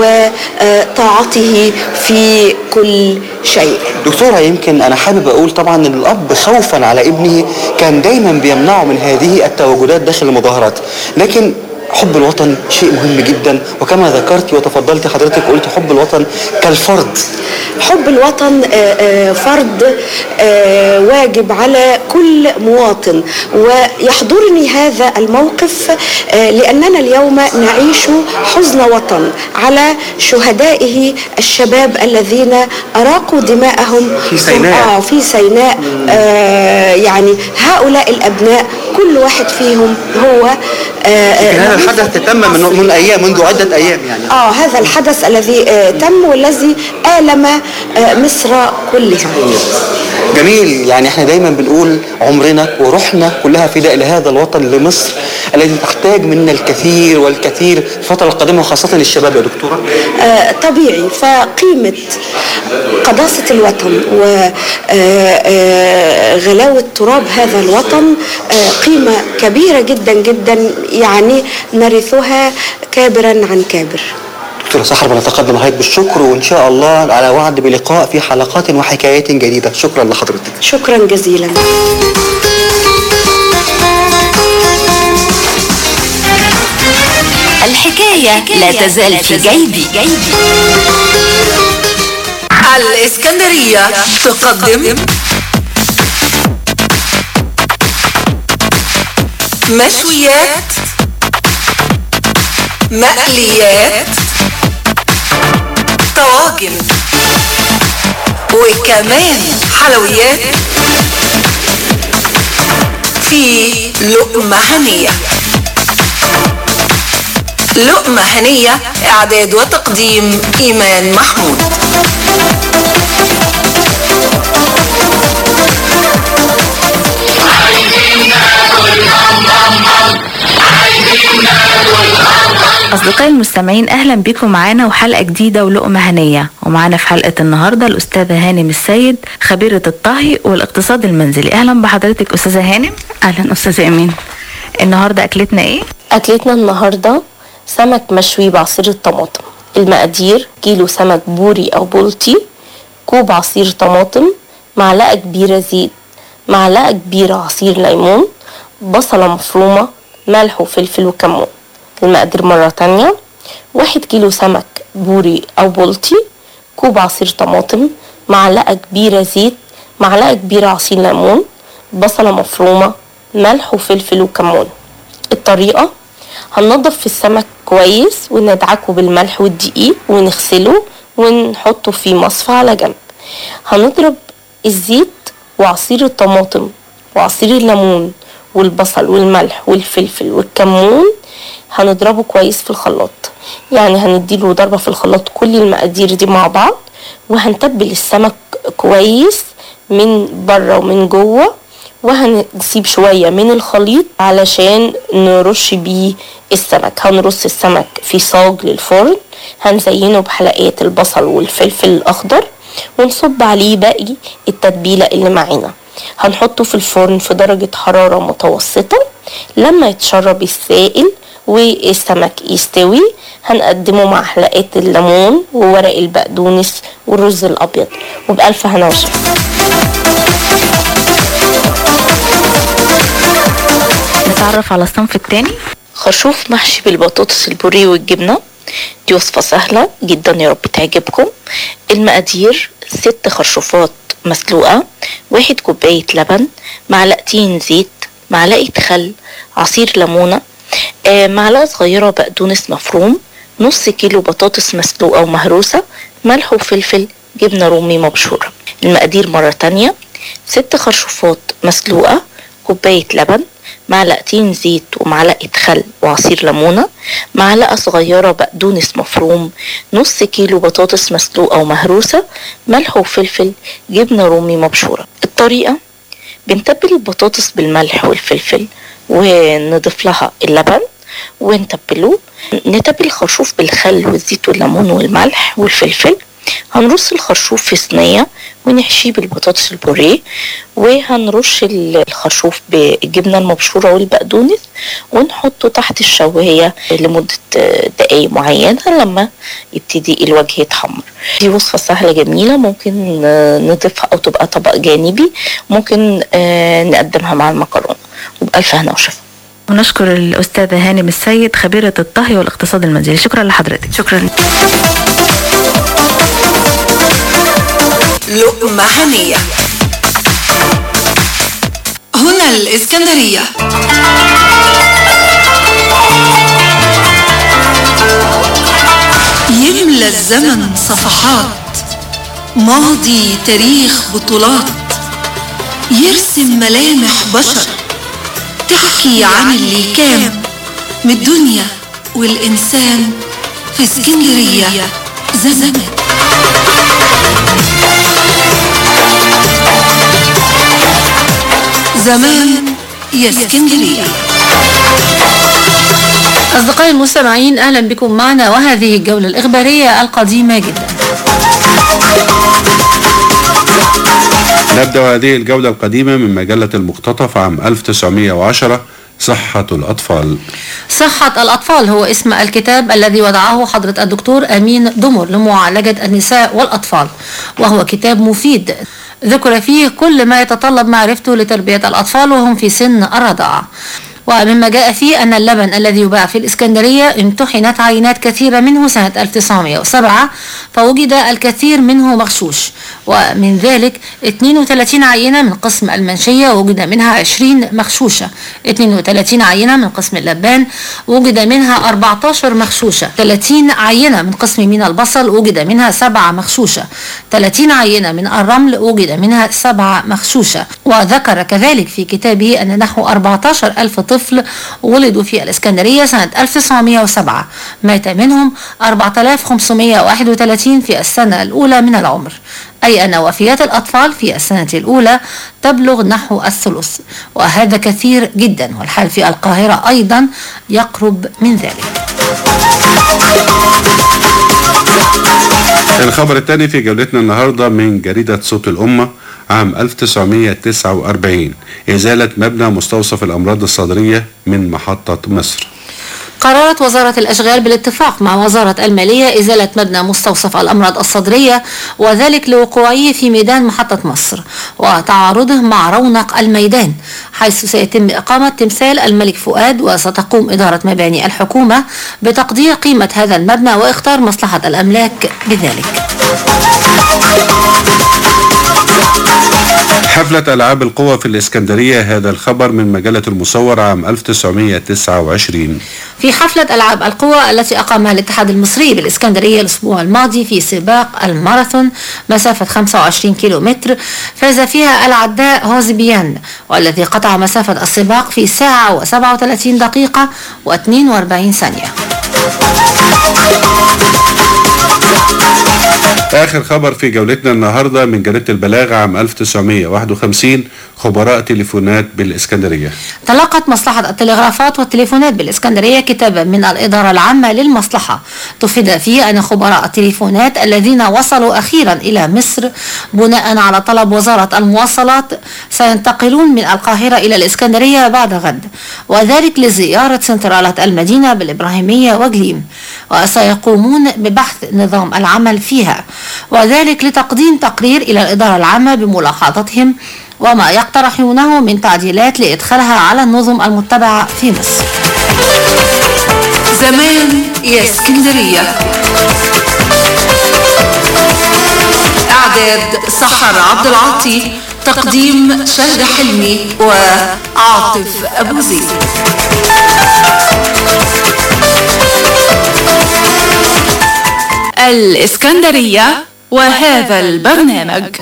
وطاعته في كل شيء دكتوره يمكن انا حابب اقول طبعا ان الاب خوفا على ابنه كان دايما بيمنعه من هذه التواجدات داخل المظاهرات لكن حب الوطن شيء مهم جدا وكما ذكرت وتفضلت حضرتك قلت حب الوطن كالفرد حب الوطن آه، آه، فرض آه، واجب على كل مواطن ويحضرني هذا الموقف آه، لأننا اليوم نعيش حزن وطن على شهدائه الشباب الذين أراقوا دماءهم في سيناء. آه في سيناء آه يعني هؤلاء الأبناء كل واحد فيهم هو آه لكن هذا آه الحدث تم من, من ايام منذ عده ايام يعني اه هذا الحدث الذي آه تم والذي آلم آه مصر كلها جميل يعني احنا دايما بنقول عمرنا وروحنا كلها فداء لهذا الوطن لمصر الذي تحتاج منا الكثير والكثير في الفترة القادمة وخاصة الشباب يا دكتورة آه، طبيعي فقيمة قداسة الوطن وغلاوة تراب هذا الوطن آه، قيمة كبيرة جدا جدا يعني نرثها كابرا عن كابر دكتورة سحر بنتقدم عليك بالشكر وإن شاء الله على وعد بلقاء في حلقات وحكايات جديدة شكرا لحضرتك شكرا جزيلا الحكاية لا تزال في جيبي الإسكندرية تقدم مشويات مقليات طواجن وكمان حلويات في لقمة هنية لقمة هنية إعداد وتقديم إيمان محمود أصدقائي المستمعين أهلا بكم معانا وحلقة جديدة ولقمة هنية ومعانا في حلقة النهاردة الأستاذة هانم السيد خبيرة الطهي والاقتصاد المنزلي أهلا بحضرتك أستاذة هانم أهلا أستاذة إيمان النهاردة أكلتنا إيه؟ أكلتنا النهاردة سمك مشوي بعصير الطماطم المقادير كيلو سمك بوري أو بولتي كوب عصير طماطم معلقة كبيرة زيت معلقة كبيرة عصير ليمون بصلة مفرومة ملح وفلفل وكمون المقادير مرة تانية واحد كيلو سمك بوري أو بولتي كوب عصير طماطم معلقة كبيرة زيت معلقة كبيرة عصير ليمون بصلة مفرومة ملح وفلفل وكمون الطريقة هننضف في السمك كويس وندعكه بالملح والدقيق ونغسله ونحطه في مصفى على جنب هنضرب الزيت وعصير الطماطم وعصير الليمون والبصل والملح والفلفل والكمون هنضربه كويس في الخلاط يعني هنديله ضربة في الخلاط كل المقادير دي مع بعض وهنتبل السمك كويس من بره ومن جوه وهنسيب شوية من الخليط علشان نرش بيه السمك هنرص السمك في صاج للفرن هنزينه بحلقات البصل والفلفل الأخضر ونصب عليه باقي التتبيلة اللي معانا هنحطه في الفرن في درجة حرارة متوسطة لما يتشرب السائل والسمك يستوي هنقدمه مع حلقات الليمون وورق البقدونس والرز الأبيض وبألف هنا وشفا نتعرف على الصنف التاني خرشوف محشي بالبطاطس البوريه والجبنة دي وصفة سهلة جدا يا رب تعجبكم المقادير ست خرشوفات مسلوقة واحد كوباية لبن معلقتين زيت معلقة خل عصير ليمونة آه معلقة صغيرة بقدونس مفروم نص كيلو بطاطس مسلوقة ومهروسة ملح وفلفل جبنة رومي مبشورة المقادير مرة تانية ست خرشوفات مسلوقة كوباية لبن معلقتين زيت ومعلقة خل وعصير ليمونة معلقة صغيرة بقدونس مفروم نص كيلو بطاطس مسلوقة ومهروسة ملح وفلفل جبنة رومي مبشورة الطريقة بنتبل البطاطس بالملح والفلفل ونضيف لها اللبن ونتبله نتبل الخرشوف بالخل والزيت والليمون والملح والفلفل هنرص الخرشوف في صينية ونحشيه بالبطاطس البوريه وهنرش الخرشوف بالجبنة المبشورة والبقدونس ونحطه تحت الشواية لمدة دقايق معينة لما يبتدي الوجه يتحمر دي وصفة سهلة جميلة ممكن نضيفها أو تبقى طبق جانبي ممكن نقدمها مع المكرونة وبألف هنا وشفا ونشكر الأستاذة هانم السيد خبيرة الطهي والاقتصاد المنزلي شكرا لحضرتك شكرا لقمة هنية هنا الإسكندرية يملى الزمن صفحات ماضي تاريخ بطولات يرسم ملامح بشر تحكي عن اللي كان من الدنيا والإنسان في اسكندرية زمان زمان يا اسكندرية أصدقائي المستمعين أهلا بكم معنا وهذه الجولة الإخبارية القديمة جدا نبدأ هذه الجولة القديمة من مجلة المقتطف عام 1910 صحة الأطفال صحة الأطفال هو اسم الكتاب الذي وضعه حضرة الدكتور أمين دمر لمعالجة النساء والأطفال وهو كتاب مفيد ذكر فيه كل ما يتطلب معرفته لتربية الأطفال وهم في سن الرضاعة ومما جاء فيه أن اللبن الذي يباع في الإسكندرية امتحنت عينات كثيرة منه سنة 1907 فوجد الكثير منه مغشوش ومن ذلك 32 عينة من قسم المنشية وجد منها 20 مغشوشة 32 عينة من قسم اللبان وجد منها 14 مغشوشة 30 عينة من قسم من البصل وجد منها 7 مغشوشة 30 عينة من الرمل وجد منها 7 مغشوشة وذكر كذلك في كتابه أن نحو 14 ألف طفل ولدوا في الإسكندرية سنة 1907 مات منهم 4531 في السنة الأولى من العمر أي أن وفيات الأطفال في السنة الأولى تبلغ نحو الثلث وهذا كثير جدا والحال في القاهرة أيضا يقرب من ذلك الخبر الثاني في جولتنا النهاردة من جريدة صوت الأمة عام 1949 إزالة مبنى مستوصف الأمراض الصدرية من محطة مصر قررت وزارة الأشغال بالاتفاق مع وزارة المالية إزالة مبنى مستوصف الأمراض الصدرية وذلك لوقوعه في ميدان محطة مصر وتعارضه مع رونق الميدان حيث سيتم إقامة تمثال الملك فؤاد وستقوم إدارة مباني الحكومة بتقدير قيمة هذا المبنى واختار مصلحة الأملاك بذلك حفلة ألعاب القوى في الإسكندرية هذا الخبر من مجلة المصور عام 1929 في حفلة ألعاب القوى التي أقامها الاتحاد المصري بالإسكندرية الأسبوع الماضي في سباق الماراثون مسافة 25 كيلومتر فاز فيها العداء هوزبيان والذي قطع مسافة السباق في ساعة و37 دقيقة و42 ثانية آخر خبر في جولتنا النهاردة من جريدة البلاغ عام 1951 خبراء تليفونات بالإسكندرية تلقت مصلحة التلغرافات والتليفونات بالإسكندرية كتابا من الإدارة العامة للمصلحة تفيد فيه أن خبراء التليفونات الذين وصلوا أخيرا إلى مصر بناء على طلب وزارة المواصلات سينتقلون من القاهرة إلى الإسكندرية بعد غد وذلك لزيارة سنترالة المدينة بالإبراهيمية وجليم وسيقومون ببحث نظام العمل فيها وذلك لتقديم تقرير إلى الإدارة العامة بملاحظتهم وما يقترحونه من تعديلات لإدخالها على النظم المتبعة في مصر زمان يا اسكندرية إعداد سحر عبد العاطي تقديم شهد حلمي وعاطف أبو زيد الإسكندرية وهذا البرنامج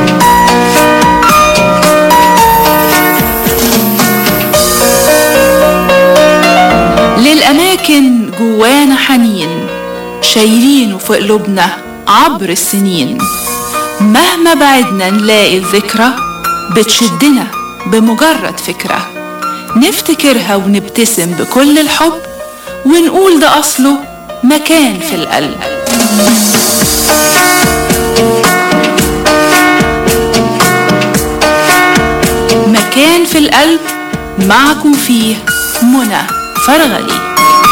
للأماكن جوانا حنين شايلينه في قلوبنا عبر السنين مهما بعدنا نلاقي الذكرى بتشدنا بمجرد فكرة نفتكرها ونبتسم بكل الحب ونقول ده أصله مكان في القلب مكان في القلب معكم فيه منى فرغلي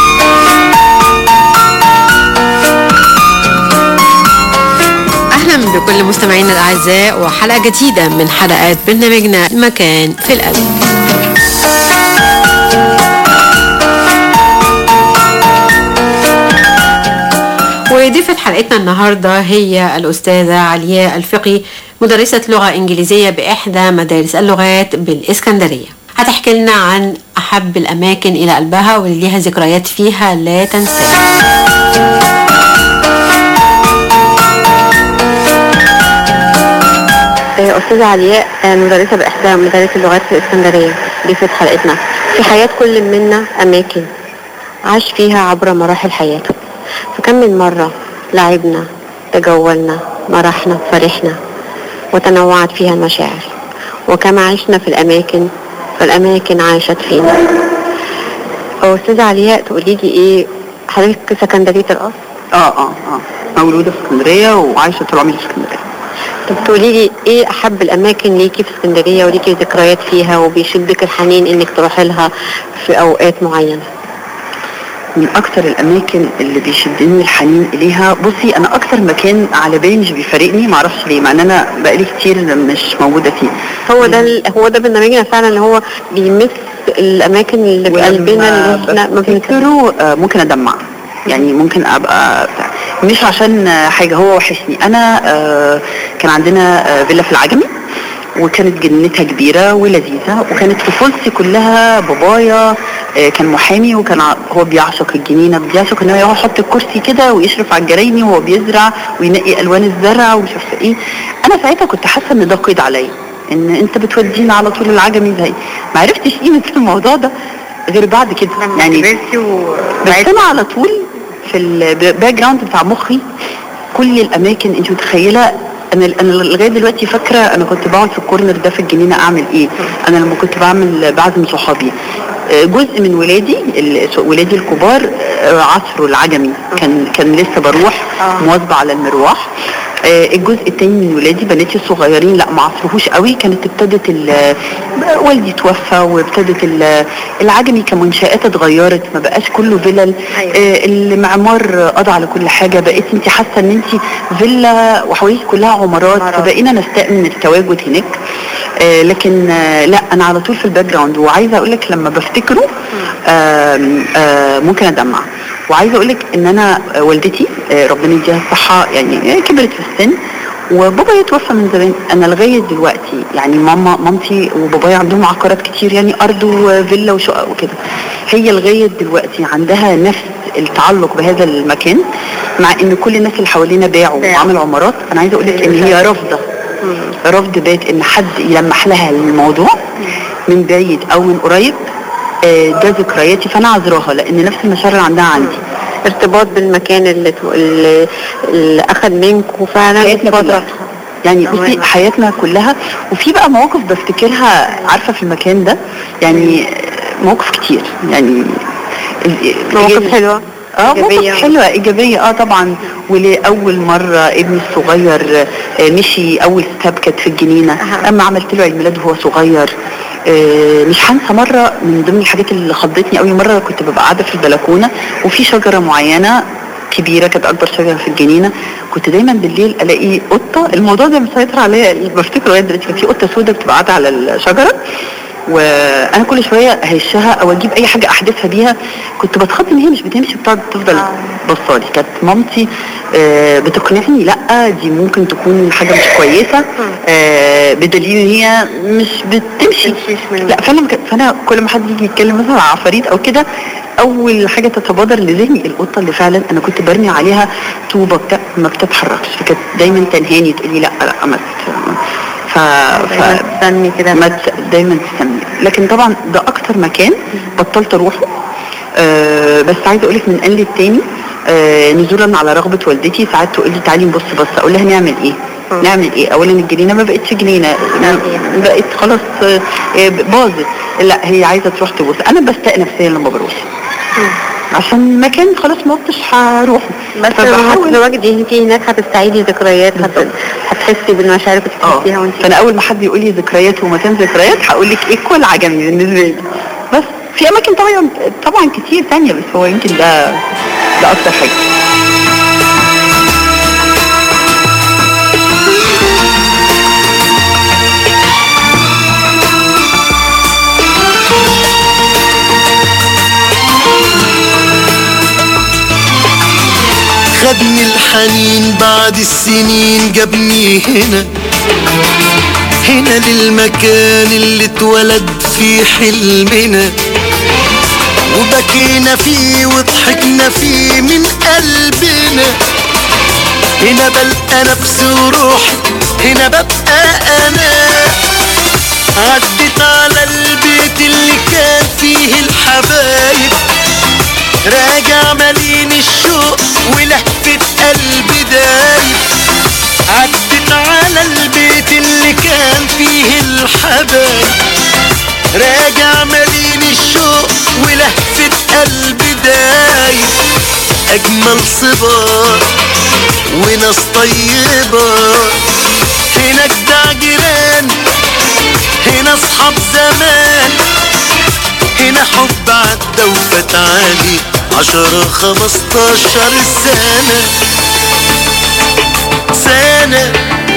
اهلا بكل مستمعينا الاعزاء وحلقه جديده من حلقات برنامجنا مكان في القلب وضيفة حلقتنا النهاردة هي الأستاذة علياء الفقي مدرسة لغة إنجليزية بإحدى مدارس اللغات بالإسكندرية هتحكي لنا عن أحب الأماكن إلى قلبها واللي ليها ذكريات فيها لا تنساها أستاذة علياء مدرسة بإحدى مدارس اللغات في الإسكندرية ضيفة حلقتنا في حياة كل منا أماكن عاش فيها عبر مراحل حياته فكم من مرة لعبنا تجولنا مرحنا فرحنا وتنوعت فيها المشاعر وكما عشنا في الأماكن فالأماكن عاشت فينا أستاذة علياء تقولي لي إيه حضرتك سكندرية الأصل؟ اه اه اه مولودة في اسكندرية وعايشة طول عمري في اسكندرية طب تقولي لي ايه احب الاماكن ليكي في اسكندريه وليكي ذكريات فيها وبيشدك الحنين انك تروحي لها في اوقات معينه من اكتر الاماكن اللي بيشدني الحنين اليها بصي انا اكتر مكان على بالي مش بيفارقني معرفش ليه مع ان انا بقالي كتير مش موجوده فيه هو ده ال- هو ده برنامجنا فعلا اللي هو بيمس الاماكن اللي في قلبنا اللي احنا ما بفتكره آه، ممكن ادمع يعني ممكن ابقى مش عشان آه، حاجه هو وحشني انا آه، كان عندنا آه، فيلا في العجمي وكانت جنتها كبيره ولذيذه وكانت طفولتي كلها بابايا آه، كان محامي وكان ع- هو بيعشق الجنينه بيعشق ان هو يقعد يحط الكرسي كده ويشرف على الجرايني وهو بيزرع وينقي الوان الزرع ومش عارفه ايه انا ساعتها كنت حاسه ان ده قيد عليا ان انت بتودينا على طول العجمي زي ما عرفتش قيمه الموضوع ده غير بعد كده يعني بس انا على طول في الباك جراوند بتاع مخي كل الاماكن انت متخيله انا انا لغايه دلوقتي فاكره انا كنت بقعد في الكورنر ده في الجنينه اعمل ايه انا لما كنت بعمل بعزم صحابي آه، جزء من ولادي ال- ولادي الكبار آه، عصروا العجمي كان كان لسه بروح مواظبه على المروح آه، الجزء التاني من ولادي بناتي الصغيرين لا ما عصروهوش قوي كانت ابتدت ال- والدي توفى وابتدت ال- العجمي كمنشآت اتغيرت ما بقاش كله فيلل آه، المعمار قضى على كل حاجه بقيت انت حاسه ان انت فيلا وحواليك كلها عمارات فبقينا نستأمن التواجد هناك آه، لكن آه، لا انا على طول في الباك جراوند وعايزه اقول لك لما بفتكره آم، آه، ممكن ادمع وعايزه اقول لك ان انا آه، والدتي آه، ربنا يديها الصحه يعني آه، كبرت في السن وبابا يتوفى من زمان انا لغايه دلوقتي يعني ماما مامتي وبابايا عندهم عقارات كتير يعني ارض وفيلا وشقق وكده هي لغايه دلوقتي عندها نفس التعلق بهذا المكان مع ان كل الناس اللي حوالينا باعوا وعملوا عمارات انا عايزه اقول لك ان هي رافضه رفض بات ان حد يلمح لها الموضوع من بعيد او من قريب آه، ده ذكرياتي فانا عذراها لان نفس المشاعر اللي عندها عندي ارتباط بالمكان اللي اللي, اللي اخذ منكم فعلا حياتنا كلها يعني بصي حياتنا كلها وفي بقى مواقف بفتكرها عارفه في المكان ده يعني مواقف كتير يعني مواقف حلوة؟ اه إيجابية. مواقف حلوه ايجابيه اه طبعا ولاول مره ابني الصغير آه، مشي اول ستاب كانت في الجنينه اما عملت له عيد ميلاد وهو صغير آه، مش هنسى مره من ضمن الحاجات اللي خضتني قوي مره كنت ببقى قاعده في البلكونه وفي شجره معينه كبيره كانت اكبر شجره في الجنينه كنت دايما بالليل الاقي قطه الموضوع ده مسيطر عليا بفتكره لغايه دلوقتي كان في قطه سوداء بتبقى قاعده على الشجره وانا كل شويه اهشها او اجيب اي حاجه احدثها بيها كنت بتخض ان هي مش بتمشي بتقعد تفضل بصالي كانت مامتي آه، بتقنعني لا دي ممكن تكون حاجه مش كويسه آه، بدليل ان هي مش بتمشي لا فانا فانا كل ما حد يجي يتكلم مثلا على عفاريت او كده اول حاجه تتبادر لذهني القطه اللي فعلا انا كنت برمي عليها طوبه بتاع ما بتتحركش فكانت دايما تنهاني تقولي لا لا ما ت- ف ف تستني كده ما ت- دايما تستني لكن طبعا ده اكتر مكان بطلت اروحه آه بس عايزه اقول لك من قال للتاني آه نزولا على رغبه والدتي ساعات تقول لي تعالي نبص بص اقول لها نعمل ايه نعمل ايه اولا الجنينه ما بقتش جنينه بقت خلاص آه، آه، باظت لا هي عايزه تروح تبص انا بستاء نفسيا لما بروح عشان مكان خلاص ما عدتش هروح بس لما هتتواجدي انت هناك هتستعيدي ذكريات هت- هتحسي بالمشاعر اللي كنت بتحسيها وانت فانا اول ما حد يقول لي ذكريات ومكان ذكريات هقول لك ايه كل عجمي بالنسبه لي بس في اماكن طبعا طبعا كتير تانية بس هو يمكن ده ده اكتر حاجه خدني الحنين بعد السنين جابني هنا هنا للمكان اللي اتولد فيه حلمنا وبكينا فيه وضحكنا فيه من قلبنا هنا بلقى نفسي وروحي هنا ببقى انا عدت على البيت اللي كان فيه الحبايب راجع مليان الشوق ولهفة قلبي دايب عدت على البيت اللي كان فيه الحبايب الحبايب راجع مليان الشوق ولهفة قلبي دايب أجمل صبار وناس طيبة هنا جدع جيران هنا أصحاب زمان هنا حب عدى وفات علي عشرة خمستاشر سنة سنة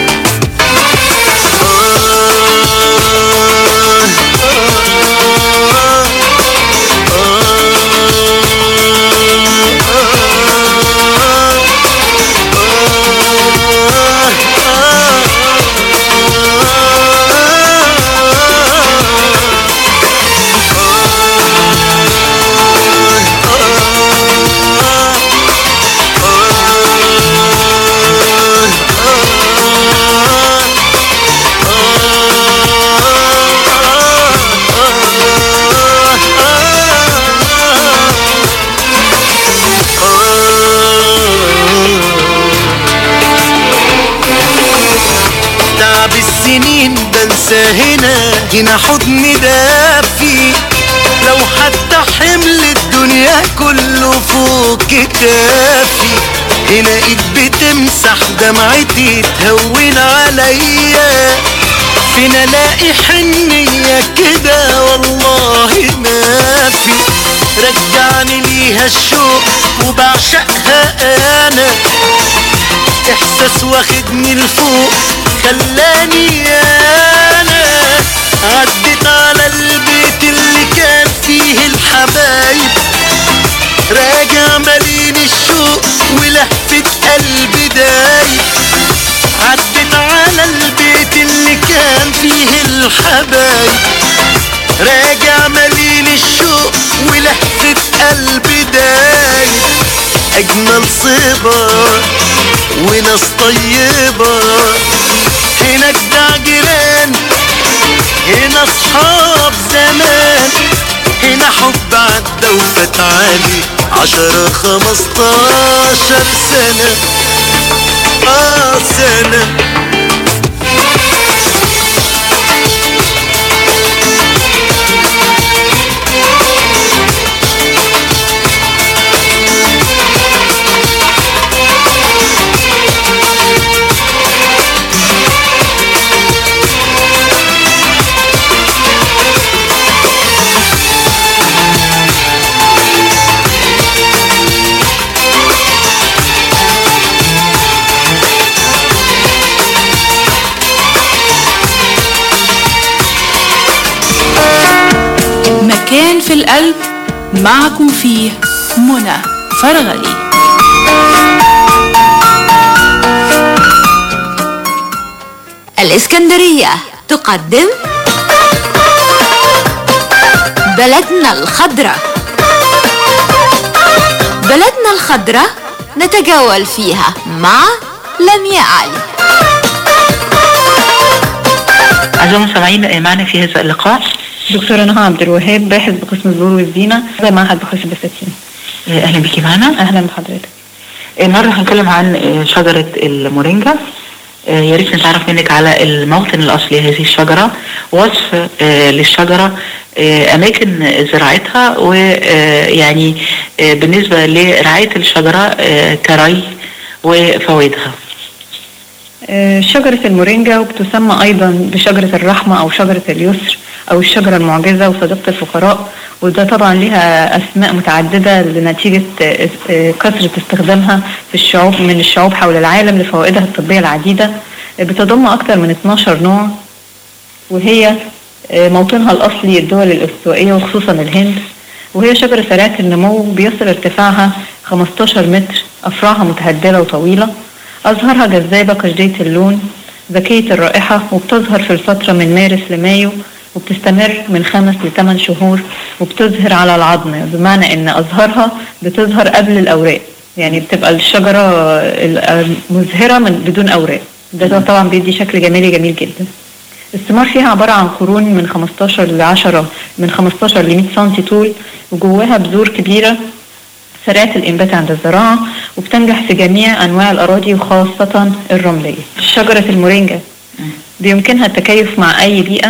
تعب السنين بنسى هنا هنا حضن دافي لو حتى حمل الدنيا كله فوق كتافي هنا ايد بتمسح دمعتي تهون عليا فين الاقي حنية كده والله ما في رجعني ليها الشوق وبعشقها انا احساس واخدني لفوق خلاني انا عديت على البيت اللي كان فيه الحبايب راجع مليان الشوق ولهفة قلبي دايب عديت على البيت اللي كان فيه الحبايب راجع مليان الشوق ولهفة قلبي دايب أجمل صبار وناس طيبة هنا جدع جيران هنا أصحاب زمان هنا حب عدى وفات علي عشرة خمستاشر سنة آه سنة مكان في القلب معكم فيه منى فرغلي الإسكندرية تقدم بلدنا الخضرة بلدنا الخضرة نتجول فيها مع لمياء علي أعزائي المستمعين معنا في هذا اللقاء دكتورة نهى عبد الوهاب باحث بقسم الزهور والزينة زي معهد بحوث البساتين أهلا بيكي معنا أهلا بحضرتك النهارده هنتكلم عن آه، شجرة المورينجا آه، يا ريت نتعرف منك على الموطن الأصلي لهذه الشجرة وصف آه، للشجرة آه، أماكن زراعتها ويعني بالنسبة لرعاية الشجرة آه، كري وفوائدها آه، شجرة المورينجا وبتسمى أيضا بشجرة الرحمة أو شجرة اليسر أو الشجرة المعجزة وصديقة الفقراء وده طبعا لها أسماء متعددة لنتيجة آه، آه، كثرة استخدامها في الشعوب من الشعوب حول العالم لفوائدها الطبية العديدة آه، بتضم أكثر من 12 نوع وهي آه، موطنها الأصلي الدول الاستوائية وخصوصا الهند وهي شجرة سريعة النمو بيصل ارتفاعها 15 متر أفراعها متهدلة وطويلة أزهارها جذابة كشدية اللون ذكية الرائحة وبتظهر في الفترة من مارس لمايو وبتستمر من خمس لثمان شهور وبتظهر على العظم بمعنى ان ازهارها بتظهر قبل الاوراق يعني بتبقى الشجرة ال- مزهرة من بدون اوراق ده طبعا بيدي شكل جمالي جميل جدا الثمار فيها عبارة عن قرون من 15 ل 10 من 15 ل 100 سم طول وجواها بذور كبيرة سريعة الإنبات عند الزراعة وبتنجح في جميع أنواع الأراضي وخاصة الرملية شجرة المورينجا بيمكنها التكيف مع أي بيئة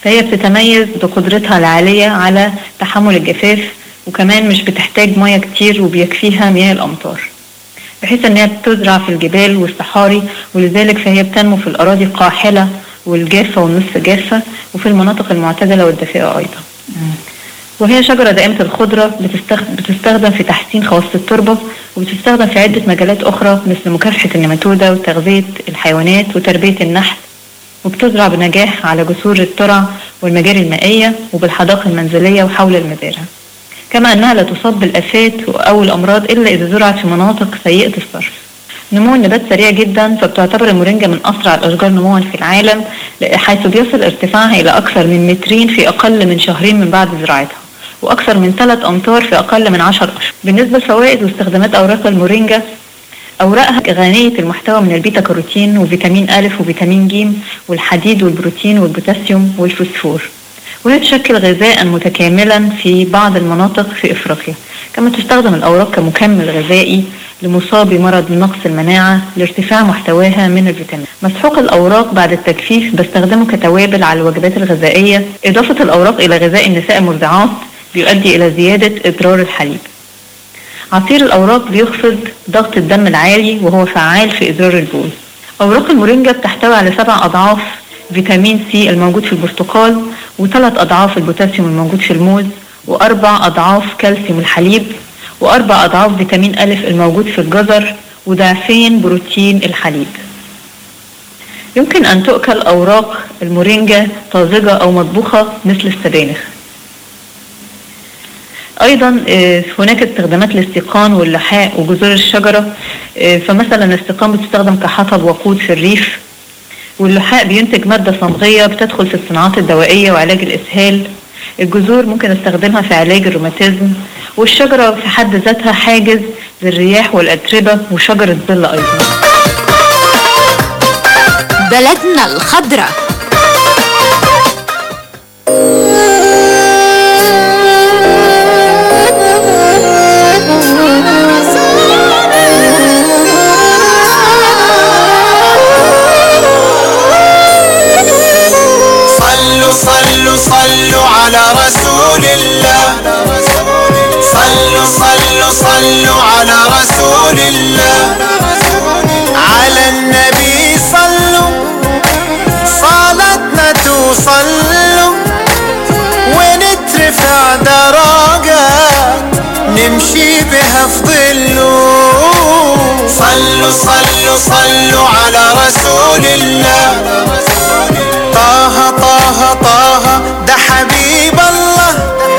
فهي بتتميز بقدرتها العالية على تحمل الجفاف وكمان مش بتحتاج مياه كتير وبيكفيها مياه الأمطار بحيث انها بتزرع في الجبال والصحاري ولذلك فهي بتنمو في الأراضي القاحلة والجافة والنصف جافة وفي المناطق المعتدلة والدافئة أيضا وهي شجرة دائمة الخضرة بتستخدم, بتستخدم في تحسين خواص التربة وبتستخدم في عدة مجالات أخرى مثل مكافحة النماتودة وتغذية الحيوانات وتربية النحل وبتزرع بنجاح على جسور الترع والمجاري المائية وبالحدائق المنزلية وحول المزارع كما أنها لا تصاب بالآفات أو الأمراض إلا إذا زرعت في مناطق سيئة الصرف نمو النبات سريع جدا فبتعتبر المورينجا من أسرع الأشجار نموا في العالم حيث بيصل ارتفاعها إلى أكثر من مترين في أقل من شهرين من بعد زراعتها وأكثر من ثلاث أمتار في أقل من عشر أشهر بالنسبة لفوائد واستخدامات أوراق المورينجا أوراقها غنية المحتوى من البيتا كاروتين وفيتامين أ وفيتامين ج والحديد والبروتين والبوتاسيوم والفوسفور وهي تشكل غذاء متكاملا في بعض المناطق في افريقيا كما تستخدم الاوراق كمكمل غذائي لمصابي مرض نقص المناعة لارتفاع محتواها من الفيتامين مسحوق الأوراق بعد التجفيف بستخدمه كتوابل على الوجبات الغذائية إضافة الأوراق إلى غذاء النساء المرضعات بيؤدي إلى زيادة إضرار الحليب عصير الأوراق بيخفض ضغط الدم العالي وهو فعال في إضرار البول أوراق المورينجا بتحتوي على سبع أضعاف فيتامين سي الموجود في البرتقال وثلاث أضعاف البوتاسيوم الموجود في الموز وأربع أضعاف كالسيوم الحليب وأربع أضعاف فيتامين أ الموجود في الجزر وضعفين بروتين الحليب يمكن أن تؤكل أوراق المورينجا طازجة أو مطبوخة مثل السبانخ أيضا هناك استخدامات الاستيقان واللحاء وجذور الشجرة فمثلا الاستيقان بتستخدم كحطب وقود في الريف واللحاء بينتج مادة صمغية بتدخل في الصناعات الدوائية وعلاج الإسهال الجذور ممكن استخدمها في علاج الروماتيزم والشجرة في حد ذاتها حاجز للرياح والأتربة وشجرة ظل أيضا بلدنا الخضرة صلوا صلوا صلوا على رسول الله صلوا صلوا صلوا على رسول الله على النبي صلوا صلاتنا توصلوا ونترفع درجات نمشي بها في ظله صلوا صلوا صلوا على رسول الله طه طه طه ده حبيب الله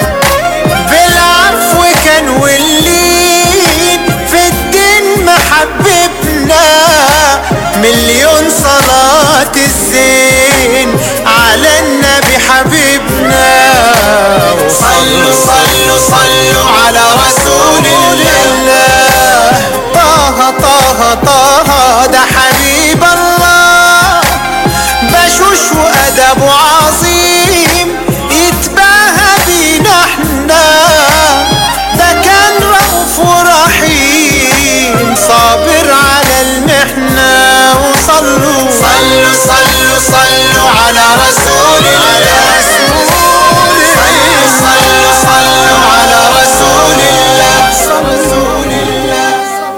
بالعفو كان واللين في الدين محببنا مليون صلاة الزين على النبي حبيبنا صلوا صلوا صلوا على رسول الله طه طه طه ده حبيب الله بشوش وأدب عظيم يتباهى بينا احنا ده كان رؤوف ورحيم صابر على المحنة وصلوا صلوا صلوا صلوا على رسول الله صلوا صلوا صلوا على رسول الله رسول الله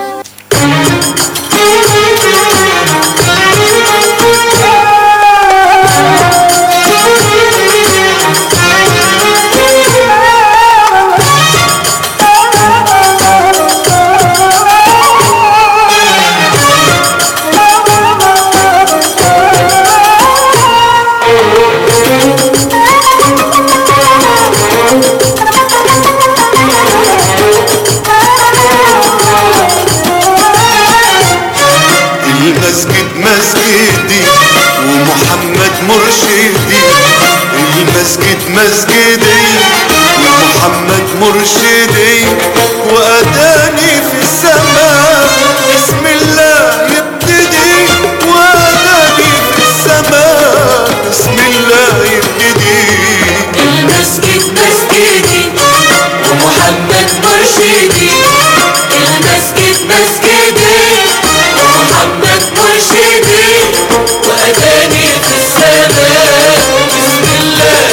المسجد مسجدي ومحمد مرشدي المسجد مسجدي ومحمد مرشدي وأداني في السماء بسم الله يبتدي وأداني في السماء بسم الله يبتدي المسجد مسجدي ومحمد مرشدي المسجد مسجدي ومحمد مرشدي وأداني في السماء بسم الله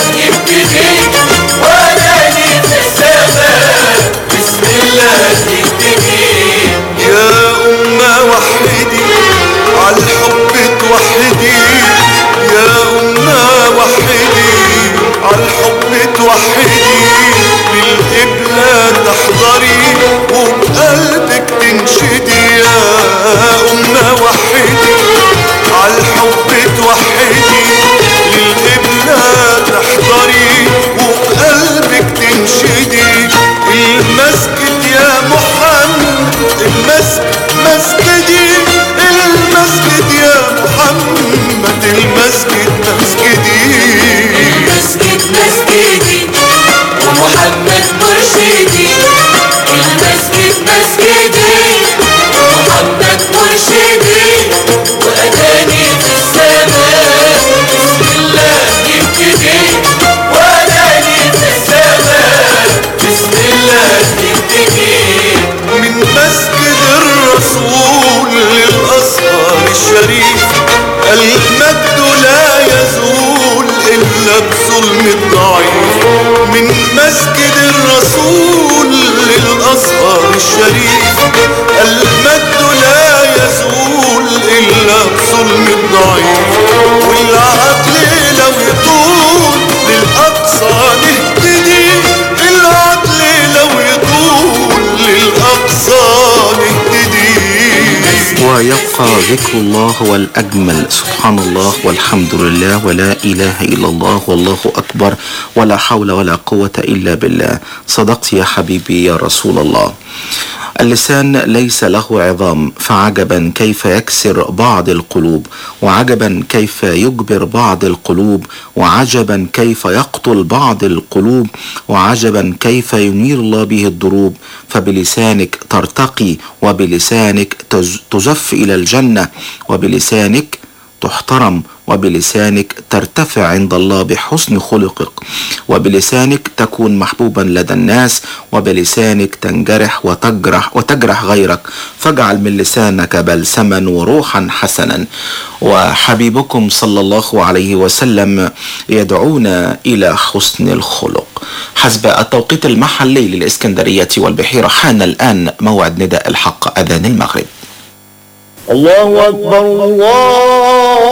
وذكر الله هو الأجمل سبحان الله والحمد لله ولا إله إلا الله والله أكبر ولا حول ولا قوة إلا بالله صدقت يا حبيبي يا رسول الله اللسان ليس له عظام فعجبا كيف يكسر بعض القلوب وعجبا كيف يجبر بعض القلوب وعجبا كيف يقتل بعض القلوب وعجبا كيف ينير الله به الدروب فبلسانك ترتقي وبلسانك تز- تزف إلى الجنة وبلسانك تحترم وبلسانك ترتفع عند الله بحسن خلقك وبلسانك تكون محبوبا لدى الناس وبلسانك تنجرح وتجرح وتجرح غيرك فاجعل من لسانك بلسما وروحا حسنا وحبيبكم صلى الله عليه وسلم يدعونا الى حسن الخلق حسب التوقيت المحلي للاسكندريه والبحيره حان الان موعد نداء الحق اذان المغرب الله أكبر الله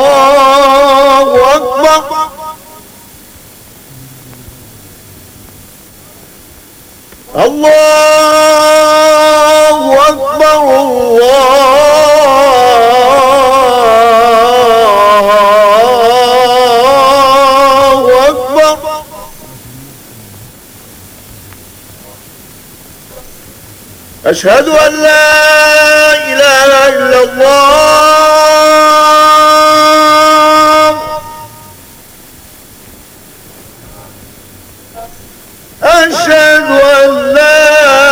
أكبر الله أكبر الله أكبر أشهد أن لا إله إلا الله أشهد أن لا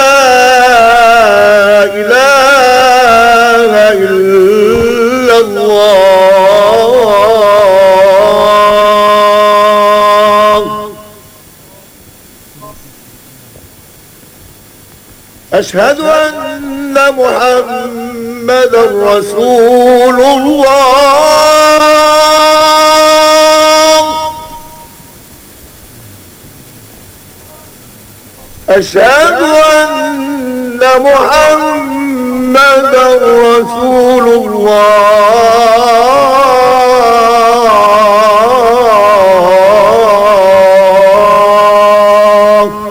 إله إلا الله أشهد أن محمدا رسول الله أشهد أن محمدا رسول الله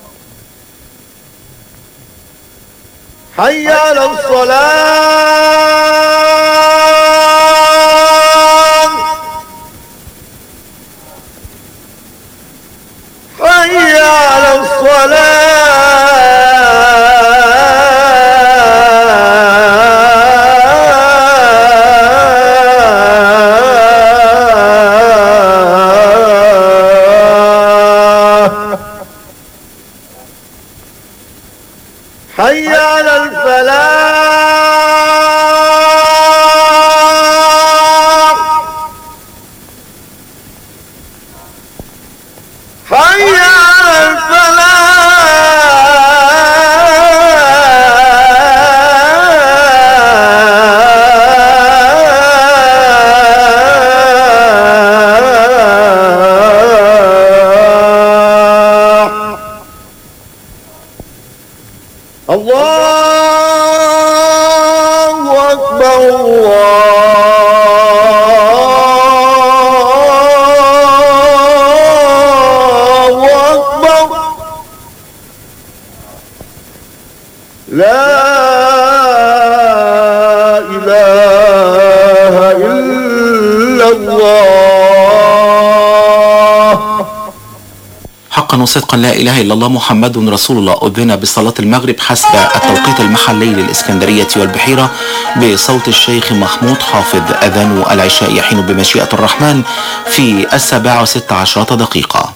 حي على الصلاة حي على الصلاة حي على الفلاح حي على الفلاح الله أكبر الله أكبر لا إله إلا الله حقا وصدقا لا اله الا الله محمد رسول الله اذن بصلاه المغرب حسب التوقيت المحلي للاسكندريه والبحيره بصوت الشيخ محمود حافظ اذان العشاء يحين بمشيئه الرحمن في السابعه وست عشرة دقيقه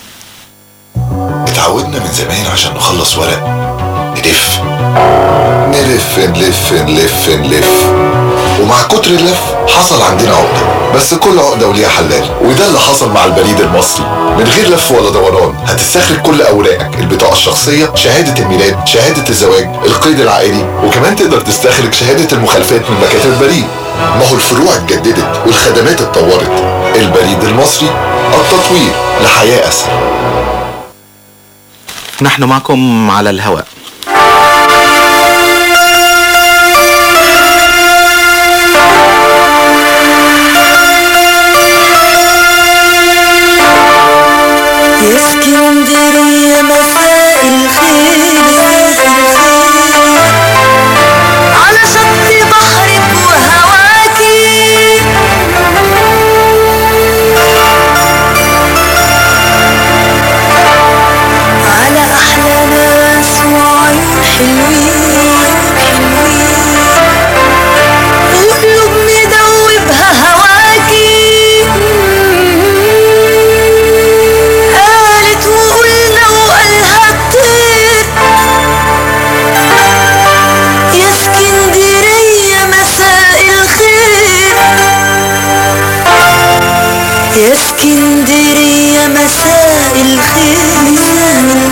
اتعودنا من زمان عشان نخلص ورق نلف نلف نلف نلف نلف ومع كتر اللف حصل عندنا عقدة بس كل عقدة وليها حلال وده اللي حصل مع البريد المصري من غير لف ولا دوران هتستخرج كل أوراقك البطاقة الشخصية شهادة الميلاد شهادة الزواج القيد العائلي وكمان تقدر تستخرج شهادة المخالفات من مكاتب البريد ما هو الفروع اتجددت والخدمات اتطورت البريد المصري التطوير لحياة أسهل نحن معكم على الهواء يا اسكندرية مساء الخير على شط بحرك وهواك اسكندرية مساء الخير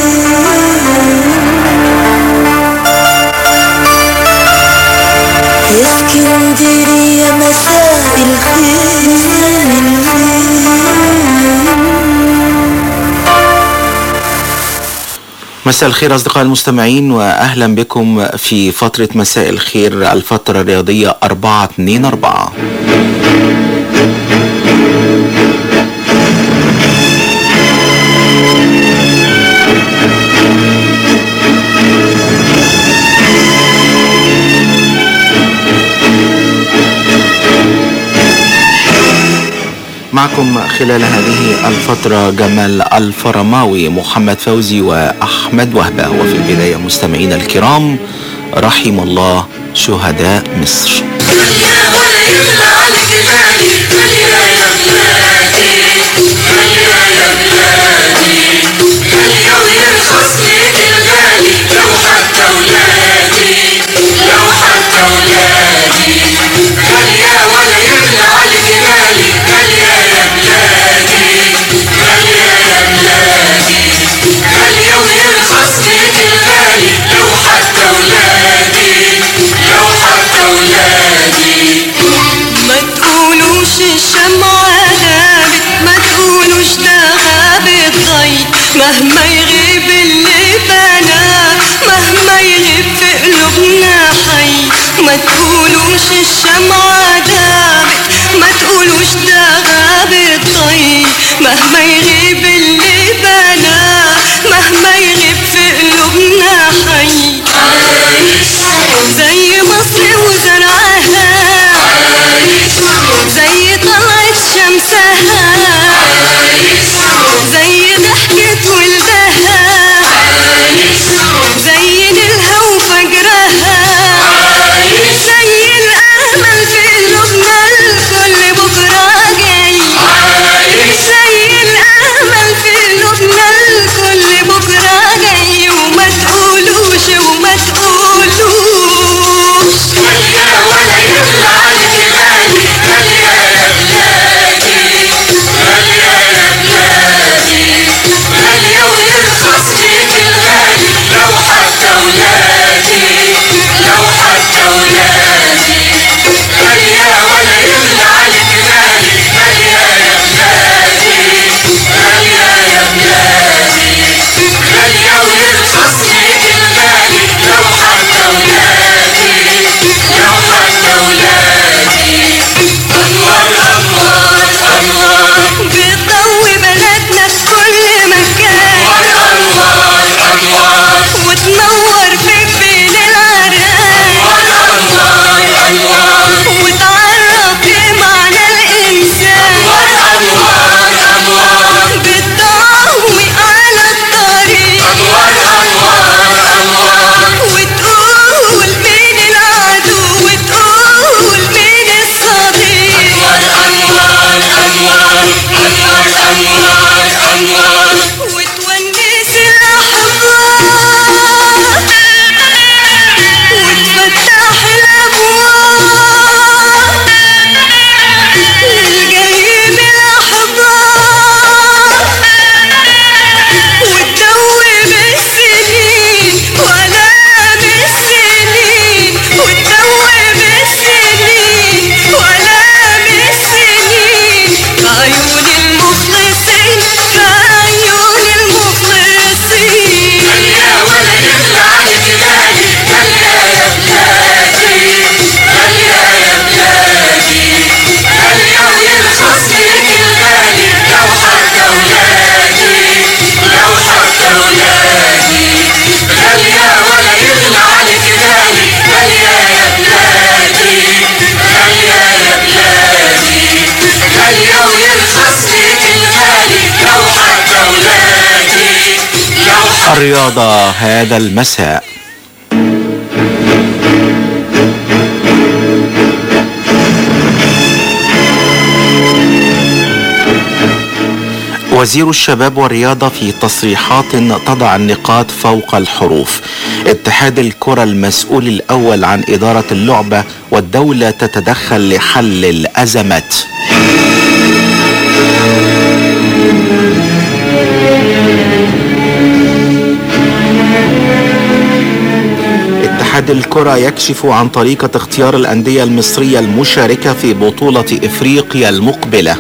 يا اسكندرية مساء مساء الخير أصدقائي المستمعين وأهلا بكم في فترة مساء الخير الفترة الرياضية 424 معكم خلال هذه الفترة جمال الفرماوي محمد فوزي وأحمد وهبة وفي البداية مستمعينا الكرام رحم الله شهداء مصر ما تقولوش الشمعة غابت ما تقولوش ده غاب الضي مهما يغيب اللي بنا مهما يغيب في قلوبنا حي ما تقولوش الشمعة غابت ما تقولوش ده غاب الضي مهما يغيب اللي بنا مهما يغيب في قلوبنا حي زي مصر وزرعها زي طلعت شمسها زي ضحكة ولدها زي نيلها وفجرها زي الأمل في قلوبنا الكل بكرة جاي زي الأمل في قلوبنا الكل بكرة جاي وما تقولوش وما تقولوش بتضوي بلدنا في كل مكان وتنور في بين العران وتعرف بمعنى الإنسان بتضوي على الطريق وتقول مين العدو وتقول مين الصديق وتونس الأحباب وتفتح الأبواب للجاي بالأحباب وتدوب السنين ولا بالسنين وتدوب السنين ولا بالسنين بعيون المخلصين بعيون المخلصين يا ولا يغلى عليك غالي غالية يا بلادي غالية يا بلادي غالية ويرخص لك الغالي لو حتى ولادي لو حتى ولادي غالية ولا يغلى عليك غالي غالية يا بلادي غالية يا بلادي غالية ويرخص لك الغالي لو حتى ولادي لو الرياضة هذا المساء وزير الشباب والرياضة في تصريحات تضع النقاط فوق الحروف اتحاد الكرة المسؤول الأول عن إدارة اللعبة والدولة تتدخل لحل الأزمات اتحاد الكرة يكشف عن طريقة اختيار الأندية المصرية المشاركة في بطولة إفريقيا المقبلة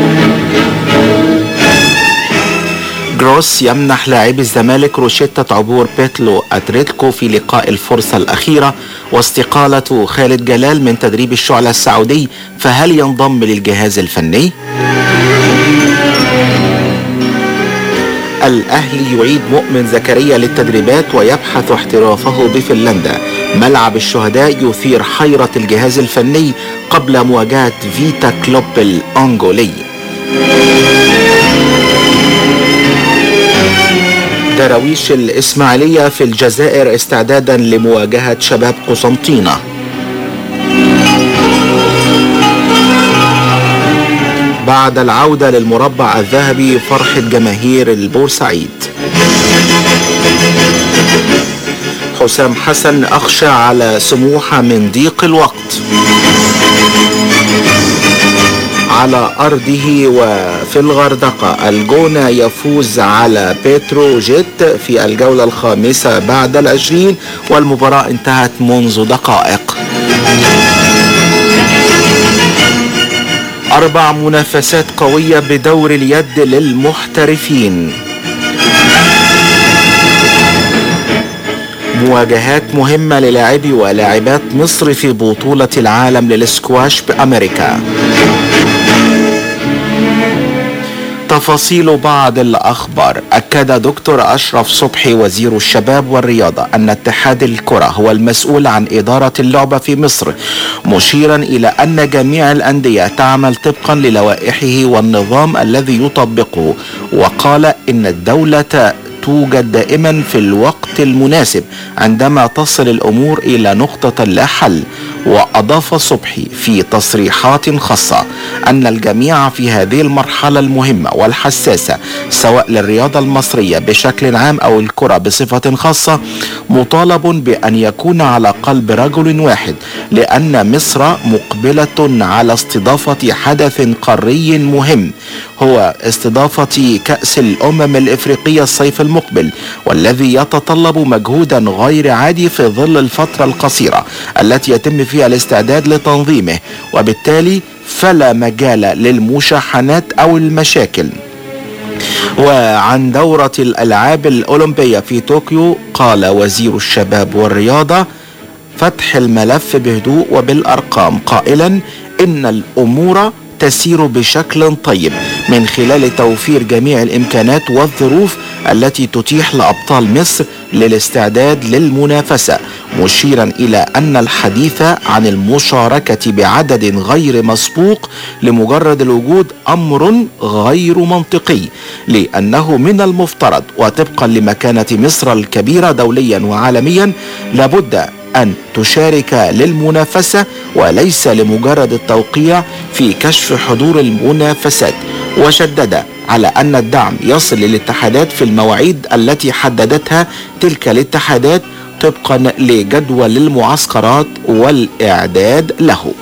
جروس يمنح لاعبي الزمالك روشتة عبور بيتلو أتلتيكو في لقاء الفرصة الأخيرة واستقالة خالد جلال من تدريب الشعلة السعودي فهل ينضم للجهاز الفني؟ الأهلي يعيد مؤمن زكريا للتدريبات ويبحث احترافه بفنلندا ملعب الشهداء يثير حيرة الجهاز الفني قبل مواجهة فيتا كلوب الأنغولي دراويش الإسماعيلية في الجزائر استعدادا لمواجهة شباب قسنطينة بعد العودة للمربع الذهبي فرحة جماهير البورسعيد حسام حسن أخشى على سموحة من ضيق الوقت على أرضه وفي الغردقة الجونة يفوز على بتروجيت في الجولة الخامسة بعد العشرين والمباراة انتهت منذ دقائق أربع منافسات قوية بدور اليد للمحترفين مواجهات مهمة للاعبي ولاعبات مصر في بطولة العالم للسكواش بأمريكا تفاصيل بعض الأخبار أكد دكتور أشرف صبحي وزير الشباب والرياضة أن اتحاد الكرة هو المسؤول عن إدارة اللعبة في مصر مشيرا إلى أن جميع الأندية تعمل طبقا للوائحه والنظام الذي يطبقه وقال إن الدولة توجد دائما في الوقت المناسب عندما تصل الامور الى نقطه لا حل واضاف صبحي في تصريحات خاصه ان الجميع في هذه المرحله المهمه والحساسه سواء للرياضه المصريه بشكل عام او الكره بصفه خاصه مطالب بان يكون على قلب رجل واحد لان مصر مقبله على استضافه حدث قاري مهم هو استضافه كاس الامم الافريقيه الصيف المقبل والذي يتطلب مجهودا غير عادي في ظل الفتره القصيره التي يتم فيها الاستعداد لتنظيمه وبالتالي فلا مجال للمشاحنات او المشاكل وعن دورة الألعاب الأولمبية في طوكيو قال وزير الشباب والرياضة فتح الملف بهدوء وبالأرقام قائلا إن الأمور تسير بشكل طيب من خلال توفير جميع الامكانات والظروف التي تتيح لابطال مصر للاستعداد للمنافسه مشيرا الى ان الحديث عن المشاركه بعدد غير مسبوق لمجرد الوجود امر غير منطقي لانه من المفترض وطبقا لمكانه مصر الكبيره دوليا وعالميا لابد أن تشارك للمنافسة وليس لمجرد التوقيع في كشف حضور المنافسات وشدد على أن الدعم يصل للاتحادات في المواعيد التي حددتها تلك الاتحادات طبقا لجدول المعسكرات والإعداد له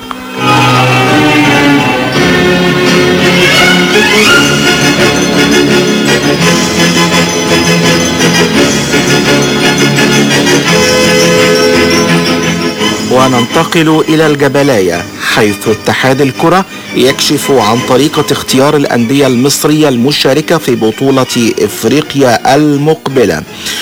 وننتقل إلى الجبلاية حيث اتحاد الكرة يكشف عن طريقة اختيار الأندية المصرية المشاركة في بطولة إفريقيا المقبلة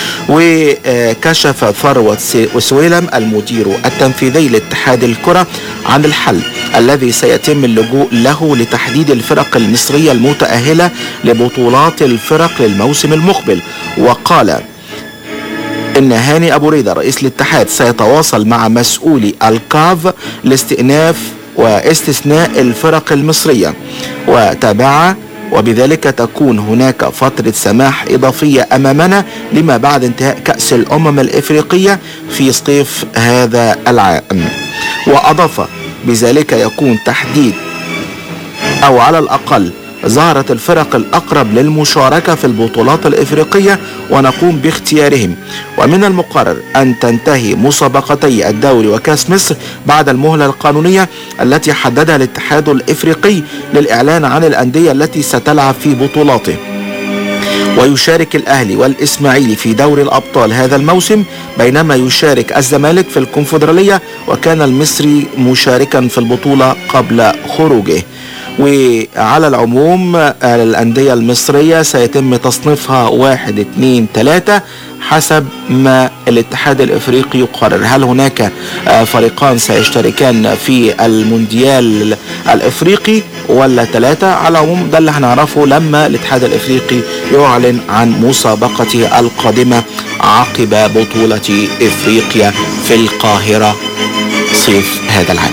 وكشف ثروت سويلم المدير التنفيذي لاتحاد الكرة عن الحل الذي سيتم اللجوء له لتحديد الفرق المصرية المتأهلة لبطولات الفرق للموسم المقبل وقال ان هاني ابو ريده رئيس الاتحاد سيتواصل مع مسؤولي الكاف لاستئناف واستثناء الفرق المصريه وتابع وبذلك تكون هناك فترة سماح إضافية أمامنا لما بعد انتهاء كأس الأمم الإفريقية في صيف هذا العام وأضاف بذلك يكون تحديد أو على الأقل ظهرت الفرق الأقرب للمشاركة في البطولات الإفريقية ونقوم باختيارهم ومن المقرر أن تنتهي مسابقتي الدوري وكاس مصر بعد المهلة القانونية التي حددها الاتحاد الإفريقي للإعلان عن الأندية التي ستلعب في بطولاته ويشارك الأهلي والإسماعيلي في دوري الأبطال هذا الموسم بينما يشارك الزمالك في الكونفدرالية وكان المصري مشاركا في البطولة قبل خروجه وعلى العموم آه، الأندية المصرية سيتم تصنيفها واحد اتنين تلاتة حسب ما الاتحاد الافريقي يقرر هل هناك آه، فريقان سيشتركان في المونديال الافريقي ولا ثلاثة على العموم ده اللي هنعرفه لما الاتحاد الافريقي يعلن عن مسابقته القادمة عقب بطولة افريقيا في القاهرة صيف هذا العام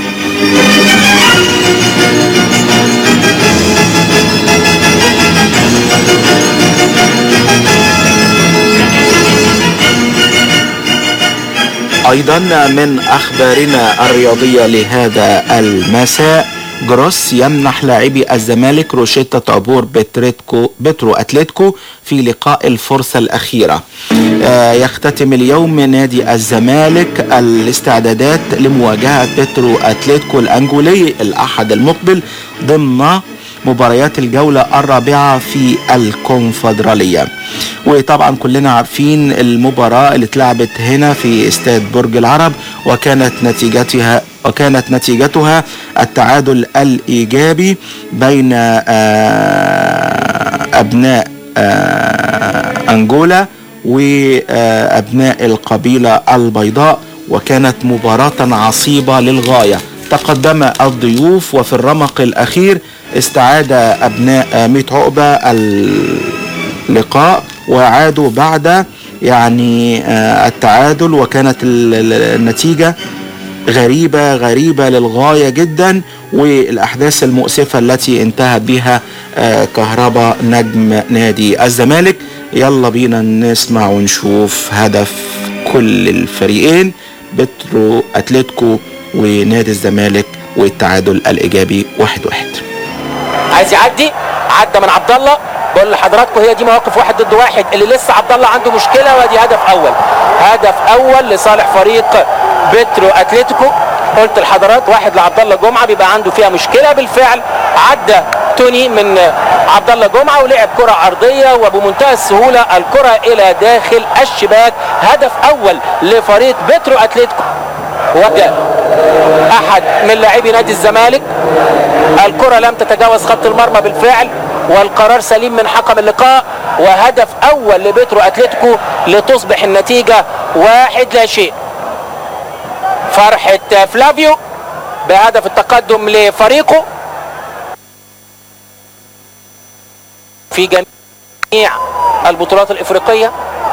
ايضا من اخبارنا الرياضيه لهذا المساء جروس يمنح لاعبي الزمالك روشتة عبور بتريتكو بترو اتلتيكو في لقاء الفرصة الأخيرة آه، يختتم اليوم نادي الزمالك الاستعدادات لمواجهة بترو اتلتيكو الأنجولي الأحد المقبل ضمن مباريات الجولة الرابعة في الكونفدرالية وطبعا كلنا عارفين المباراة اللي اتلعبت هنا في استاد برج العرب وكانت نتيجتها وكانت نتيجتها التعادل الإيجابي بين آه، أبناء آه، أنجولا وأبناء القبيلة البيضاء وكانت مباراة عصيبة للغاية تقدم الضيوف وفي الرمق الأخير استعاد أبناء ميت عقبة اللقاء وعادوا بعد يعني آه، التعادل وكانت ال- ال- النتيجة غريبة غريبة للغاية جدا والأحداث المؤسفة التي انتهى بها آه، كهربا نجم نادي الزمالك يلا بينا نسمع ونشوف هدف كل الفريقين بترو أتلتيكو ونادي الزمالك والتعادل الإيجابي واحد واحد عايز يعدي عدى من عبد الله بقول لحضراتكم هي دي مواقف واحد ضد واحد اللي لسه عبد الله عنده مشكله وادي هدف اول هدف اول لصالح فريق بترو اتلتيكو قلت لحضرات واحد لعبد الله جمعه بيبقى عنده فيها مشكله بالفعل عدى توني من عبد الله جمعه ولعب كره عرضيه وبمنتهى السهوله الكره الى داخل الشباك هدف اول لفريق بترو اتلتيكو وجه احد من لاعبي نادي الزمالك الكره لم تتجاوز خط المرمى بالفعل والقرار سليم من حكم اللقاء وهدف اول لبترو اتلتيكو لتصبح النتيجه واحد لا شيء فرحه فلافيو بهدف التقدم لفريقه في جميع البطولات الافريقيه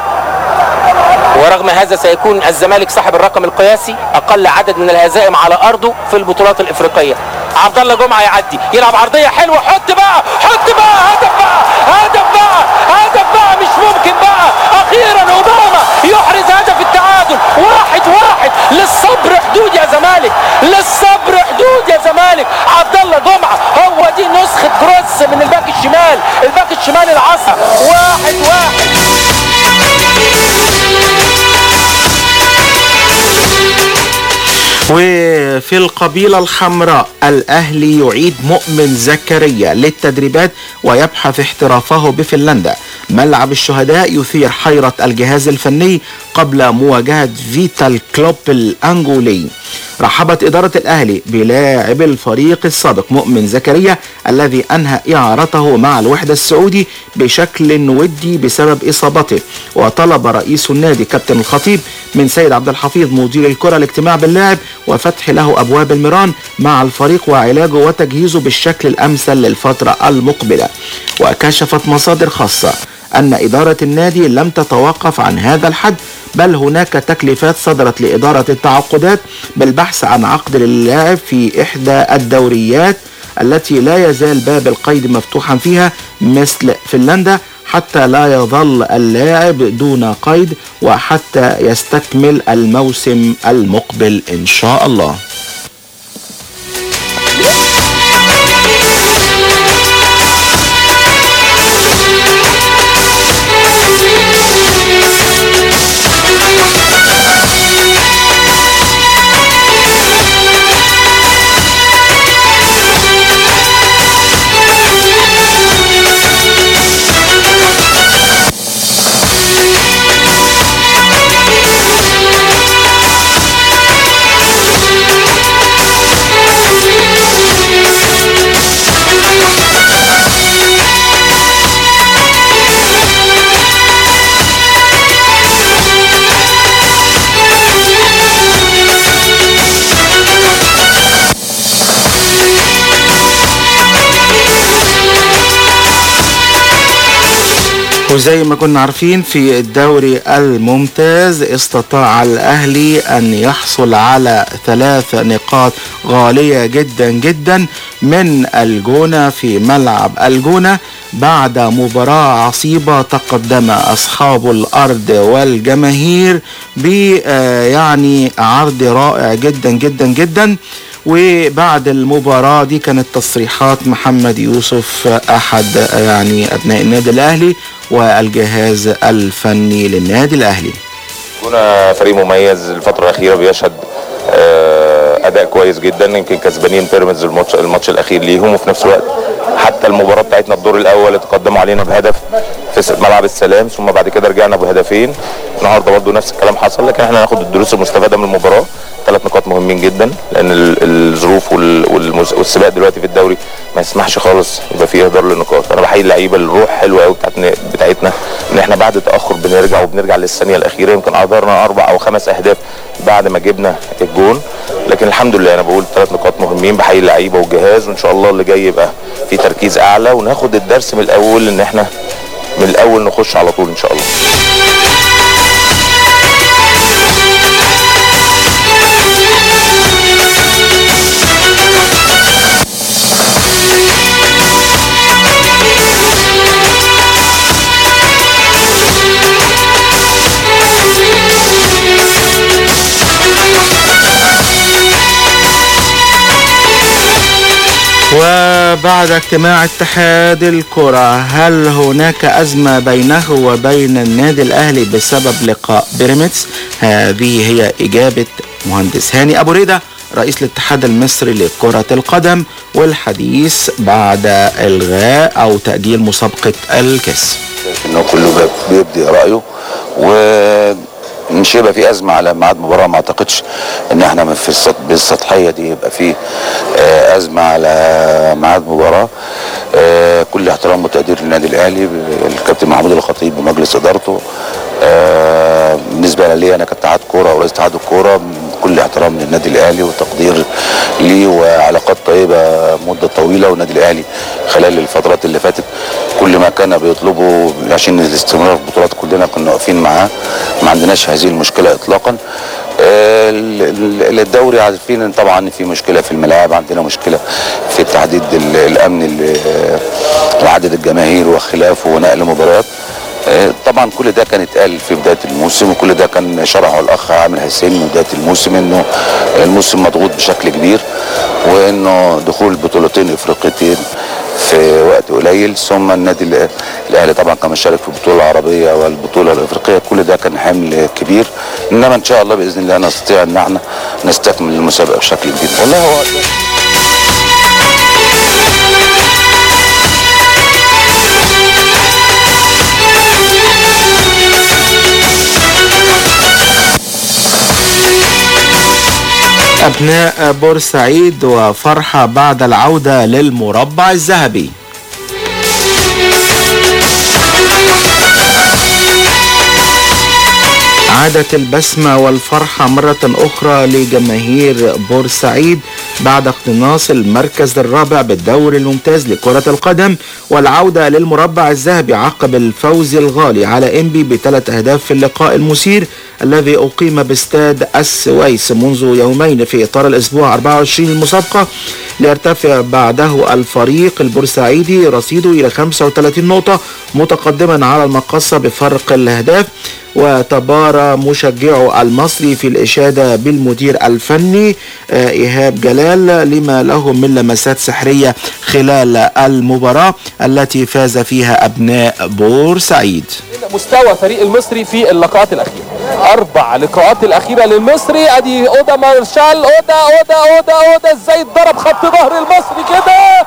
ورغم هذا سيكون الزمالك صاحب الرقم القياسي اقل عدد من الهزائم على ارضه في البطولات الافريقيه عبد الله جمعه يعدي يلعب عرضيه حلوه حط بقى حط بقى هدف بقى هدف بقى هدف بقى مش ممكن بقى اخيرا اوباما يحرز هدف التعادل واحد واحد للصبر حدود يا زمالك للصبر حدود يا زمالك عبد الله جمعه هو دي نسخه جروس من الباك الشمال الباك الشمال العصا واحد واحد وفي القبيلة الحمراء الأهلي يعيد مؤمن زكريا للتدريبات ويبحث احترافه بفنلندا ملعب الشهداء يثير حيرة الجهاز الفني قبل مواجهة فيتال كلوب الأنجولي رحبت إدارة الأهلي بلاعب الفريق السابق مؤمن زكريا الذي أنهى إعارته مع الوحدة السعودي بشكل ودي بسبب إصابته وطلب رئيس النادي كابتن الخطيب من سيد عبد الحفيظ مدير الكرة الاجتماع باللاعب وفتح له أبواب الميران مع الفريق وعلاجه وتجهيزه بالشكل الأمثل للفترة المقبلة وكشفت مصادر خاصة أن إدارة النادي لم تتوقف عن هذا الحد بل هناك تكليفات صدرت لإدارة التعاقدات بالبحث عن عقد للاعب في إحدى الدوريات التي لا يزال باب القيد مفتوحا فيها مثل فنلندا حتى لا يظل اللاعب دون قيد وحتى يستكمل الموسم المقبل إن شاء الله وزي ما كنا عارفين في الدوري الممتاز استطاع الأهلي أن يحصل على ثلاث نقاط غالية جدا جدا من الجونة في ملعب الجونة بعد مباراة عصيبة تقدم أصحاب الأرض والجماهير ب آه، يعني عرض رائع جدا جدا جدا وبعد المباراة دي كانت تصريحات محمد يوسف أحد يعني أبناء النادي الأهلي والجهاز الفني للنادي الأهلي كنا فريق مميز الفترة الأخيرة بيشهد آه، أداء كويس جدا يمكن كسبانين بيراميدز الماتش الماتش الأخير ليهم وفي نفس الوقت حتى المباراة بتاعتنا الدور الأول اتقدموا علينا بهدف في س- ملعب السلام ثم بعد كده رجعنا بهدفين النهارده برضه نفس الكلام حصل لكن احنا هناخد الدروس المستفادة من المباراة ثلاث نقاط مهمين جدا لأن ال- الظروف وال- والمس- والسباق دلوقتي في الدوري ما يسمحش خالص يبقى فيه اهدار للنقاط انا بحيي اللعيبه الروح حلوه قوي بتاعتنا بتاعتنا ان احنا بعد تاخر بنرجع وبنرجع للثانيه الاخيره يمكن اهدرنا اربع او خمس اهداف بعد ما جبنا الجون لكن الحمد لله انا بقول ثلاث نقاط مهمين بحيي اللعيبه والجهاز وان شاء الله اللي جاي يبقى في تركيز اعلى وناخد الدرس من الاول ان احنا من الاول نخش على طول ان شاء الله وبعد اجتماع اتحاد الكرة هل هناك أزمة بينه وبين النادي الأهلي بسبب لقاء بيراميدز هذه هي إجابة مهندس هاني أبو ريدة رئيس الاتحاد المصري لكرة القدم والحديث بعد إلغاء أو تأجيل مسابقة الكاس انه كله بيب- بيبدي رايه ومش هيبقى في ازمه على ميعاد مباراه ما اعتقدش ان احنا في السط... بالسطحيه دي يبقى في آه، ازمه على ميعاد مباراه آه، كل احترام وتقدير للنادي الاهلي الكابتن محمود الخطيب بمجلس ادارته آه، بالنسبه لي انا كاتحاد كوره ورئيس اتحاد الكوره كل احترام للنادي الاهلي وتقدير ليه وعلاقات طيبه مده طويله والنادي الاهلي خلال الفترات اللي فاتت كل ما كان بيطلبه عشان الاستمرار في البطولات كلنا كنا واقفين معاه ما عندناش هذه المشكله اطلاقا آه، ال- ال- الدوري عارفين ان طبعا في مشكله في الملاعب عندنا مشكله في تحديد ال- الامن ال- وعدد الجماهير وخلافه ونقل مباريات آه، طبعا كل ده كان اتقال في بدايه الموسم وكل ده كان شرحه الاخ عامر حسين من بدايه الموسم انه الموسم مضغوط بشكل كبير وانه دخول بطولتين افريقيتين في وقت قليل ثم النادي الأ- الاهلي طبعا كان مشارك في البطوله العربيه والبطوله الافريقيه كل ده كان حمل كبير انما ان شاء الله باذن الله نستطيع ان احنا نستكمل المسابقه بشكل كبير والله هو أبناء بورسعيد وفرحة بعد العودة للمربع الذهبي عادت البسمة والفرحة مرة أخرى لجماهير بورسعيد بعد اقتناص المركز الرابع بالدوري الممتاز لكرة القدم والعودة للمربع الذهبي عقب الفوز الغالي على إنبي بثلاث أهداف في اللقاء المثير الذي أقيم باستاد السويس منذ يومين في إطار الأسبوع 24 المسابقة ليرتفع بعده الفريق البورسعيدي رصيده إلى 35 نقطة متقدما على المقصة بفرق الأهداف وتبارى مشجعو المصري في الإشادة بالمدير الفني آه، إيهاب جلال لما له من لمسات سحرية خلال المباراة التي فاز فيها أبناء بورسعيد مستوى فريق المصري في اللقاءات الاخيره اربع لقاءات الاخيره للمصري ادي اودا مارشال اودا اودا اودا اودا ازاي اتضرب خط ظهر المصري كده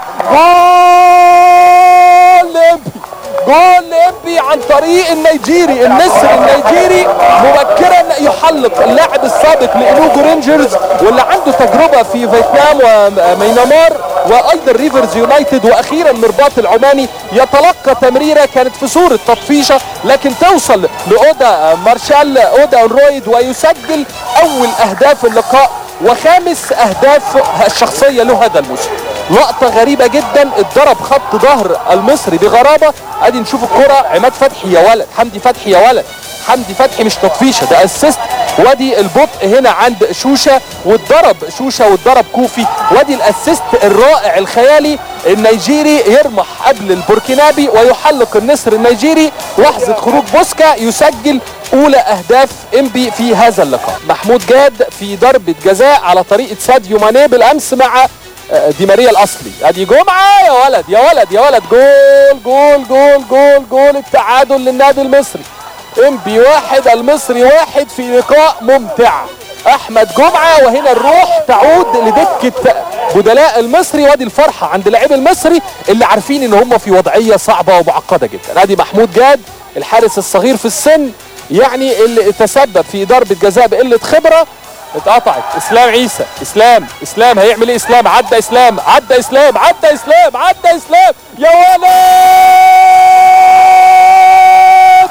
جول لمبي جول لمبي عن طريق النيجيري النسر النيجيري مبكرا يحلق اللاعب السابق لانوجو رينجرز واللي عنده تجربه في فيتنام ومينامار وايضا ريفرز يونايتد واخيرا مرباط العماني يتلقى تمريره كانت في صوره تطفيشه لكن توصل لاودا مارشال اودا رويد ويسجل اول اهداف اللقاء وخامس اهداف الشخصيه له هذا الموسم لقطه غريبه جدا اتضرب خط ظهر المصري بغرابه ادي نشوف الكره عماد فتحي يا ولد حمدي فتحي يا ولد حمدي فتحي مش تطفيشه ده اسيست وادي البطء هنا عند شوشه واتضرب شوشه واتضرب كوفي وادي الاسيست الرائع الخيالي النيجيري يرمح قبل البوركينابي ويحلق النسر النيجيري لحظه خروج بوسكا يسجل اولى اهداف انبي في هذا اللقاء محمود جاد في ضربه جزاء على طريقه ساديو ماني بالامس مع آه، دي ماريا الاصلي ادي جمعه يا ولد يا ولد يا ولد جول جول جول جول جول التعادل للنادي المصري انبي واحد المصري واحد في لقاء ممتع احمد جمعه وهنا الروح تعود لدكه بدلاء المصري وادي الفرحه عند اللاعب المصري اللي عارفين ان هم في وضعيه صعبه ومعقده جدا ادي محمود جاد الحارس الصغير في السن يعني اللي تسبب في ضربه جزاء بقله خبره اتقطعت اسلام عيسى اسلام اسلام هيعمل ايه اسلام عدى اسلام عدى اسلام عدى اسلام عدى اسلام يا ولد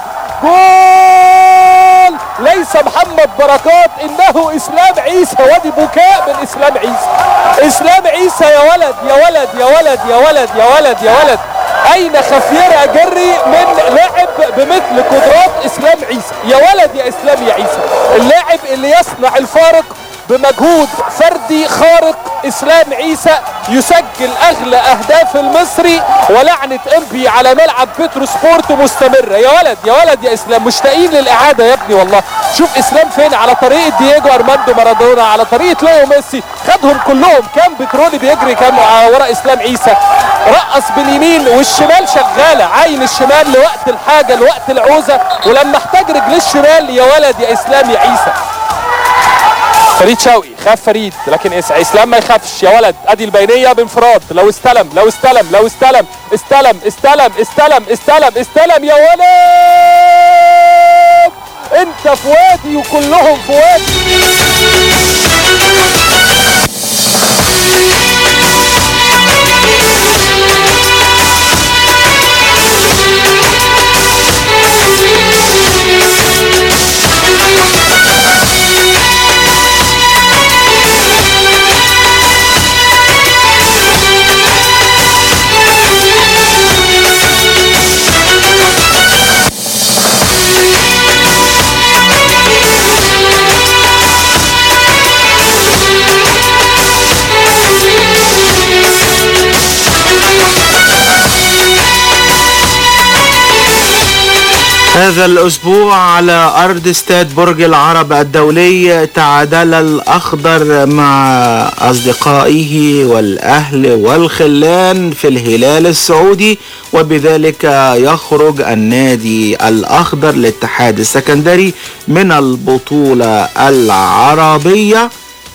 جول ليس محمد بركات انه اسلام عيسى وادي بكاء من اسلام عيسى اسلام عيسى يا ولد يا ولد يا ولد يا ولد يا ولد يا ولد اين خفير اجري من لاعب بمثل قدرات اسلام عيسى يا ولد يا اسلام يا عيسى اللاعب اللي يصنع الفارق بمجهود فردي خارق اسلام عيسى يسجل اغلى اهداف المصري ولعنه امبي على ملعب بترو سبورت مستمره يا ولد يا ولد يا اسلام مشتاقين للاعاده يا ابني والله شوف اسلام فين على طريقه دييجو ارماندو مارادونا على طريقه ليو ميسي خدهم كلهم كام بترولي بيجري كام ورا اسلام عيسى رقص باليمين والشمال شغاله عين الشمال لوقت الحاجه لوقت العوزه ولما احتاج رجل الشمال يا ولد يا اسلام يا عيسى فريد شوقي خاف فريد لكن اس- اسلام ما يخافش يا ولد ادي البينيه بانفراد لو استلم لو استلم لو استلم استلم استلم استلم استلم استلم يا ولد انت في وادي وكلهم في وادي هذا الأسبوع على أرض استاد برج العرب الدولي تعادل الأخضر مع أصدقائه والأهل والخلان في الهلال السعودي وبذلك يخرج النادي الأخضر للاتحاد السكندري من البطولة العربية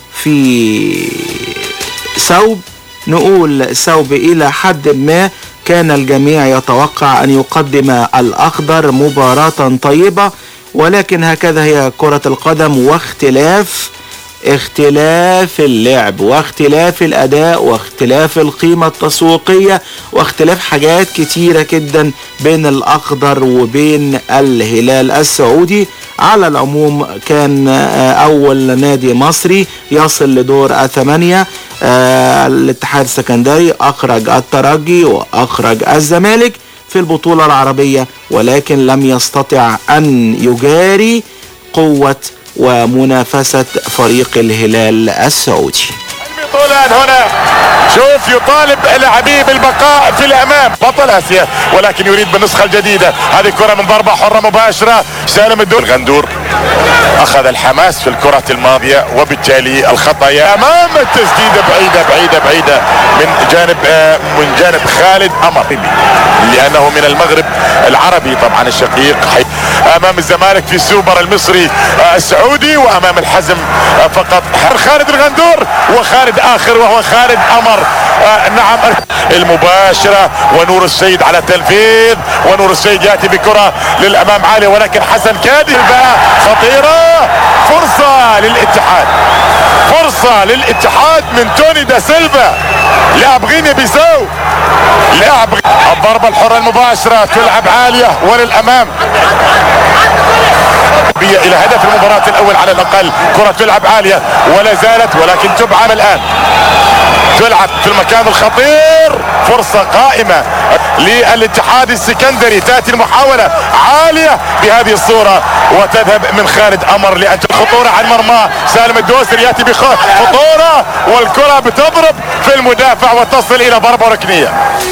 في ثوب نقول ثوب إلى حد ما كان الجميع يتوقع أن يقدم الأخضر مباراة طيبة ولكن هكذا هي كرة القدم واختلاف اختلاف اللعب واختلاف الأداء واختلاف القيمة التسويقية واختلاف حاجات كتيرة جدا بين الأخضر وبين الهلال السعودي على العموم كان آه، أول نادي مصري يصل لدور الثمانية آه، الاتحاد السكندري أخرج الترجي وأخرج الزمالك في البطولة العربية ولكن لم يستطع أن يجاري قوة ومنافسة فريق الهلال السعودي طولان هنا شوف يطالب لاعبيه بالبقاء في الامام بطل اسيا ولكن يريد بالنسخه الجديده هذه كره من ضربه حره مباشره سالم الدول غندور اخذ الحماس في الكره الماضيه وبالتالي الخطايا امام التسديده بعيده بعيده بعيده من جانب آه، من جانب خالد امر لانه من المغرب العربي طبعا الشقيق حي- امام الزمالك في السوبر المصري آه، السعودي وامام الحزم آه، فقط خالد الغندور وخالد اخر وهو خالد امر آه، نعم المباشره ونور السيد على التنفيذ ونور السيد ياتي بكره للامام عاليه ولكن حسن كادي بقى خطيره فرصه للاتحاد فرصه للاتحاد من توني دا سيلفا لاعب غينيا بيساو لاعب الضربة الحرة المباشرة تلعب عالية وللأمام بي- إلى هدف المباراة الأول على الأقل كرة تلعب عالية ولا زالت ولكن تبعم الآن تلعب في المكان الخطير فرصة قائمة للاتحاد السكندري تأتي المحاولة عالية بهذه الصورة وتذهب من خالد أمر لأجل خطورة على مرمى سالم الدوسري يأتي بخطورة والكرة بتضرب في المدافع وتصل إلى ضربة ركنية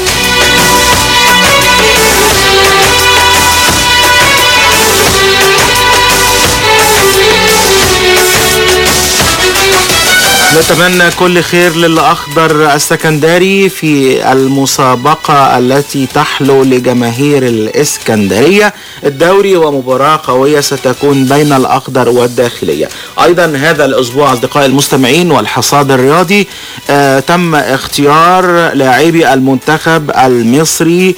نتمنى كل خير للأخضر السكندري في المسابقة التي تحلو لجماهير الإسكندرية الدوري ومباراة قوية ستكون بين الأخضر والداخلية أيضا هذا الأسبوع أصدقائي المستمعين والحصاد الرياضي آه تم اختيار لاعبي المنتخب المصري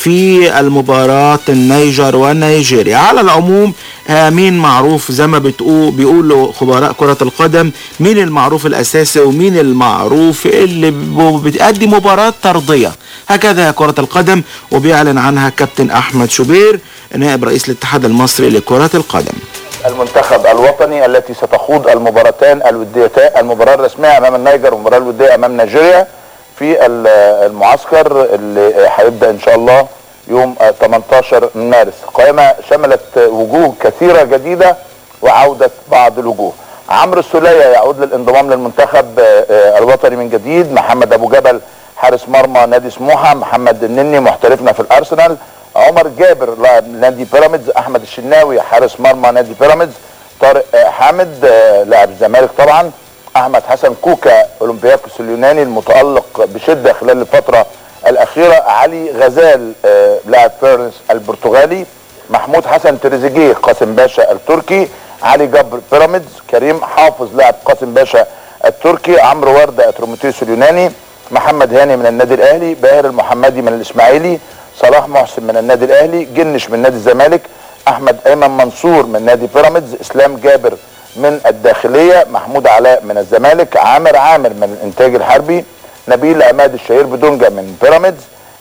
في المباراة النيجر والنيجيريا على العموم آه، مين معروف زي ما بتقول بيقولوا خبراء كرة القدم مين المعروف الأساسي ومين المعروف اللي ب- بتأدي مباراة ترضية هكذا كرة القدم وبيعلن عنها كابتن أحمد شوبير نائب رئيس الاتحاد المصري لكرة القدم المنتخب الوطني التي ستخوض المباراتان الوديتان المباراة الرسمية أمام النيجر والمباراة الودية أمام نيجيريا في ال- المعسكر اللي هيبدأ إن شاء الله يوم آه، 18 من مارس قائمة شملت آه، وجوه كثيرة جديدة وعودة بعض الوجوه عمرو السولية يعود للانضمام للمنتخب آه، آه، الوطني من جديد محمد أبو جبل حارس مرمى نادي سموحة محمد النني محترفنا في الأرسنال عمر جابر لاعب نادي بيراميدز احمد الشناوي حارس مرمى نادي بيراميدز طارق آه، حامد آه، لاعب الزمالك طبعا احمد حسن كوكا اولمبياكوس اليوناني المتالق بشده خلال الفتره الاخيره علي غزال آه، لاعب فيرنس البرتغالي محمود حسن تريزيجيه قاسم باشا التركي علي جبر بيراميدز كريم حافظ لاعب قاسم باشا التركي عمرو ورده اتروموتيوس اليوناني محمد هاني من النادي الاهلي باهر المحمدي من الاسماعيلي صلاح محسن من النادي الاهلي جنش من نادي الزمالك احمد ايمن منصور من نادي بيراميدز اسلام جابر من الداخليه محمود علاء من الزمالك عامر عامر من الانتاج الحربي نبيل عماد الشهير بدونجا من بيراميدز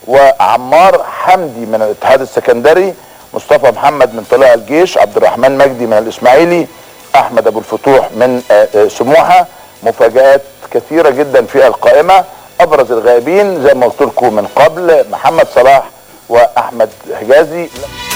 وعمار حمدي من الاتحاد السكندري مصطفى محمد من طلائع الجيش عبد الرحمن مجدي من الاسماعيلي احمد ابو الفتوح من آه، آه، سموحه مفاجات كثيره جدا في القائمه ابرز الغائبين زي ما قلت لكم من قبل محمد صلاح واحمد حجازي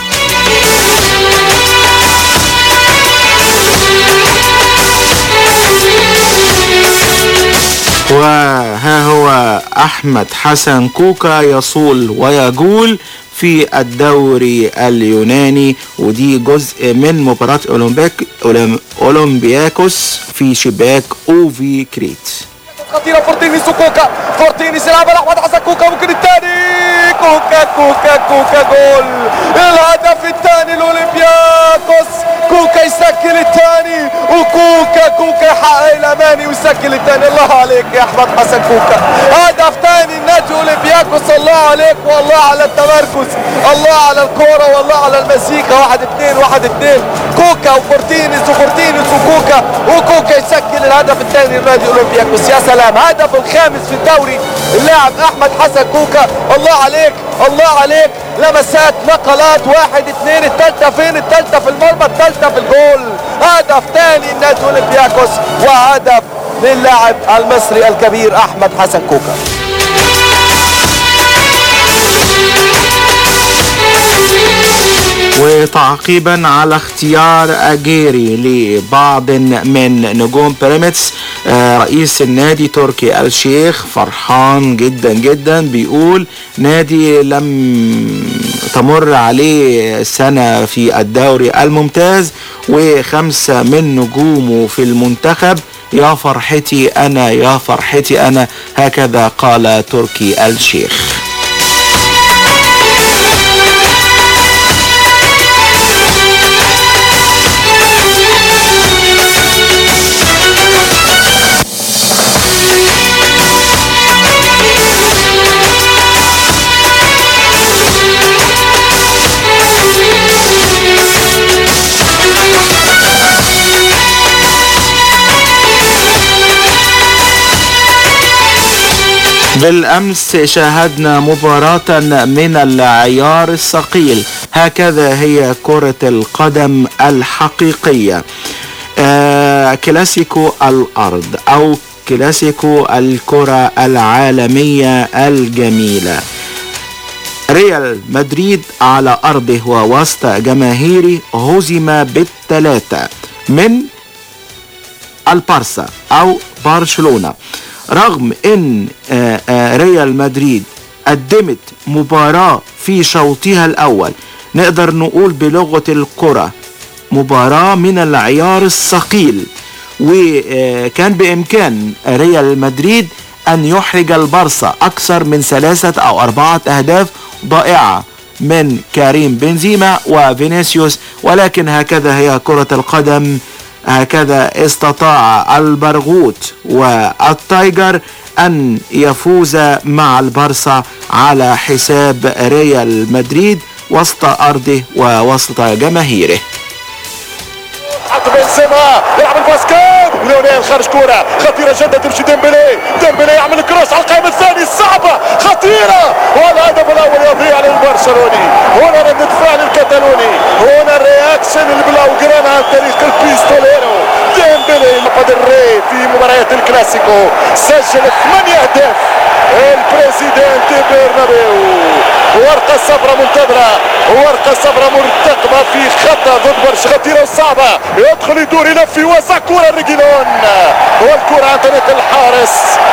وها هو أحمد حسن كوكا يصول ويجول في الدوري اليوناني ودي جزء من مباراة أولمبيك أولم- أولمبياكوس في شباك أوفي كريت خطيرة فورتيني كوكا فورتيني يلعبها لأحمد حسن كوكا ممكن الثاني كوكا كوكا كوكا جول الهدف الثاني لأولمبياكوس كوكا يسجل الثاني وكوكا كوكا يحقق الأماني ويسجل الثاني الله عليك يا أحمد حسن كوكا هدف ثاني النادي أولمبياكوس الله عليك والله على التمركز الله على الكورة والله على المزيكا واحد اثنين واحد اثنين كوكا وفورتينيز وفورتينيز وكوكا وكوكا يسجل الهدف الثاني لنادي أولمبياكوس يا سلام هدف الخامس في الدوري اللاعب أحمد حسن كوكا الله عليك الله عليك لمسات نقلات واحد اثنين الثالثة فين الثالثة في المرمى الثالثة في الجول هدف ثاني لنادي أولمبياكوس وهدف للاعب المصري الكبير أحمد حسن كوكا وتعقيبا على اختيار اجيري لبعض من نجوم بيراميدز آه، رئيس النادي تركي الشيخ فرحان جدا جدا بيقول نادي لم تمر عليه سنة في الدوري الممتاز وخمسة من نجومه في المنتخب يا فرحتي أنا يا فرحتي أنا هكذا قال تركي الشيخ بالأمس شاهدنا مباراة من العيار الثقيل هكذا هي كرة القدم الحقيقية آه كلاسيكو الأرض أو كلاسيكو الكرة العالمية الجميلة ريال مدريد على أرضه ووسط جماهيره هزم بالثلاثة من البارسا أو برشلونة رغم ان آه، آه، ريال مدريد قدمت مباراة في شوطها الاول نقدر نقول بلغة الكرة مباراة من العيار الثقيل وكان بامكان ريال مدريد ان يحرج البارسا اكثر من ثلاثة او اربعة اهداف ضائعة من كريم بنزيما وفينيسيوس ولكن هكذا هي كرة القدم هكذا استطاع البرغوت والتايجر أن يفوز مع البارسا على حساب ريال مدريد وسط أرضه ووسط جماهيره حط بنزيما يلعب الباسكت ليونيل خارج كرة خطيرة جدا تمشي ديمبلي ديمبلي يعمل كروس على القائم الثاني صعبة خطيرة والهدف الأول يضيع للبرشلوني هنا ردة فعل الكتالوني هنا الرياكشن البلاوغرانا عن طريق البيستوليرو ديمبلي لقد الري في مباريات الكلاسيكو سجل ثمانية أهداف البريزيدنت برنابيو ورقة صفراء منتظرة ورقة صفراء مرتقبة في خطة ضد برشا خطيرة وصعبة يدخل يدور يلف يوزع كرة الرجلون والكرة عن طريق الحارس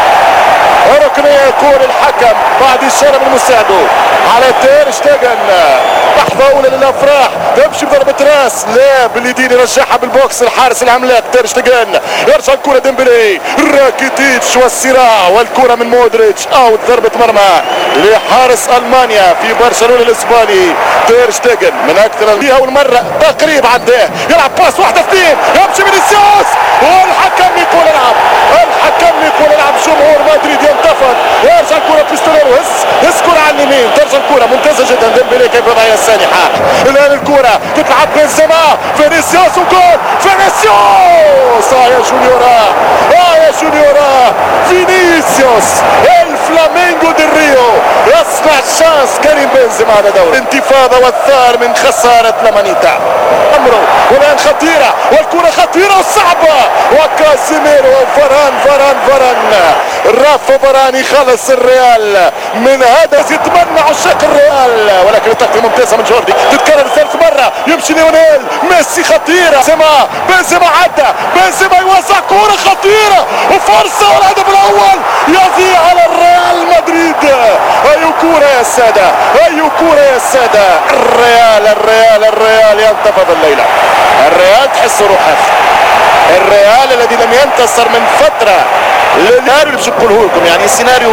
ركنية يكون الحكم بعد إشارة من مساعده على تير شتيجن لحظة أولى للأفراح تمشي بضربة راس لا باليدين يرجعها بالبوكس الحارس العملاق تير شتيجن يرجع الكرة ديمبلي راكيتيتش والصراع والكرة من مودريتش أو ضربة مرمى لحارس ألمانيا في برشلونة الإسباني تير شتيجن من أكثر في أول مرة تقريب عداه يلعب باس واحدة اثنين يمشي فينيسيوس والحكم يقول العب الحكم يقول العب جمهور مدريد ينتفض يرجع الكرة بيستوليرو هز هز كرة على اليمين ترجع الكرة ممتازة جدا ديمبلي كيف يضيع السانحة الآن الكرة تتلعب بنزيما فينيسيوس وجول فينيسيوس اه يا جونيورا اه يا جونيورا فينيسيوس الفلامينغو دي ريو يصنع شانس كريم بنزيما هذا دوري انتفاضة والثار من خسارة لامانيتا أمره والآن خطيرة والكرة خطيرة وصعبة وكاسيميرو فران فران فران رافا فران يخلص الريال من هدف يتمنى عشاق الريال ولكن التغطية ممتازة من جوردي تتكرر ثالث مرة يمشي ليونيل ميسي خطيرة بنزيما بنزيما عدى بنزيما يوزع كرة خطيرة وفرصة والهدف الأول يضيع على الريال مدريد أي كرة يا السادة أي كرة يا السادة الريال الريال الريال ينتفض الليلة الريال تحس روحه الريال الذي لم ينتصر من فترة السيناريو اللي باش نقوله لكم يعني سيناريو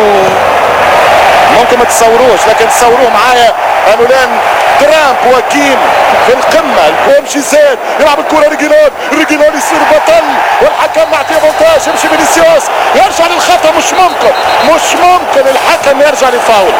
ممكن ما تصوروش لكن تصوروه معايا انه الان ترامب وكيم في القمة ويمشي زاد يلعب الكرة ريجيلون ريجيلون يصير بطل والحكم معطيه فونتاج يمشي فينيسيوس يرجع للخطأ مش ممكن مش ممكن الحكم يرجع للفاول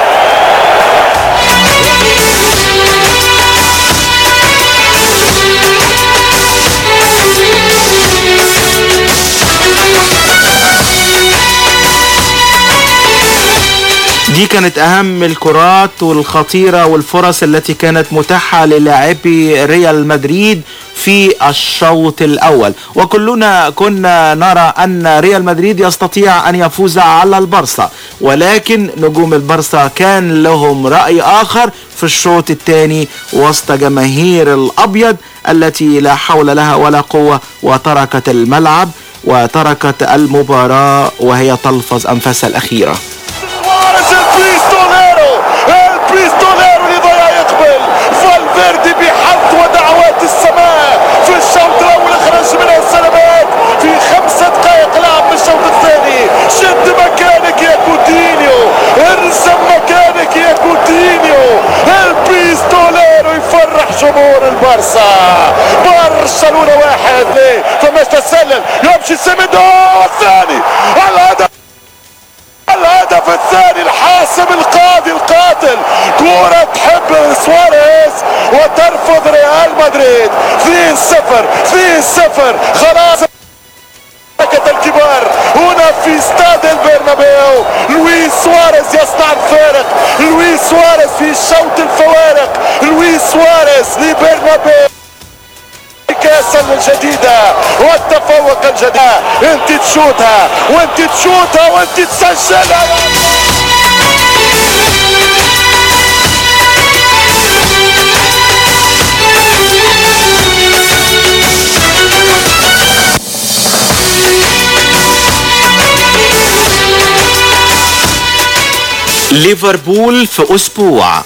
دي كانت أهم الكرات والخطيرة والفرص التي كانت متاحة للاعبي ريال مدريد في الشوط الأول وكلنا كنا نرى أن ريال مدريد يستطيع أن يفوز على البرصا ولكن نجوم البرصا كان لهم رأي آخر في الشوط الثاني وسط جماهير الأبيض التي لا حول لها ولا قوة وتركت الملعب وتركت المباراة وهي تلفظ أنفاسها الأخيرة سواريز البيستوليرو البيستوليرو اللي ضيع يقبل فالفيردي بحظ ودعوات السماء في الشوط الاول خرج منها السلامات في خمسة دقائق لعب من الشوط الثاني شد مكانك يا كوتينيو ارسم مكانك يا كوتينيو البيستوليرو يفرح جمهور البارسا برشلونة واحد ليه فماش تسلل يمشي سيميدو الثاني الهدف الهدف الثاني الحاسم القاضي القاتل كرة تحب سواريز وترفض ريال مدريد 2 0 2 0 خلاص مملكة الكبار هنا في استاد البرنابيو لويس سواريز يصنع الفارق لويس سواريز في الشوط الفوارق لويس سواريز لبرنابيو كاسا الجديدة والتفوق الجديد انت تشوتها وانت تشوتها وانت تسجلها ليفربول في أسبوع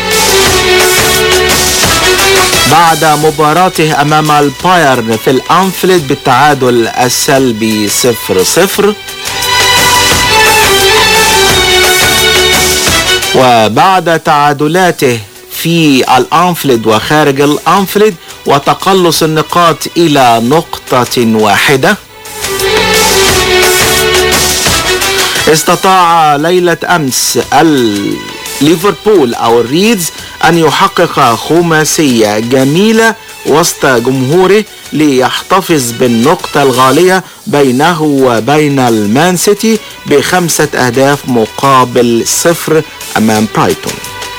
بعد مباراته أمام البايرن في الأنفيلد بالتعادل السلبي 0-0 وبعد تعادلاته في الأنفيلد وخارج الأنفيلد وتقلص النقاط إلى نقطة واحدة استطاع ليلة أمس ليفربول أو الريدز أن يحقق خماسية جميلة وسط جمهوره ليحتفظ بالنقطة الغالية بينه وبين المان سيتي بخمسة أهداف مقابل صفر أمام برايتون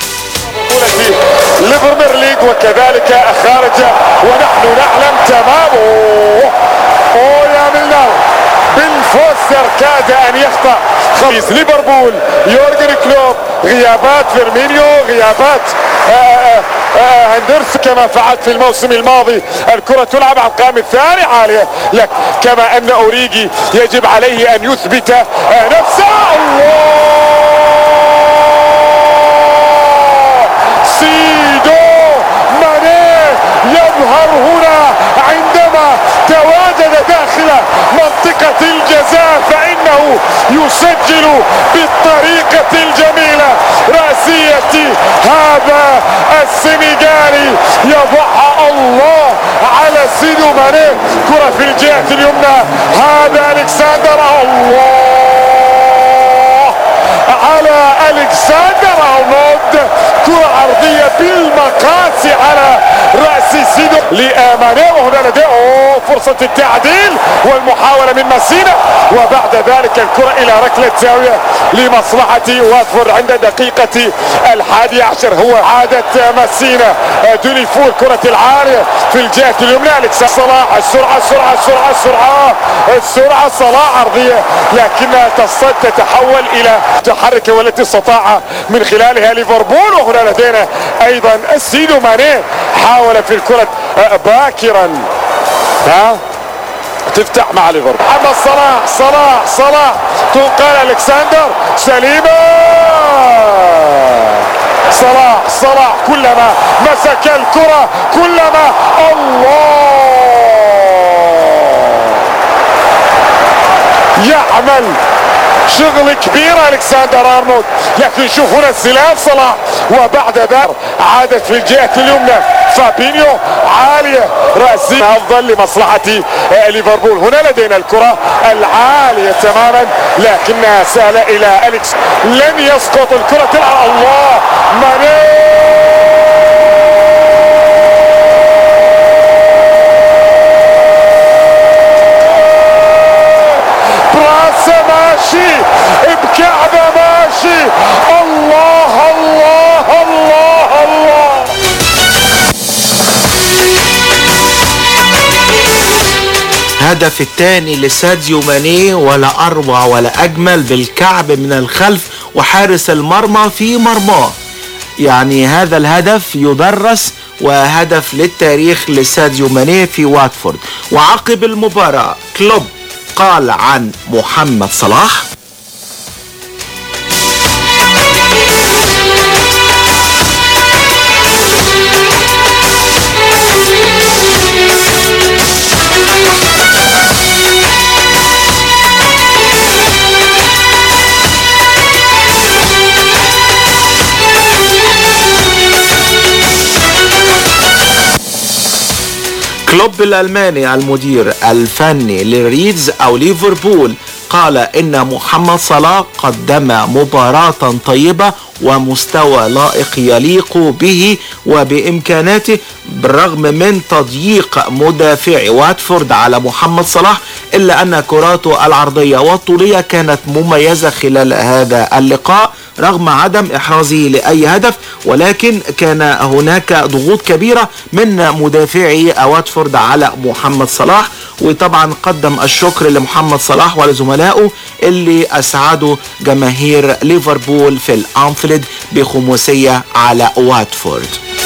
ليفربول ليج وكذلك خارج ونحن نعلم تمام أوه أوه يا ميلناو بالفوستر كاد ان يخطا خميس ليفربول يورجن كلوب غيابات فيرمينيو غيابات آآ آآ هندرس كما فعلت في الموسم الماضي الكرة تلعب على القائم الثاني عالية لك كما ان اوريجي يجب عليه ان يثبت نفسه الله سيدو ماني يظهر هنا عندما تواجد داخل منطقة الجزاء فإنه يسجل بالطريقة الجميلة رأسية هذا السنغالي يضعها الله على سيدو ماني كرة في الجهة اليمنى هذا ألكسندر الله على ألكسندر أرنولد كرة عرضية بالمقاس على رأس سيدو لآماني وهنا لديه أوه فرصة التعديل والمحاولة من ماسينا وبعد ذلك الكرة إلى ركلة زاوية لمصلحة واتفورد عند دقيقة الحادي عشر هو عادة ماسينا دوني فول كرة العارية في الجهة اليمنى ألكسندر صلاح السرعة السرعة السرعة السرعة السرعة صلاح عرضية لكنها تصد تتحول إلى تحرك والتي استطاع من خلالها ليفربول وهنا لدينا أيضا السيدو ماني حاول في الكرة باكرا ها تفتح مع ليفربول محمد صلاح صلاح صلاح تنقل الكسندر سليمة صلاح صلاح كلما مسك الكرة كلما الله يعمل شغل كبير الكسندر ارنولد لكن شوف هنا استلام صلاح وبعد ذلك عادت في الجهه اليمنى فابينيو عاليه راسيه افضل لمصلحه ليفربول هنا لدينا الكره العاليه تماما لكنها سهله الى اليكس لن يسقط الكره تلعب الله ماني براسه ماشي بكعبه ماشي الله الله الله الله هدف الثاني لساديو ماني ولا اروع ولا اجمل بالكعب من الخلف وحارس المرمى في مرماه يعني هذا الهدف يدرس وهدف للتاريخ لساديو ماني في واتفورد وعقب المباراة كلوب قال عن محمد صلاح كلوب الألماني المدير الفني للريدز أو ليفربول قال إن محمد صلاح قدم مباراة طيبة ومستوى لائق يليق به وبإمكاناته بالرغم من تضييق مدافع واتفورد على محمد صلاح إلا أن كراته العرضية والطولية كانت مميزة خلال هذا اللقاء رغم عدم إحرازه لأي هدف ولكن كان هناك ضغوط كبيرة من مدافعي واتفورد على محمد صلاح وطبعا قدم الشكر لمحمد صلاح ولزملائه اللي أسعدوا جماهير ليفربول في الأنفيلد بخماسية على واتفورد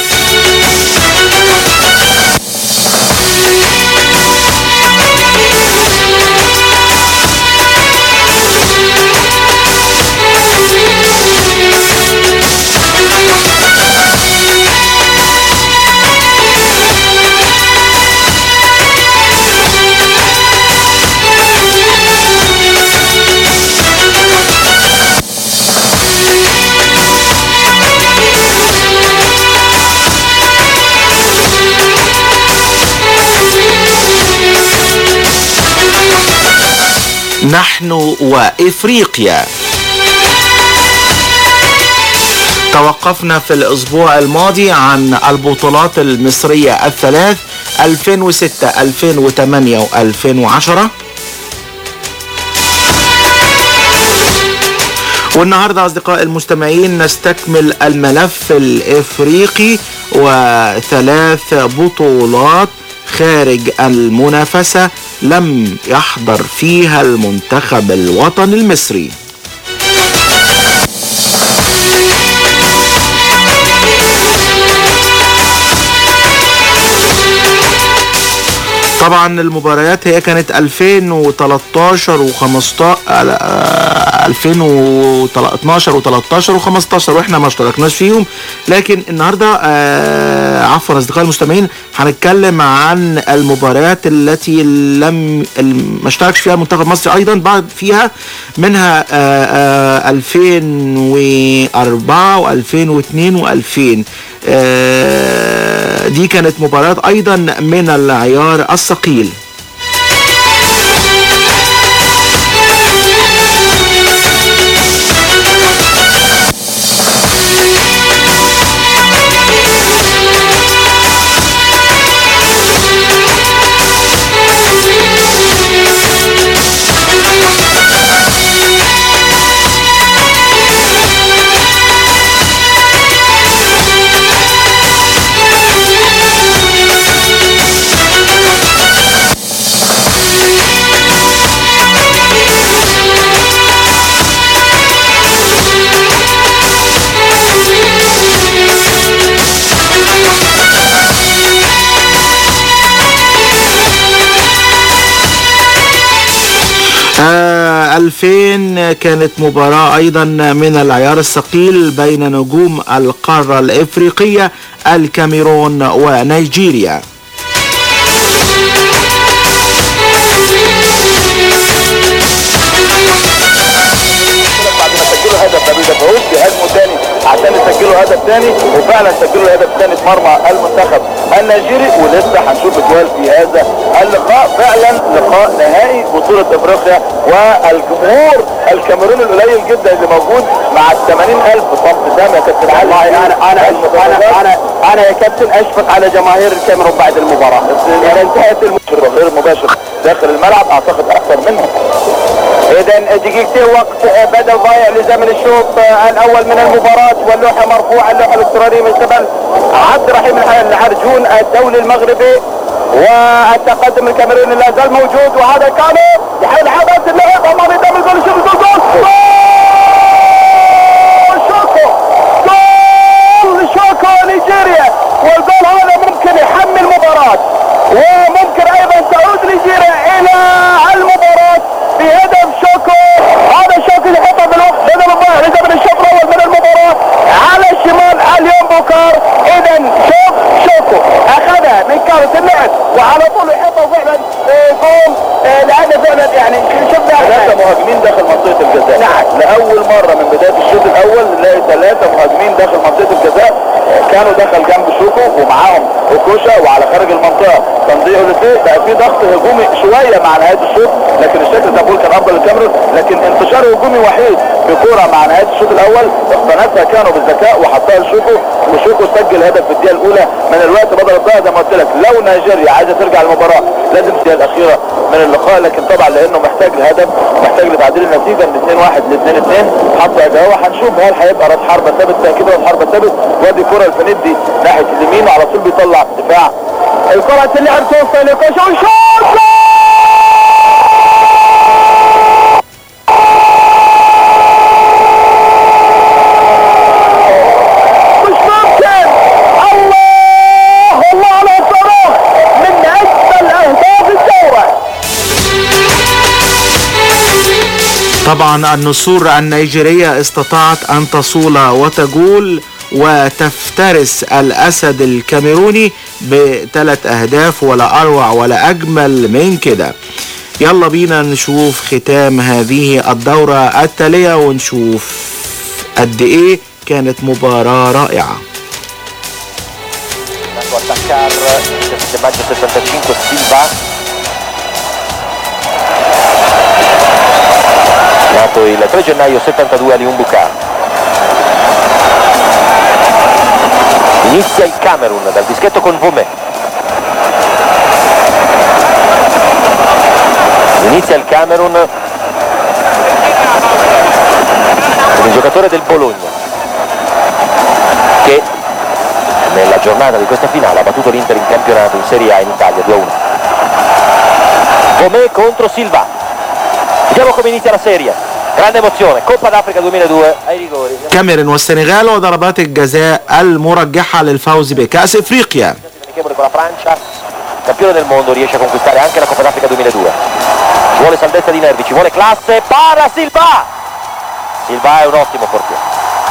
نحن وإفريقيا توقفنا في الأسبوع الماضي عن البطولات المصرية الثلاث 2006 2008 و2010 والنهارده اصدقائي المستمعين نستكمل الملف الافريقي وثلاث بطولات خارج المنافسه لم يحضر فيها المنتخب الوطني المصري طبعا المباريات هي كانت 2013 و15 2012 و13 و15 واحنا ما اشتركناش فيهم لكن النهارده آه، عفوا اصدقائي المستمعين هنتكلم عن المباريات التي لم الم- ما اشتركش فيها منتخب مصر ايضا بعد فيها منها آه، آه، 2004 و2002 و2000 آه، دي كانت مباريات ايضا من العيار الثقيل آه 2000 كانت مباراة أيضا من العيار الثقيل بين نجوم القارة الإفريقية الكاميرون ونيجيريا بعد ما سجلوا هدف ما بيدافعوش بيهاجموا تاني عشان يسجلوا هدف تاني وفعلا سجلوا الهدف الثاني في مرمى المنتخب النيجيري ولسه هنشوف اجوال في هذا اللقاء فعلا لقاء نهائي بطولة افريقيا والجمهور الكاميروني القليل جدا اللي موجود مع ال 80000 صمت دم يا كابتن علي انا انا انا انا انا يا كابتن اشفق على جماهير الكاميرون بعد المباراة يعني انتهت المباراة غير مباشر داخل الملعب اعتقد اكثر منهم اذا دقيقتين وقت بدل ضايع لزمن الشوط الاول من المباراه واللوحه مرفوعه اللوحه الالكترونيه من قبل عبد الرحيم العرجون الدولي المغربي والتقدم الكاميروني لا زال موجود وهذا كان يحاول عبث اللعب امام دم الجول شوف الجول جول جول شوكو جول شوكو نيجيريا والجول هذا ممكن يحمل المباراه وممكن ايضا تعود نيجيريا الى المباراه بهدف شوكو هذا شوكو يحطه بالوقت بدل الضائع لزمن الشوط الاول من المباراه على الشمال اليوم بوكار اذا شوف شوكو اخذها من كارت اللعب وعلى طول يحطه فعلا آه، جول آه، لانه فعلا يعني شفنا ثلاثه مهاجمين داخل منطقه الجزاء نعم لاول مره من بدايه الشوط الاول نلاقي ثلاثه مهاجمين داخل منطقه الجزاء آه، كانوا دخل جنب شوكو ومعاهم كوشا وعلى خارج المنطقه تنظيم اوليسيه بقى في ضغط هجومي شويه مع نهايه الشوط لكن الشكل ده بقول كان افضل للكاميرون لكن انتشار هجومي وحيد بكوره مع نهايه الشوط الاول اقتنتها كانوا بالذكاء وحطها لشوكو وشوكو سجل هدف في الدقيقه الاولى من الوقت بدل الضيع زي ما قلت لك لو نيجيريا عايزه ترجع المباراه لازم الدقيقه الاخيره من اللقاء لكن طبعا لانه محتاج الهدف محتاج لتعديل النتيجه من 2-1 ل 2-2 حط اداء هنشوف هل هيبقى راس حربه ثابت تاكيد راس حربه ثابت وادي كره الفندي ناحيه اليمين وعلى طول بيطلع دفاع الكره تلعب توصل لكوشا وشوط مش ممكن الله الله على صلاح من اجمل اهداف الدوره طبعا النسور النيجيرية استطاعت أن تصول وتجول وتفترس الأسد الكاميروني بثلاث أهداف ولا أروع ولا أجمل من كده يلا بينا نشوف ختام هذه الدورة التالية ونشوف قد إيه كانت مباراة رائعة Andando a attaccare il 17 maggio 75 Silva nato il 3 gennaio 72 a Liumbuka inizia il Camerun dal dischetto con Vomé inizia il Camerun con il giocatore del Bologna che nella giornata di questa finale ha battuto l'Inter in campionato in Serie A in Italia 2-1. Com'è contro Silva. Vediamo come inizia la serie. Grande emozione, Coppa d'Africa 2002 ai rigori. كاميرون والسنغال وضربات الجزاء المرجحة للفوز بكأس إفريقيا Amichevole con la Francia, campione del mondo, riesce a conquistare anche la Coppa d'Africa 2002. Ci vuole salvezza di nervi, ci vuole classe, para Silva! Silva è un ottimo portiere.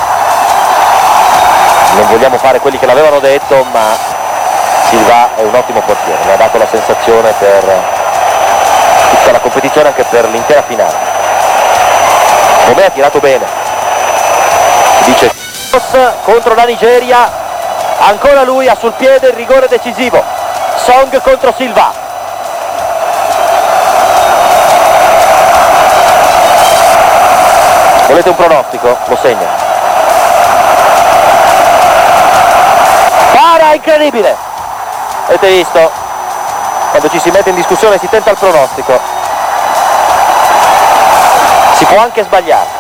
Non vogliamo fare quelli che l'avevano detto, ma Silva è un ottimo portiere, mi ha dato la sensazione per tutta la competizione, anche per l'intera finale. Come ha tirato bene. Si dice contro la Nigeria, ancora lui ha sul piede il rigore decisivo. Song contro Silva. Volete un pronostico? Lo segno. Para incredibile! Avete visto? Quando ci si mette in discussione si tenta il pronostico. Si può anche sbagliare.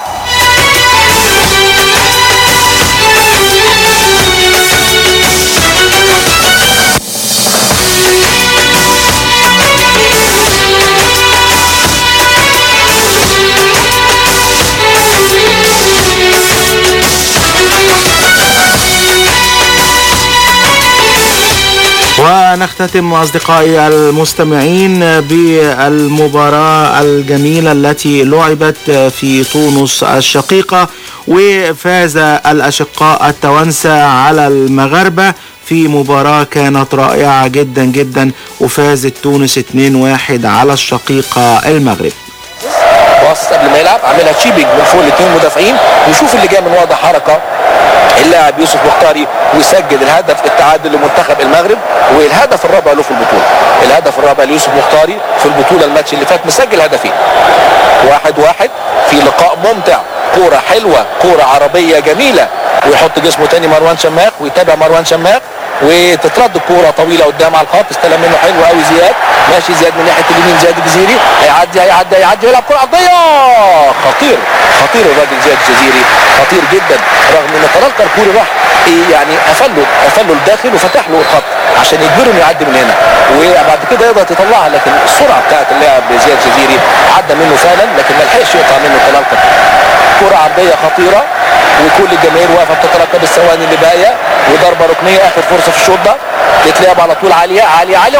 ونختتم أصدقائي المستمعين بالمباراة الجميلة التي لعبت في تونس الشقيقة وفاز الأشقاء التوانسة على المغاربة في مباراة كانت رائعة جدا جدا وفازت تونس 2-1 على الشقيقة المغرب باص قبل ما يلعب عاملها تشيبنج من فوق الاثنين مدافعين وشوف اللي جاي من وضع حركه اللاعب يوسف مختاري ويسجل الهدف التعادل لمنتخب المغرب والهدف الرابع له في البطوله الهدف الرابع ليوسف مختاري في البطوله الماتش اللي فات مسجل هدفين واحد واحد في لقاء ممتع كوره حلوه كوره عربيه جميله ويحط جسمه تاني مروان شماخ ويتابع مروان شماخ وتترد الكوره طويله قدام على الخط استلم منه حلو قوي زياد ماشي زياد من ناحيه اليمين زياد الجزيري هيعدي هيعدي هيعدي يلعب كره ارضيه خطير خطير الراجل زياد الجزيري خطير جدا رغم ان تلقى الكوره راح إيه يعني قفل له قفل له الداخل وفتح له الخط عشان يجبره انه يعدي من هنا وبعد كده يقدر يطلعها لكن السرعه بتاعت اللاعب زياد الجزيري عدى منه فعلا لكن ما لحقش يقطع منه تلقى كره عرضيه خطيره وكل الجماهير واقفه بتترقب الثواني اللي باقيه وضربه ركنيه اخر فرصه في الشوط ده تتلعب على طول عاليه عاليه عاليه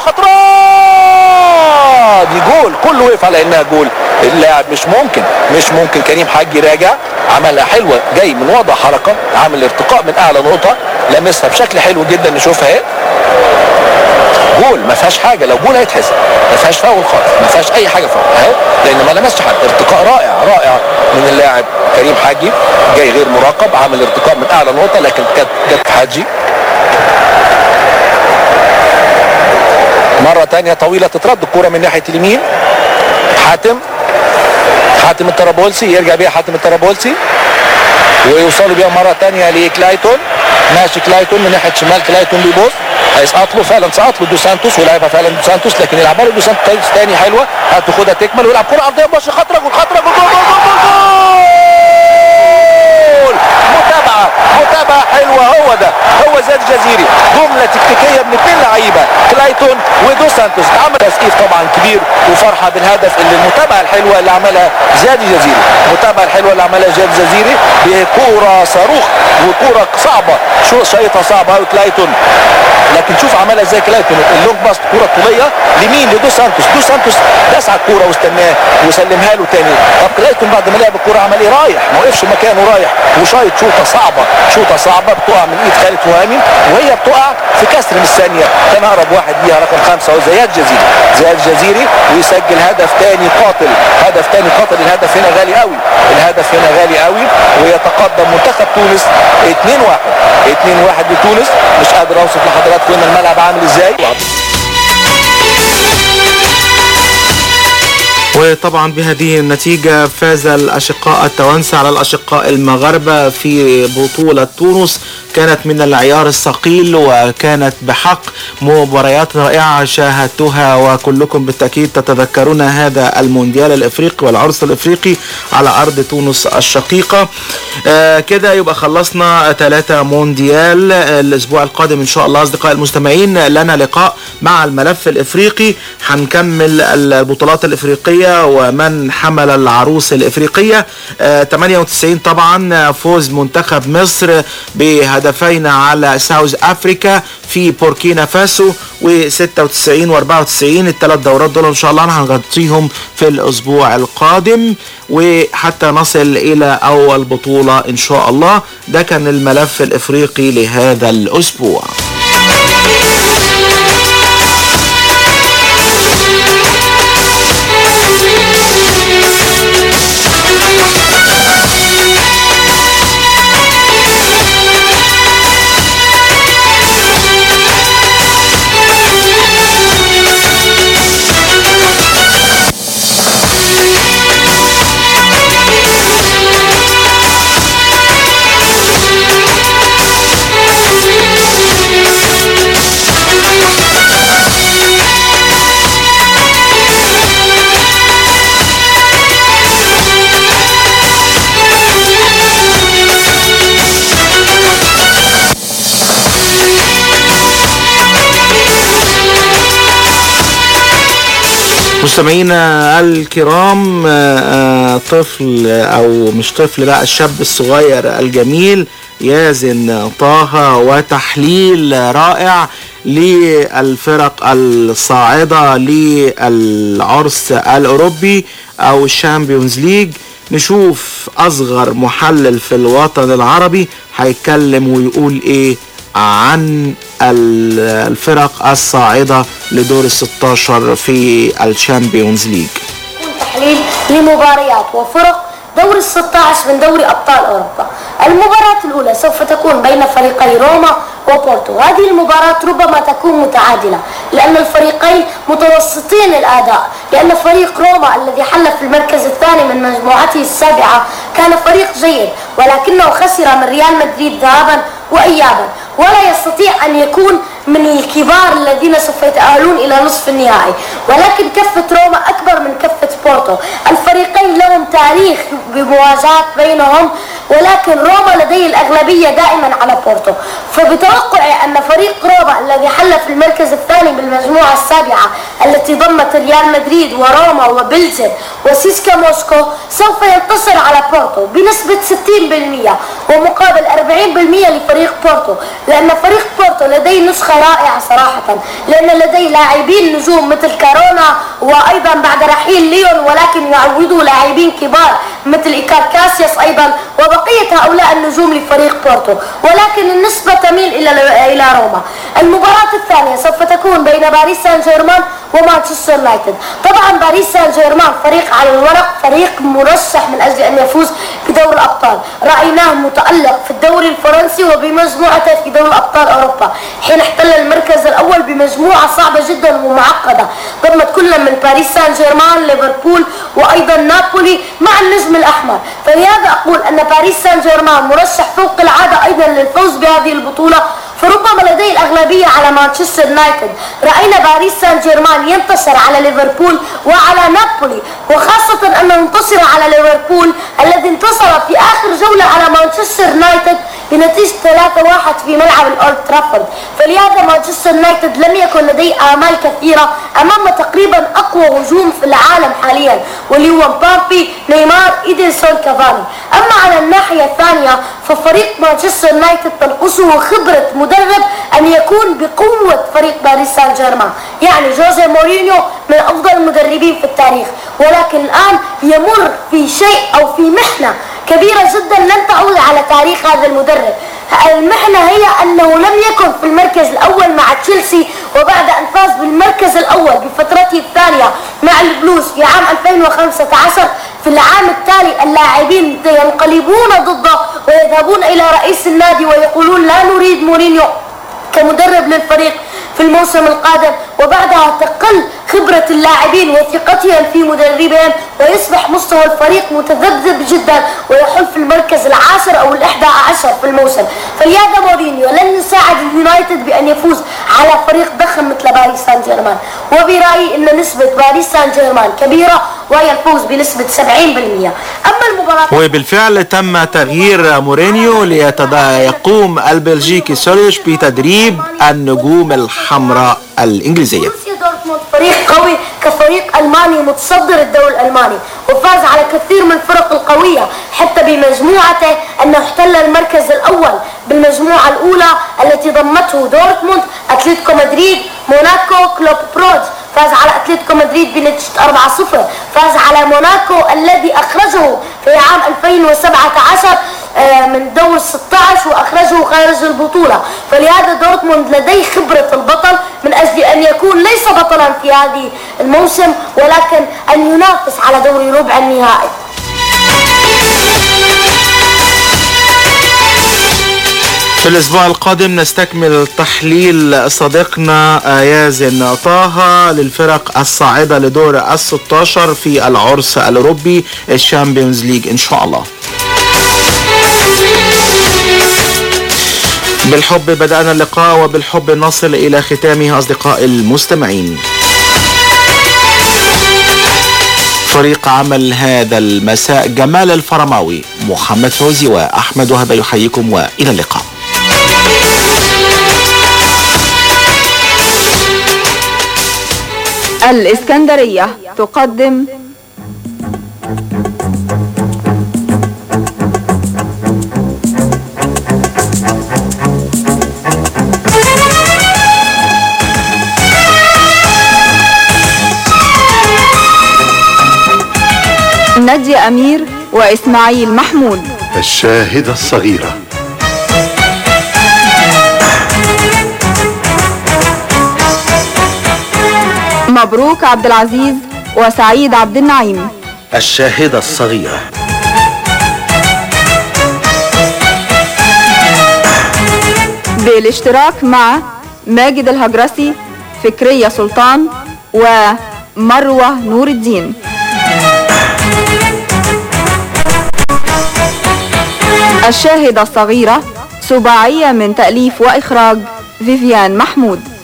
خطره دي جول كله وقف على انها جول اللاعب مش ممكن مش ممكن كريم حاج راجع عملها حلوه جاي من وضع حركه عامل ارتقاء من اعلى نقطه لمسها بشكل حلو جدا نشوفها اهي جول ما فيهاش حاجه لو جول هيتحسب ما فيهاش فاول خالص ما فيهاش اي حاجه فاول اهي لان ما لمسش حد ارتقاء رائع رائع من اللاعب كريم حاجي جاي غير مراقب عامل ارتقاء من اعلى نقطه لكن كانت جت حاجي ثانيه طويله تترد الكره من ناحيه اليمين حاتم حاتم الطرابلسي يرجع بيها حاتم الطرابلسي ويوصلوا بيها مره ثانيه لكلايتون ماشي كلايتون من ناحيه شمال كلايتون بيبص هيسقط له فعلا سقط له دو سانتوس ولعبها فعلا دو سانتوس لكن يلعبها له دو سانتوس تاني حلوه هتاخدها تكمل ويلعب كره ارضيه مباشره خطره جول خطره جول جول جول جول جول متابعه متابعه حلوه هو ده هو زاد جزيري جمله تكتيكيه من اثنين لعيبه كلايتون ودو سانتوس اتعمل تسقيف طبعا كبير وفرحه بالهدف اللي المتابعه الحلوه اللي عملها زاد جزيري المتابعه الحلوه اللي عملها زاد جزيري بكوره صاروخ وكوره صعبه شو شايطها صعبه قوي كلايتون لكن شوف عملها ازاي كلايتون اللونج باست كوره طوليه لمين لدو سانتوس دو سانتوس داس على الكوره واستناه وسلمها له تاني طب كلايتون بعد ما لعب الكوره عمل ايه رايح ما وقفش مكانه رايح وشايط شوطه صعبه شوطه صعبه بتقع من ايد خالد فهامي وهي بتقع في كسر من الثانيه كان اقرب واحد ليها رقم خمسه هو زياد جزيري زياد جزيري ويسجل هدف تاني قاتل هدف تاني قاتل الهدف هنا غالي قوي الهدف هنا غالي قوي ويتقدم منتخب تونس 2-1 2-1 لتونس مش قادر اوصف لحضراتكم ان الملعب عامل ازاي وطبعا بهذه النتيجة فاز الأشقاء التوانسة على الأشقاء المغاربة في بطولة تونس كانت من العيار الثقيل وكانت بحق مباريات رائعة شاهدتها وكلكم بالتأكيد تتذكرون هذا المونديال الإفريقي والعرس الإفريقي على أرض تونس الشقيقة آه كده يبقى خلصنا ثلاثة مونديال الأسبوع القادم إن شاء الله أصدقائي المستمعين لنا لقاء مع الملف الإفريقي هنكمل البطولات الإفريقية ومن حمل العروس الإفريقية آه 98 طبعا فوز منتخب مصر بهدفين على ساوث أفريكا في بوركينا فاسو و96 و94 الثلاث دورات دول ان شاء الله هنغطيهم في الاسبوع القادم وحتى نصل الى اول بطولة ان شاء الله ده كان الملف الافريقي لهذا الاسبوع مستمعينا الكرام آه، آه، طفل او مش طفل بقى الشاب الصغير الجميل يازن طه وتحليل رائع للفرق الصاعدة للعرس الأوروبي أو الشامبيونز ليج نشوف أصغر محلل في الوطن العربي هيتكلم ويقول إيه عن ال- الفرق الصاعدة لدور ال 16 في الشامبيونز ليج تحليل لمباريات وفرق دور ال 16 من دوري ابطال اوروبا. المباراة الاولى سوف تكون بين فريقي روما وبورتو، هذه المباراة ربما تكون متعادلة لان الفريقين متوسطين الاداء، لان فريق روما الذي حل في المركز الثاني من مجموعته السابعة كان فريق جيد ولكنه خسر من ريال مدريد ذهابا وايابا، ولا يستطيع ان يكون من الكبار الذين سوف يتأهلون إلى نصف النهائي ولكن كفة روما أكبر من كفة بورتو الفريقين لهم تاريخ بمواجهات بينهم ولكن روما لديه الأغلبية دائما على بورتو فبتوقعي أن فريق روما الذي حل في المركز الثاني بالمجموعة السابعة التي ضمت ريال مدريد وروما وبلزن وسيسكا موسكو سوف ينتصر على بورتو بنسبة 60% ومقابل 40% لفريق بورتو لأن فريق بورتو لديه نسخة رائعة صراحة لأن لديه لاعبين نجوم مثل كارونا وأيضا بعد رحيل ليون ولكن يعوضوا لاعبين كبار مثل إيكار كاسياس أيضا وبقية هؤلاء النجوم لفريق بورتو ولكن النسبة تميل إلى إلى روما المباراة الثانية سوف تكون بين باريس سان جيرمان ومانشستر يونايتد طبعا باريس سان جيرمان فريق على الورق فريق مرشح من أجل أن يفوز دوري الأبطال رأيناه متألق في الدوري الفرنسي وبمجموعته في دوري أبطال أوروبا حين احتل المركز الأول بمجموعة صعبة جدا ومعقدة ضمت كل من باريس سان جيرمان ليفربول وأيضا نابولي مع النجم الأحمر فلهذا أقول أن باريس سان جيرمان مرشح فوق العادة أيضا للفوز بهذه البطولة فربما لديه الأغلبية على مانشستر يونايتد رأينا باريس سان جيرمان ينتصر على ليفربول وعلى نابولي وخاصة أنه انتصر على ليفربول الذي انتصر في آخر جولة على مانشستر يونايتد بنتيجة 3-1 في ملعب الأولد ترافورد فلهذا مانشستر يونايتد لم يكن لديه آمال كثيرة أمام تقريبا أقوى هجوم في العالم حاليا واللي هو مبابي نيمار إيدرسون كافاني أما على الناحية الثانية ففريق مانشستر يونايتد تنقصه خبرة مدرب أن يكون بقوة فريق باريس سان جيرمان يعني جوزي مورينيو من أفضل المدربين في التاريخ ولكن الآن يمر في شيء أو في محنة كبيرة جدا لن تعود على تاريخ هذا المدرب المحنة هي أنه لم يكن في المركز الأول مع تشيلسي وبعد أن فاز بالمركز الأول بفترته الثانية مع البلوز في عام 2015 في العام التالي اللاعبين ينقلبون ضده ويذهبون إلى رئيس النادي ويقولون لا نريد مورينيو كمدرب للفريق في الموسم القادم وبعدها تقل خبرة اللاعبين وثقتهم في مدربهم ويصبح مستوى الفريق متذبذب جدا ويحل في المركز العاشر أو الإحدى عشر في الموسم فلهذا مورينيو لن يساعد اليونايتد بأن يفوز على فريق ضخم مثل باريس سان جيرمان وبرأيي أن نسبة باريس سان جيرمان كبيرة وهي الفوز بنسبة 70% أما المباراة وبالفعل تم تغيير مورينيو ليقوم البلجيكي سوليش بتدريب النجوم الحمراء الإنجليزية بروسيا دورتموند فريق قوي كفريق ألماني متصدر الدوري الألماني وفاز على كثير من الفرق القوية حتى بمجموعته أنه احتل المركز الأول بالمجموعة الأولى التي ضمته دورتموند أتلتيكو مدريد موناكو كلوب بروج فاز على أتلتيكو مدريد بنتيجة 4-0 فاز على موناكو الذي أخرجه في عام 2017 آه، من دور 16 واخرجه خارج البطوله فلهذا دورتموند لديه خبره البطل من اجل ان يكون ليس بطلا في هذه الموسم ولكن ان ينافس على دوري ربع النهائي في الأسبوع القادم نستكمل تحليل صديقنا يازن طه للفرق الصاعدة لدور ال 16 في العرس الأوروبي الشامبيونز ليج إن شاء الله بالحب بدأنا اللقاء وبالحب نصل إلى ختامه أصدقاء المستمعين فريق عمل هذا المساء جمال الفرماوي محمد فوزي وأحمد وهبة يحييكم وإلى اللقاء الإسكندرية تقدم نادية أمير وإسماعيل محمود الشاهدة الصغيرة مبروك عبد العزيز وسعيد عبد النعيم الشاهدة الصغيرة بالاشتراك مع ماجد الهجرسي فكرية سلطان ومروة نور الدين الشاهدة الصغيرة سباعية من تأليف وإخراج فيفيان محمود